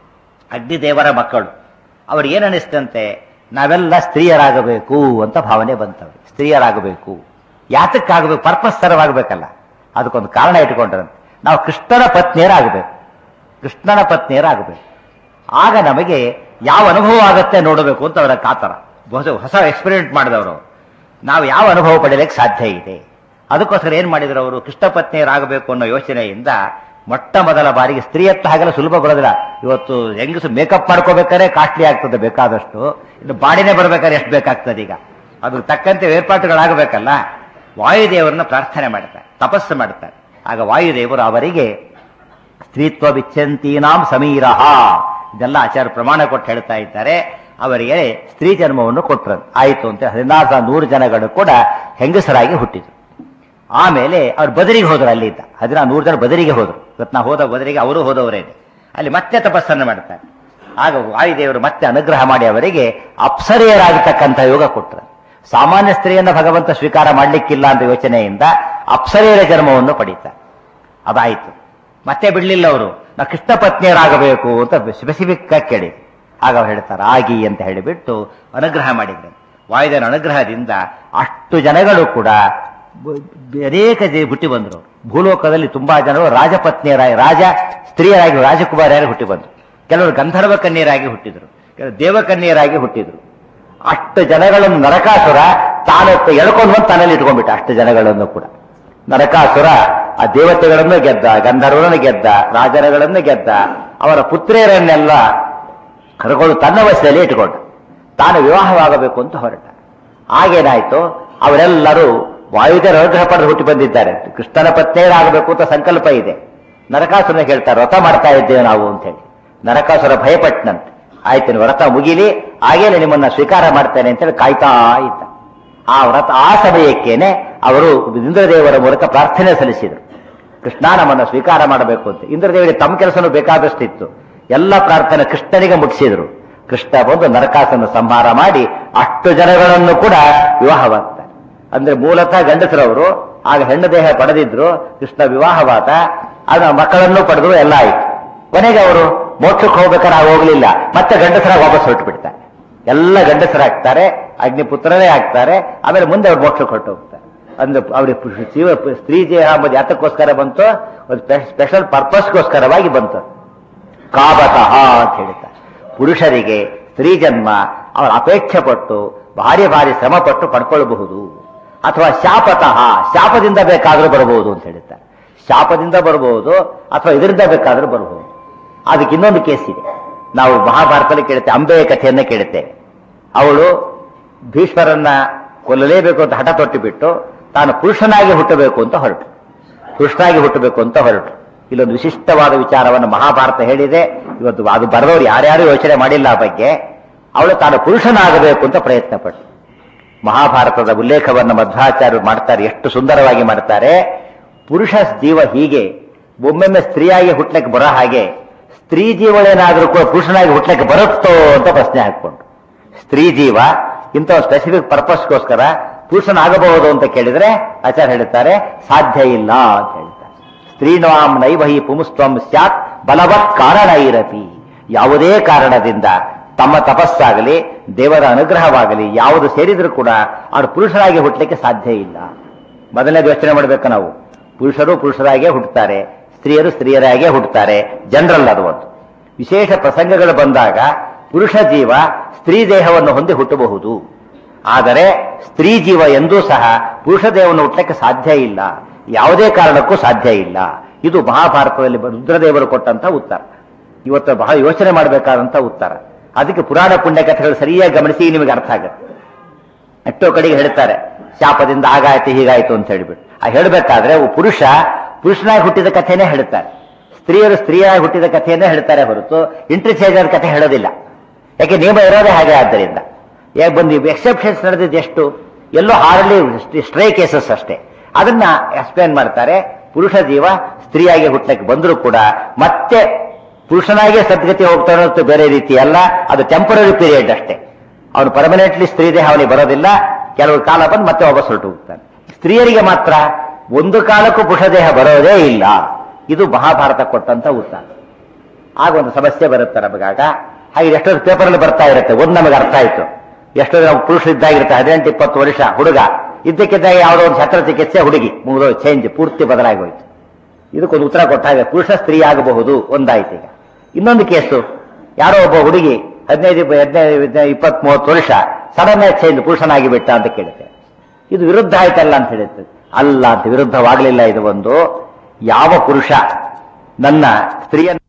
ಅಗ್ನಿದೇವರ ಮಕ್ಕಳು ಅವ್ರಿಗೆ ಏನನ್ನಿಸ್ತಂತೆ ನಾವೆಲ್ಲ ಸ್ತ್ರೀಯರಾಗಬೇಕು ಅಂತ ಭಾವನೆ ಬಂತವ್ರು ಸ್ತ್ರೀಯರಾಗಬೇಕು ಯಾತಕ್ಕಾಗಬೇಕು ಪರ್ಪಸ್ ತರವಾಗಬೇಕಲ್ಲ ಅದಕ್ಕೊಂದು ಕಾರಣ ಇಟ್ಕೊಂಡ್ರಂತೆ ನಾವು ಕೃಷ್ಣನ ಪತ್ನಿಯರಾಗಬೇಕು ಕೃಷ್ಣನ ಪತ್ನಿಯರಾಗಬೇಕು ಆಗ ನಮಗೆ ಯಾವ ಅನುಭವ ಆಗುತ್ತೆ ನೋಡಬೇಕು ಅಂತ ಅವರ ಕಾತರ ಹೊಸ ಹೊಸ ಎಕ್ಸ್ಪೆರಿಮೆಂಟ್ ಮಾಡಿದವರು ನಾವು ಯಾವ ಅನುಭವ ಪಡೆಯಲಿಕ್ಕೆ ಸಾಧ್ಯ ಇದೆ ಅದಕ್ಕೋಸ್ಕರ ಏನ್ ಮಾಡಿದ್ರು ಅವರು ಕೃಷ್ಣ ಪತ್ನಿಯರಾಗಬೇಕು ಅನ್ನೋ ಯೋಚನೆಯಿಂದ ಮೊಟ್ಟ ಮೊದಲ ಬಾರಿಗೆ ಸ್ತ್ರೀಯತ್ತ ಹಾಗೆಲ್ಲ ಸುಲಭ ಬರೋದಿಲ್ಲ ಇವತ್ತು ಹೆಂಗಸು ಮೇಕಪ್ ಮಾಡ್ಕೋಬೇಕಾದ್ರೆ ಕಾಸ್ಟ್ಲಿ ಆಗ್ತದೆ ಬೇಕಾದಷ್ಟು ಇನ್ನು ಬಾಡಿನೇ ಬರ್ಬೇಕಾದ್ರೆ ಎಷ್ಟು ಬೇಕಾಗ್ತದೆ ಈಗ ಅದು ತಕ್ಕಂತೆ ಏರ್ಪಾಟುಗಳಾಗಬೇಕಲ್ಲ ವಾಯುದೇವರನ್ನ ಪ್ರಾರ್ಥನೆ ಮಾಡ್ತಾರೆ ತಪಸ್ಸು ಮಾಡ್ತಾರೆ ಆಗ ವಾಯುದೇವರು ಅವರಿಗೆ ಸ್ತ್ರೀತ್ವ ವಿಚ್ಛಂತೀನಾಂ ಸಮೀರಹ ಇದೆಲ್ಲ ಆಚಾರ್ಯ ಪ್ರಮಾಣ ಕೊಟ್ಟು ಹೇಳ್ತಾ ಇದ್ದಾರೆ ಅವರಿಗೆ ಸ್ತ್ರೀ ಜನ್ಮವನ್ನು ಕೊಟ್ಟರು ಆಯಿತು ಅಂತ ಹದಿನಾರು ಸಾವಿರ ನೂರು ಜನಗಳು ಕೂಡ ಹೆಂಗಸರಾಗಿ ಹುಟ್ಟಿದ್ರು ಆಮೇಲೆ ಅವ್ರು ಬದರಿಗೆ ಹೋದ್ರು ಅಲ್ಲಿದ್ದ ಹದಿನಾರು ನೂರು ಜನ ಬದರಿಗೆ ಹೋದ್ರು ಇವತ್ತು ನಾ ಹೋದ ಬದರಿಗೆ ಅವರು ಹೋದವರೇ ಅಲ್ಲಿ ಮತ್ತೆ ತಪಸ್ಸನ್ನು ಮಾಡ್ತಾರೆ ಆಗ ವಾಯುದೇವರು ಮತ್ತೆ ಅನುಗ್ರಹ ಮಾಡಿ ಅವರಿಗೆ ಅಪ್ಸರೆಯರಾಗತಕ್ಕಂಥ ಯೋಗ ಕೊಟ್ಟರು ಸಾಮಾನ್ಯ ಸ್ತ್ರೀಯನ್ನು ಭಗವಂತ ಸ್ವೀಕಾರ ಮಾಡಲಿಕ್ಕಿಲ್ಲ ಅಂತ ಯೋಚನೆಯಿಂದ ಅಪ್ಸರೆಯರ ಜನ್ಮವನ್ನು ಪಡೀತಾರೆ ಅದಾಯಿತು ಮತ್ತೆ ಬಿಡ್ಲಿಲ್ಲ ಅವರು ನಾ ಕೃಷ್ಣ ಪತ್ನಿಯರಾಗಬೇಕು ಅಂತ ಸ್ಪೆಸಿಫಿಕ್ ಆಗಿ ಕೇಳಿ ಆಗ ಅವ್ರು ಹೇಳ್ತಾರೆ ಆಗಿ ಅಂತ ಹೇಳಿಬಿಟ್ಟು ಅನುಗ್ರಹ ಮಾಡಿದ್ರು ವಾಯುದೇವನ ಅನುಗ್ರಹದಿಂದ ಅಷ್ಟು ಜನಗಳು ಕೂಡ ಬ- ಬ- ಅನೇಕ ಜನ ಹುಟ್ಟಿ ಬಂದರು ಭೂಲೋಕದಲ್ಲಿ ತುಂಬಾ ಜನರು ರಾಜಪತ್ನಿಯರಾಗಿ ರಾಜ ಸ್ತ್ರೀಯರಾಗಿ ರಾಜಕುಮಾರಿಯರಾಗಿ ಹುಟ್ಟಿ ಬಂದರು ಕೆಲವರು ಗಂಧರ್ವ ಕನ್ಯರಾಗಿ ಹುಟ್ಟಿದ್ರು ಕೆಲವರು ದೇವಕನ್ಯರಾಗಿ ಹುಟ್ಟಿದ್ರು ಅಷ್ಟು ಜನಗಳನ್ನು ನರಕಾಸುರ ತಾನು ಎಳ್ಕೊಂಡು ಬಂದು ತನ್ನಲ್ಲಿ ಇಟ್ಕೊಂಡ್ಬಿಟ್ಟ ಅಷ್ಟು ಜನಗಳನ್ನು ಕೂಡ ನರಕಾಸುರ ಆ ದೇವತೆಗಳನ್ನು ಗೆದ್ದ ಗಂಧರ್ವರನ್ನು ಗೆದ್ದ ರಾಜರುಗಳನ್ನು ಗೆದ್ದ ಅವರ ಪುತ್ರಿಯರನ್ನೆಲ್ಲ ಕರ್ಕೊಂಡು ತನ್ನ ವಶದಲ್ಲಿ ಇಟ್ಕೊಂಡ ತಾನು ವಿವಾಹವಾಗಬೇಕು ಅಂತ ಹೊರಟ ಆಗೇನಾಯ್ತು ಅವರೆಲ್ಲರೂ ವಾಯುದೇವರ ಅನುಗ್ರಹ ಪಡೆದು ಹುಟ್ಟಿ ಬಂದಿದ್ದಾರೆ ಕೃಷ್ಣನ ಪತ್ನಿಯರಾಗಬೇಕು ಅಂತ ಸಂಕಲ್ಪ ಇದೆ ನರಕಾಸುರನ ಹೇಳ್ತಾರೆ ವ್ರತ ಮಾಡ್ತಾ ಇದ್ದೇವೆ ನಾವು ಅಂತ ಹೇಳಿ ನರಕಾಸುರ ಭಯಪಟ್ಟನಂತೆ ಆಯ್ತು ನೀವು ವ್ರತ ಮುಗಿಲಿ ಹಾಗೇನೆ ನಿಮ್ಮನ್ನ ಸ್ವೀಕಾರ ಮಾಡ್ತೇನೆ ಅಂತೇಳಿ ಕಾಯ್ತಾ ಇದ್ದ ಆ ವ್ರತ ಆ ಸಮಯಕ್ಕೇನೆ ಅವರು ಇಂದ್ರದೇವರ ಮೂಲಕ ಪ್ರಾರ್ಥನೆ ಸಲ್ಲಿಸಿದರು ಕೃಷ್ಣ ನಮ್ಮನ್ನು ಸ್ವೀಕಾರ ಮಾಡಬೇಕು ಅಂತ ಇಂದ್ರದೇವರಿಗೆ ತಮ್ಮ ಕೆಲಸನೂ ಬೇಕಾದಷ್ಟಿತ್ತು ಎಲ್ಲ ಪ್ರಾರ್ಥನೆ ಕೃಷ್ಣನಿಗೆ ಮುಟ್ಟಿಸಿದ್ರು ಕೃಷ್ಣ ಬಂದು ನರಕಾಸನ್ನು ಸಂಹಾರ ಮಾಡಿ ಅಷ್ಟು ಜನಗಳನ್ನು ಕೂಡ ವಿವಾಹವಾಗ್ತಾರೆ ಅಂದ್ರೆ ಮೂಲತಃ ಗಂಡಸರವರು ಆಗ ಹೆಣ್ಣು ದೇಹ ಪಡೆದಿದ್ರು ಕೃಷ್ಣ ವಿವಾಹವಾದ ಆಗ ಮಕ್ಕಳನ್ನು ಪಡೆದ್ರು ಎಲ್ಲ ಆಯ್ತು ಕೊನೆಗೆ ಅವರು ಮೋಕ್ಷಕ್ಕೆ ಹೋಗ್ಬೇಕಾದ್ರೆ ಆಗ ಹೋಗ್ಲಿಲ್ಲ ಮತ್ತೆ ಗಂಡಸರಾಗಿ ವಾಪಸ್ ಹೊರಟು ಬಿಡ್ತಾರೆ ಎಲ್ಲ ಗಂಡಸರಾಗ್ತಾರೆ ಅಗ್ನಿಪುತ್ರರೇ ಆಗ್ತಾರೆ ಆಮೇಲೆ ಮುಂದೆ ಅವ್ರು ಮೋಕ್ಷಕ್ಕೆ ಹೊರಟು ಹೋಗ್ತಾರೆ ಅಂದ್ರೆ ಅವ್ರಿಗೆ ಜೀವ ಸ್ತ್ರೀ ದೇಹ ಎಂಬುದು ಯಾತಕ್ಕೋಸ್ಕರ ಬಂತು ಒಂದು ಸ್ಪೆಷಲ್ ಪರ್ಪಸ್ಗೋಸ್ಕರವಾಗಿ ಬಂತು ಕಾಬತಃ ಅಂತ ಹೇಳ್ತಾರೆ ಪುರುಷರಿಗೆ ಸ್ತ್ರೀ ಜನ್ಮ ಅವರ ಅಪೇಕ್ಷೆ ಪಟ್ಟು ಭಾರಿ ಭಾರಿ ಶ್ರಮ ಪಟ್ಟು ಪಡ್ಕೊಳ್ಬಹುದು ಅಥವಾ ಶಾಪತಃ ಶಾಪದಿಂದ ಬೇಕಾದರೂ ಬರಬಹುದು ಅಂತ ಹೇಳ್ತಾರೆ ಶಾಪದಿಂದ ಬರಬಹುದು ಅಥವಾ ಇದರಿಂದ ಬೇಕಾದರೂ ಬರಬಹುದು ಅದಕ್ಕೆ ಇನ್ನೊಂದು ಕೇಸ್ ಇದೆ ನಾವು ಮಹಾಭಾರತದಲ್ಲಿ ಕೇಳುತ್ತೆ ಅಂಬೆಯ ಕಥೆಯನ್ನ ಕೇಳುತ್ತೇವೆ ಅವಳು ಭೀಷ್ಮರನ್ನ ಕೊಲ್ಲಲೇಬೇಕು ಅಂತ ಹಠ ತೊಟ್ಟು ಬಿಟ್ಟು ತಾನು ಪುರುಷನಾಗಿ ಹುಟ್ಟಬೇಕು ಅಂತ ಹೊರಟು ಪುರುಷನಾಗಿ ಹುಟ್ಟಬೇಕು ಅಂತ ಹೊರಟು ಇಲ್ಲೊಂದು ವಿಶಿಷ್ಟವಾದ ವಿಚಾರವನ್ನು ಮಹಾಭಾರತ ಹೇಳಿದೆ ಇವತ್ತು ಅದು ಬರೆದವರು ಯಾರ್ಯಾರು ಯೋಚನೆ ಮಾಡಿಲ್ಲ ಆ ಬಗ್ಗೆ ಅವಳು ತಾನು ಪುರುಷನಾಗಬೇಕು ಅಂತ ಪ್ರಯತ್ನ ಪಟ್ಟು ಮಹಾಭಾರತದ ಉಲ್ಲೇಖವನ್ನು ಮಧ್ವಾಚಾರ್ಯರು ಮಾಡ್ತಾರೆ ಎಷ್ಟು ಸುಂದರವಾಗಿ ಮಾಡ್ತಾರೆ ಪುರುಷ ಜೀವ ಹೀಗೆ ಒಮ್ಮೊಮ್ಮೆ ಸ್ತ್ರೀಯಾಗಿ ಹುಟ್ಲಕ್ಕೆ ಬರೋ ಹಾಗೆ ಸ್ತ್ರೀ ಜೀವಗಳೇನಾದರೂ ಕೂಡ ಪುರುಷನಾಗಿ ಹುಟ್ಲಕ್ಕೆ ಬರುತ್ತೋ ಅಂತ ಪ್ರಶ್ನೆ ಹಾಕೊಂಡು ಸ್ತ್ರೀ ಜೀವ ಇಂಥ ಸ್ಪೆಸಿಫಿಕ್ ಪರ್ಪಸ್ಗೋಸ್ಕರ ಪುರುಷನಾಗಬಹುದು ಅಂತ ಕೇಳಿದ್ರೆ ಆಚಾರ್ಯ ಹೇಳುತ್ತಾರೆ ಸಾಧ್ಯ ಇಲ್ಲ ಅಂತ ಹೇಳ್ತಾರೆ ಸ್ತ್ರೀನಾಂ ನೈವ ಹಿ ಪುಂಸ್ತ್ವಂ ಸ್ಯಾತ್ ಬಲವತ್ ಕಾರಣ ಇರತಿ ಯಾವುದೇ ಕಾರಣದಿಂದ ತಮ್ಮ ತಪಸ್ಸಾಗಲಿ ದೇವರ ಅನುಗ್ರಹವಾಗಲಿ ಯಾವುದು ಸೇರಿದರೂ ಕೂಡ ಅವರು ಪುರುಷರಾಗಿ ಹುಟ್ಟಲಿಕ್ಕೆ ಸಾಧ್ಯ ಇಲ್ಲ ಮೊದಲನೇ ಯೋಚನೆ ಮಾಡಬೇಕು ನಾವು ಪುರುಷರು ಪುರುಷರಾಗೇ ಹುಟ್ಟುತ್ತಾರೆ ಸ್ತ್ರೀಯರು ಸ್ತ್ರೀಯರಾಗೇ ಹುಟ್ಟುತ್ತಾರೆ ಜನರಲ್ ಅದು ಒಂದು ವಿಶೇಷ ಪ್ರಸಂಗಗಳು ಬಂದಾಗ ಪುರುಷ ಜೀವ ಸ್ತ್ರೀ ದೇಹವನ್ನು ಹೊಂದಿ ಹುಟ್ಟಬಹುದು ಆದರೆ ಸ್ತ್ರೀ ಜೀವ ಎಂದೂ ಸಹ ಪುರುಷ ದೇಹವನ್ನು ಹುಟ್ಟಲಿಕ್ಕೆ ಸಾಧ್ಯ ಇಲ್ಲ ಯಾವುದೇ ಕಾರಣಕ್ಕೂ ಸಾಧ್ಯ ಇಲ್ಲ ಇದು ಮಹಾಭಾರತದಲ್ಲಿ ರುದ್ರದೇವರು ಕೊಟ್ಟಂತ ಉತ್ತರ ಇವತ್ತು ಬಹಳ ಯೋಚನೆ ಮಾಡಬೇಕಾದಂತ ಉತ್ತರ ಅದಕ್ಕೆ ಪುರಾಣ ಪುಣ್ಯ ಕಥೆಗಳು ಸರಿಯಾಗಿ ಗಮನಿಸಿ ನಿಮಗೆ ಅರ್ಥ ಆಗುತ್ತೆ ಎಷ್ಟೋ ಕಡೆಗೆ ಹೇಳ್ತಾರೆ ಶಾಪದಿಂದ ಹಾಗಾಯ್ತು ಹೀಗಾಯ್ತು ಅಂತ ಹೇಳಿಬಿಟ್ಟು ಆ ಹೇಳಬೇಕಾದ್ರೆ ಪುರುಷ ಪುರುಷನಾಗಿ ಹುಟ್ಟಿದ ಕಥೆನೇ ಹೇಳ್ತಾರೆ ಸ್ತ್ರೀಯರು ಸ್ತ್ರೀಯಾಗಿ ಹುಟ್ಟಿದ ಕಥೆಯನ್ನೇ ಹೇಳ್ತಾರೆ ಹೊರತು ಇಂಟರ್ಚೇಂಜರ್ ಕಥೆ ಹೇಳೋದಿಲ್ಲ ಯಾಕೆ ನಿಯಮ ಇರೋದೇ ಹಾಗೆ ಆದ್ದರಿಂದ ಯಾಕೆ ಬಂದು ಎಕ್ಸೆಪ್ಷನ್ಸ್ ನಡೆದಿದ್ದು ಎಷ್ಟು ಎಲ್ಲೋ ಹಾರಲಿ ಸ್ಟ್ರೇ ಕೇಸಸ್ ಅಷ್ಟೇ ಅದನ್ನ ಎಕ್ಸ್ಪ್ಲೇನ್ ಮಾಡ್ತಾರೆ ಪುರುಷ ಜೀವ ಸ್ತ್ರೀಯಾಗಿ ಹುಟ್ಟಕ್ಕೆ ಬಂದರೂ ಕೂಡ ಮತ್ತೆ ಪುರುಷನಾಗೆ ಸದ್ಗತಿ ಹೋಗ್ತಾನೆ ಹೊರತು ಬೇರೆ ರೀತಿ ಅಲ್ಲ ಅದು ಟೆಂಪರರಿ ಪೀರಿಯಡ್ ಅಷ್ಟೇ ಅವನು ಪರ್ಮನೆಂಟ್ಲಿ ಸ್ತ್ರೀ ದೇಹ ಅವನಿಗೆ ಬರೋದಿಲ್ಲ ಕೆಲವು ಕಾಲ ಬಂದು ಮತ್ತೆ ವಾಪಸ್ ಹೊರಟು ಹೋಗ್ತಾನೆ ಸ್ತ್ರೀಯರಿಗೆ ಮಾತ್ರ ಒಂದು ಕಾಲಕ್ಕೂ ಪುರುಷ ದೇಹ ಬರೋದೇ ಇಲ್ಲ ಇದು ಮಹಾಭಾರತ ಕೊಟ್ಟಂತ ಉತ್ತರ ಆಗ ಒಂದು ಸಮಸ್ಯೆ ಬರುತ್ತೆ ನಮಗಾಗ ಹಾಗೆ ಎಷ್ಟೋ ಪೇಪರಲ್ಲಿ ಬರ್ತಾ ಇರುತ್ತೆ ಒಂದು ನಮಗೆ ಅರ್ಥ ಆಯ್ತು ಎಷ್ಟೋ ನಾವು ಪುರುಷ ಇದ್ದಾಗಿರುತ್ತೆ ಹದಿನೆಂಟು ಇಪ್ಪತ್ತು ವರ್ಷ ಹುಡುಗ ಇದ್ದಕ್ಕಿದ್ದಾಗ ಯಾವುದೋ ಒಂದು ಶಸ್ತ್ರಚಿಕಿತ್ಸೆ ಹುಡುಗಿ ಮುಗಿದೋ ಚೇಂಜ್ ಪೂರ್ತಿ ಬದಲಾಗಿ ಹೋಯ್ತು ಇದಕ್ಕೊಂದು ಉತ್ತರ ಕೊಟ್ಟಾಗ ಪುರುಷ ಸ್ತ್ರೀ ಆಗಬಹುದು ಒಂದಾಯ್ತು ಈಗ ಇನ್ನೊಂದು ಕೇಸು ಯಾರೋ ಒಬ್ಬ ಹುಡುಗಿ ಹದಿನೈದು ಹದಿನೈದು ಇಪ್ಪತ್ತ್ ಮೂವತ್ತು ವರ್ಷ ಸಡನ್ ಆಗಿ ಚೇಂಜ್ ಪುರುಷನಾಗಿ ಬಿಟ್ಟ ಅಂತ ಕೇಳುತ್ತೆ ಇದು ವಿರುದ್ಧ ಆಯ್ತಲ್ಲ ಅಂತ ಹೇಳುತ್ತೆ ಅಲ್ಲ ಅಂತ ವಿರುದ್ಧವಾಗಲಿಲ್ಲ ಇದು ಒಂದು ಯಾವ ಪುರುಷ ನನ್ನ ಸ್ತ್ರೀಯನ್ನು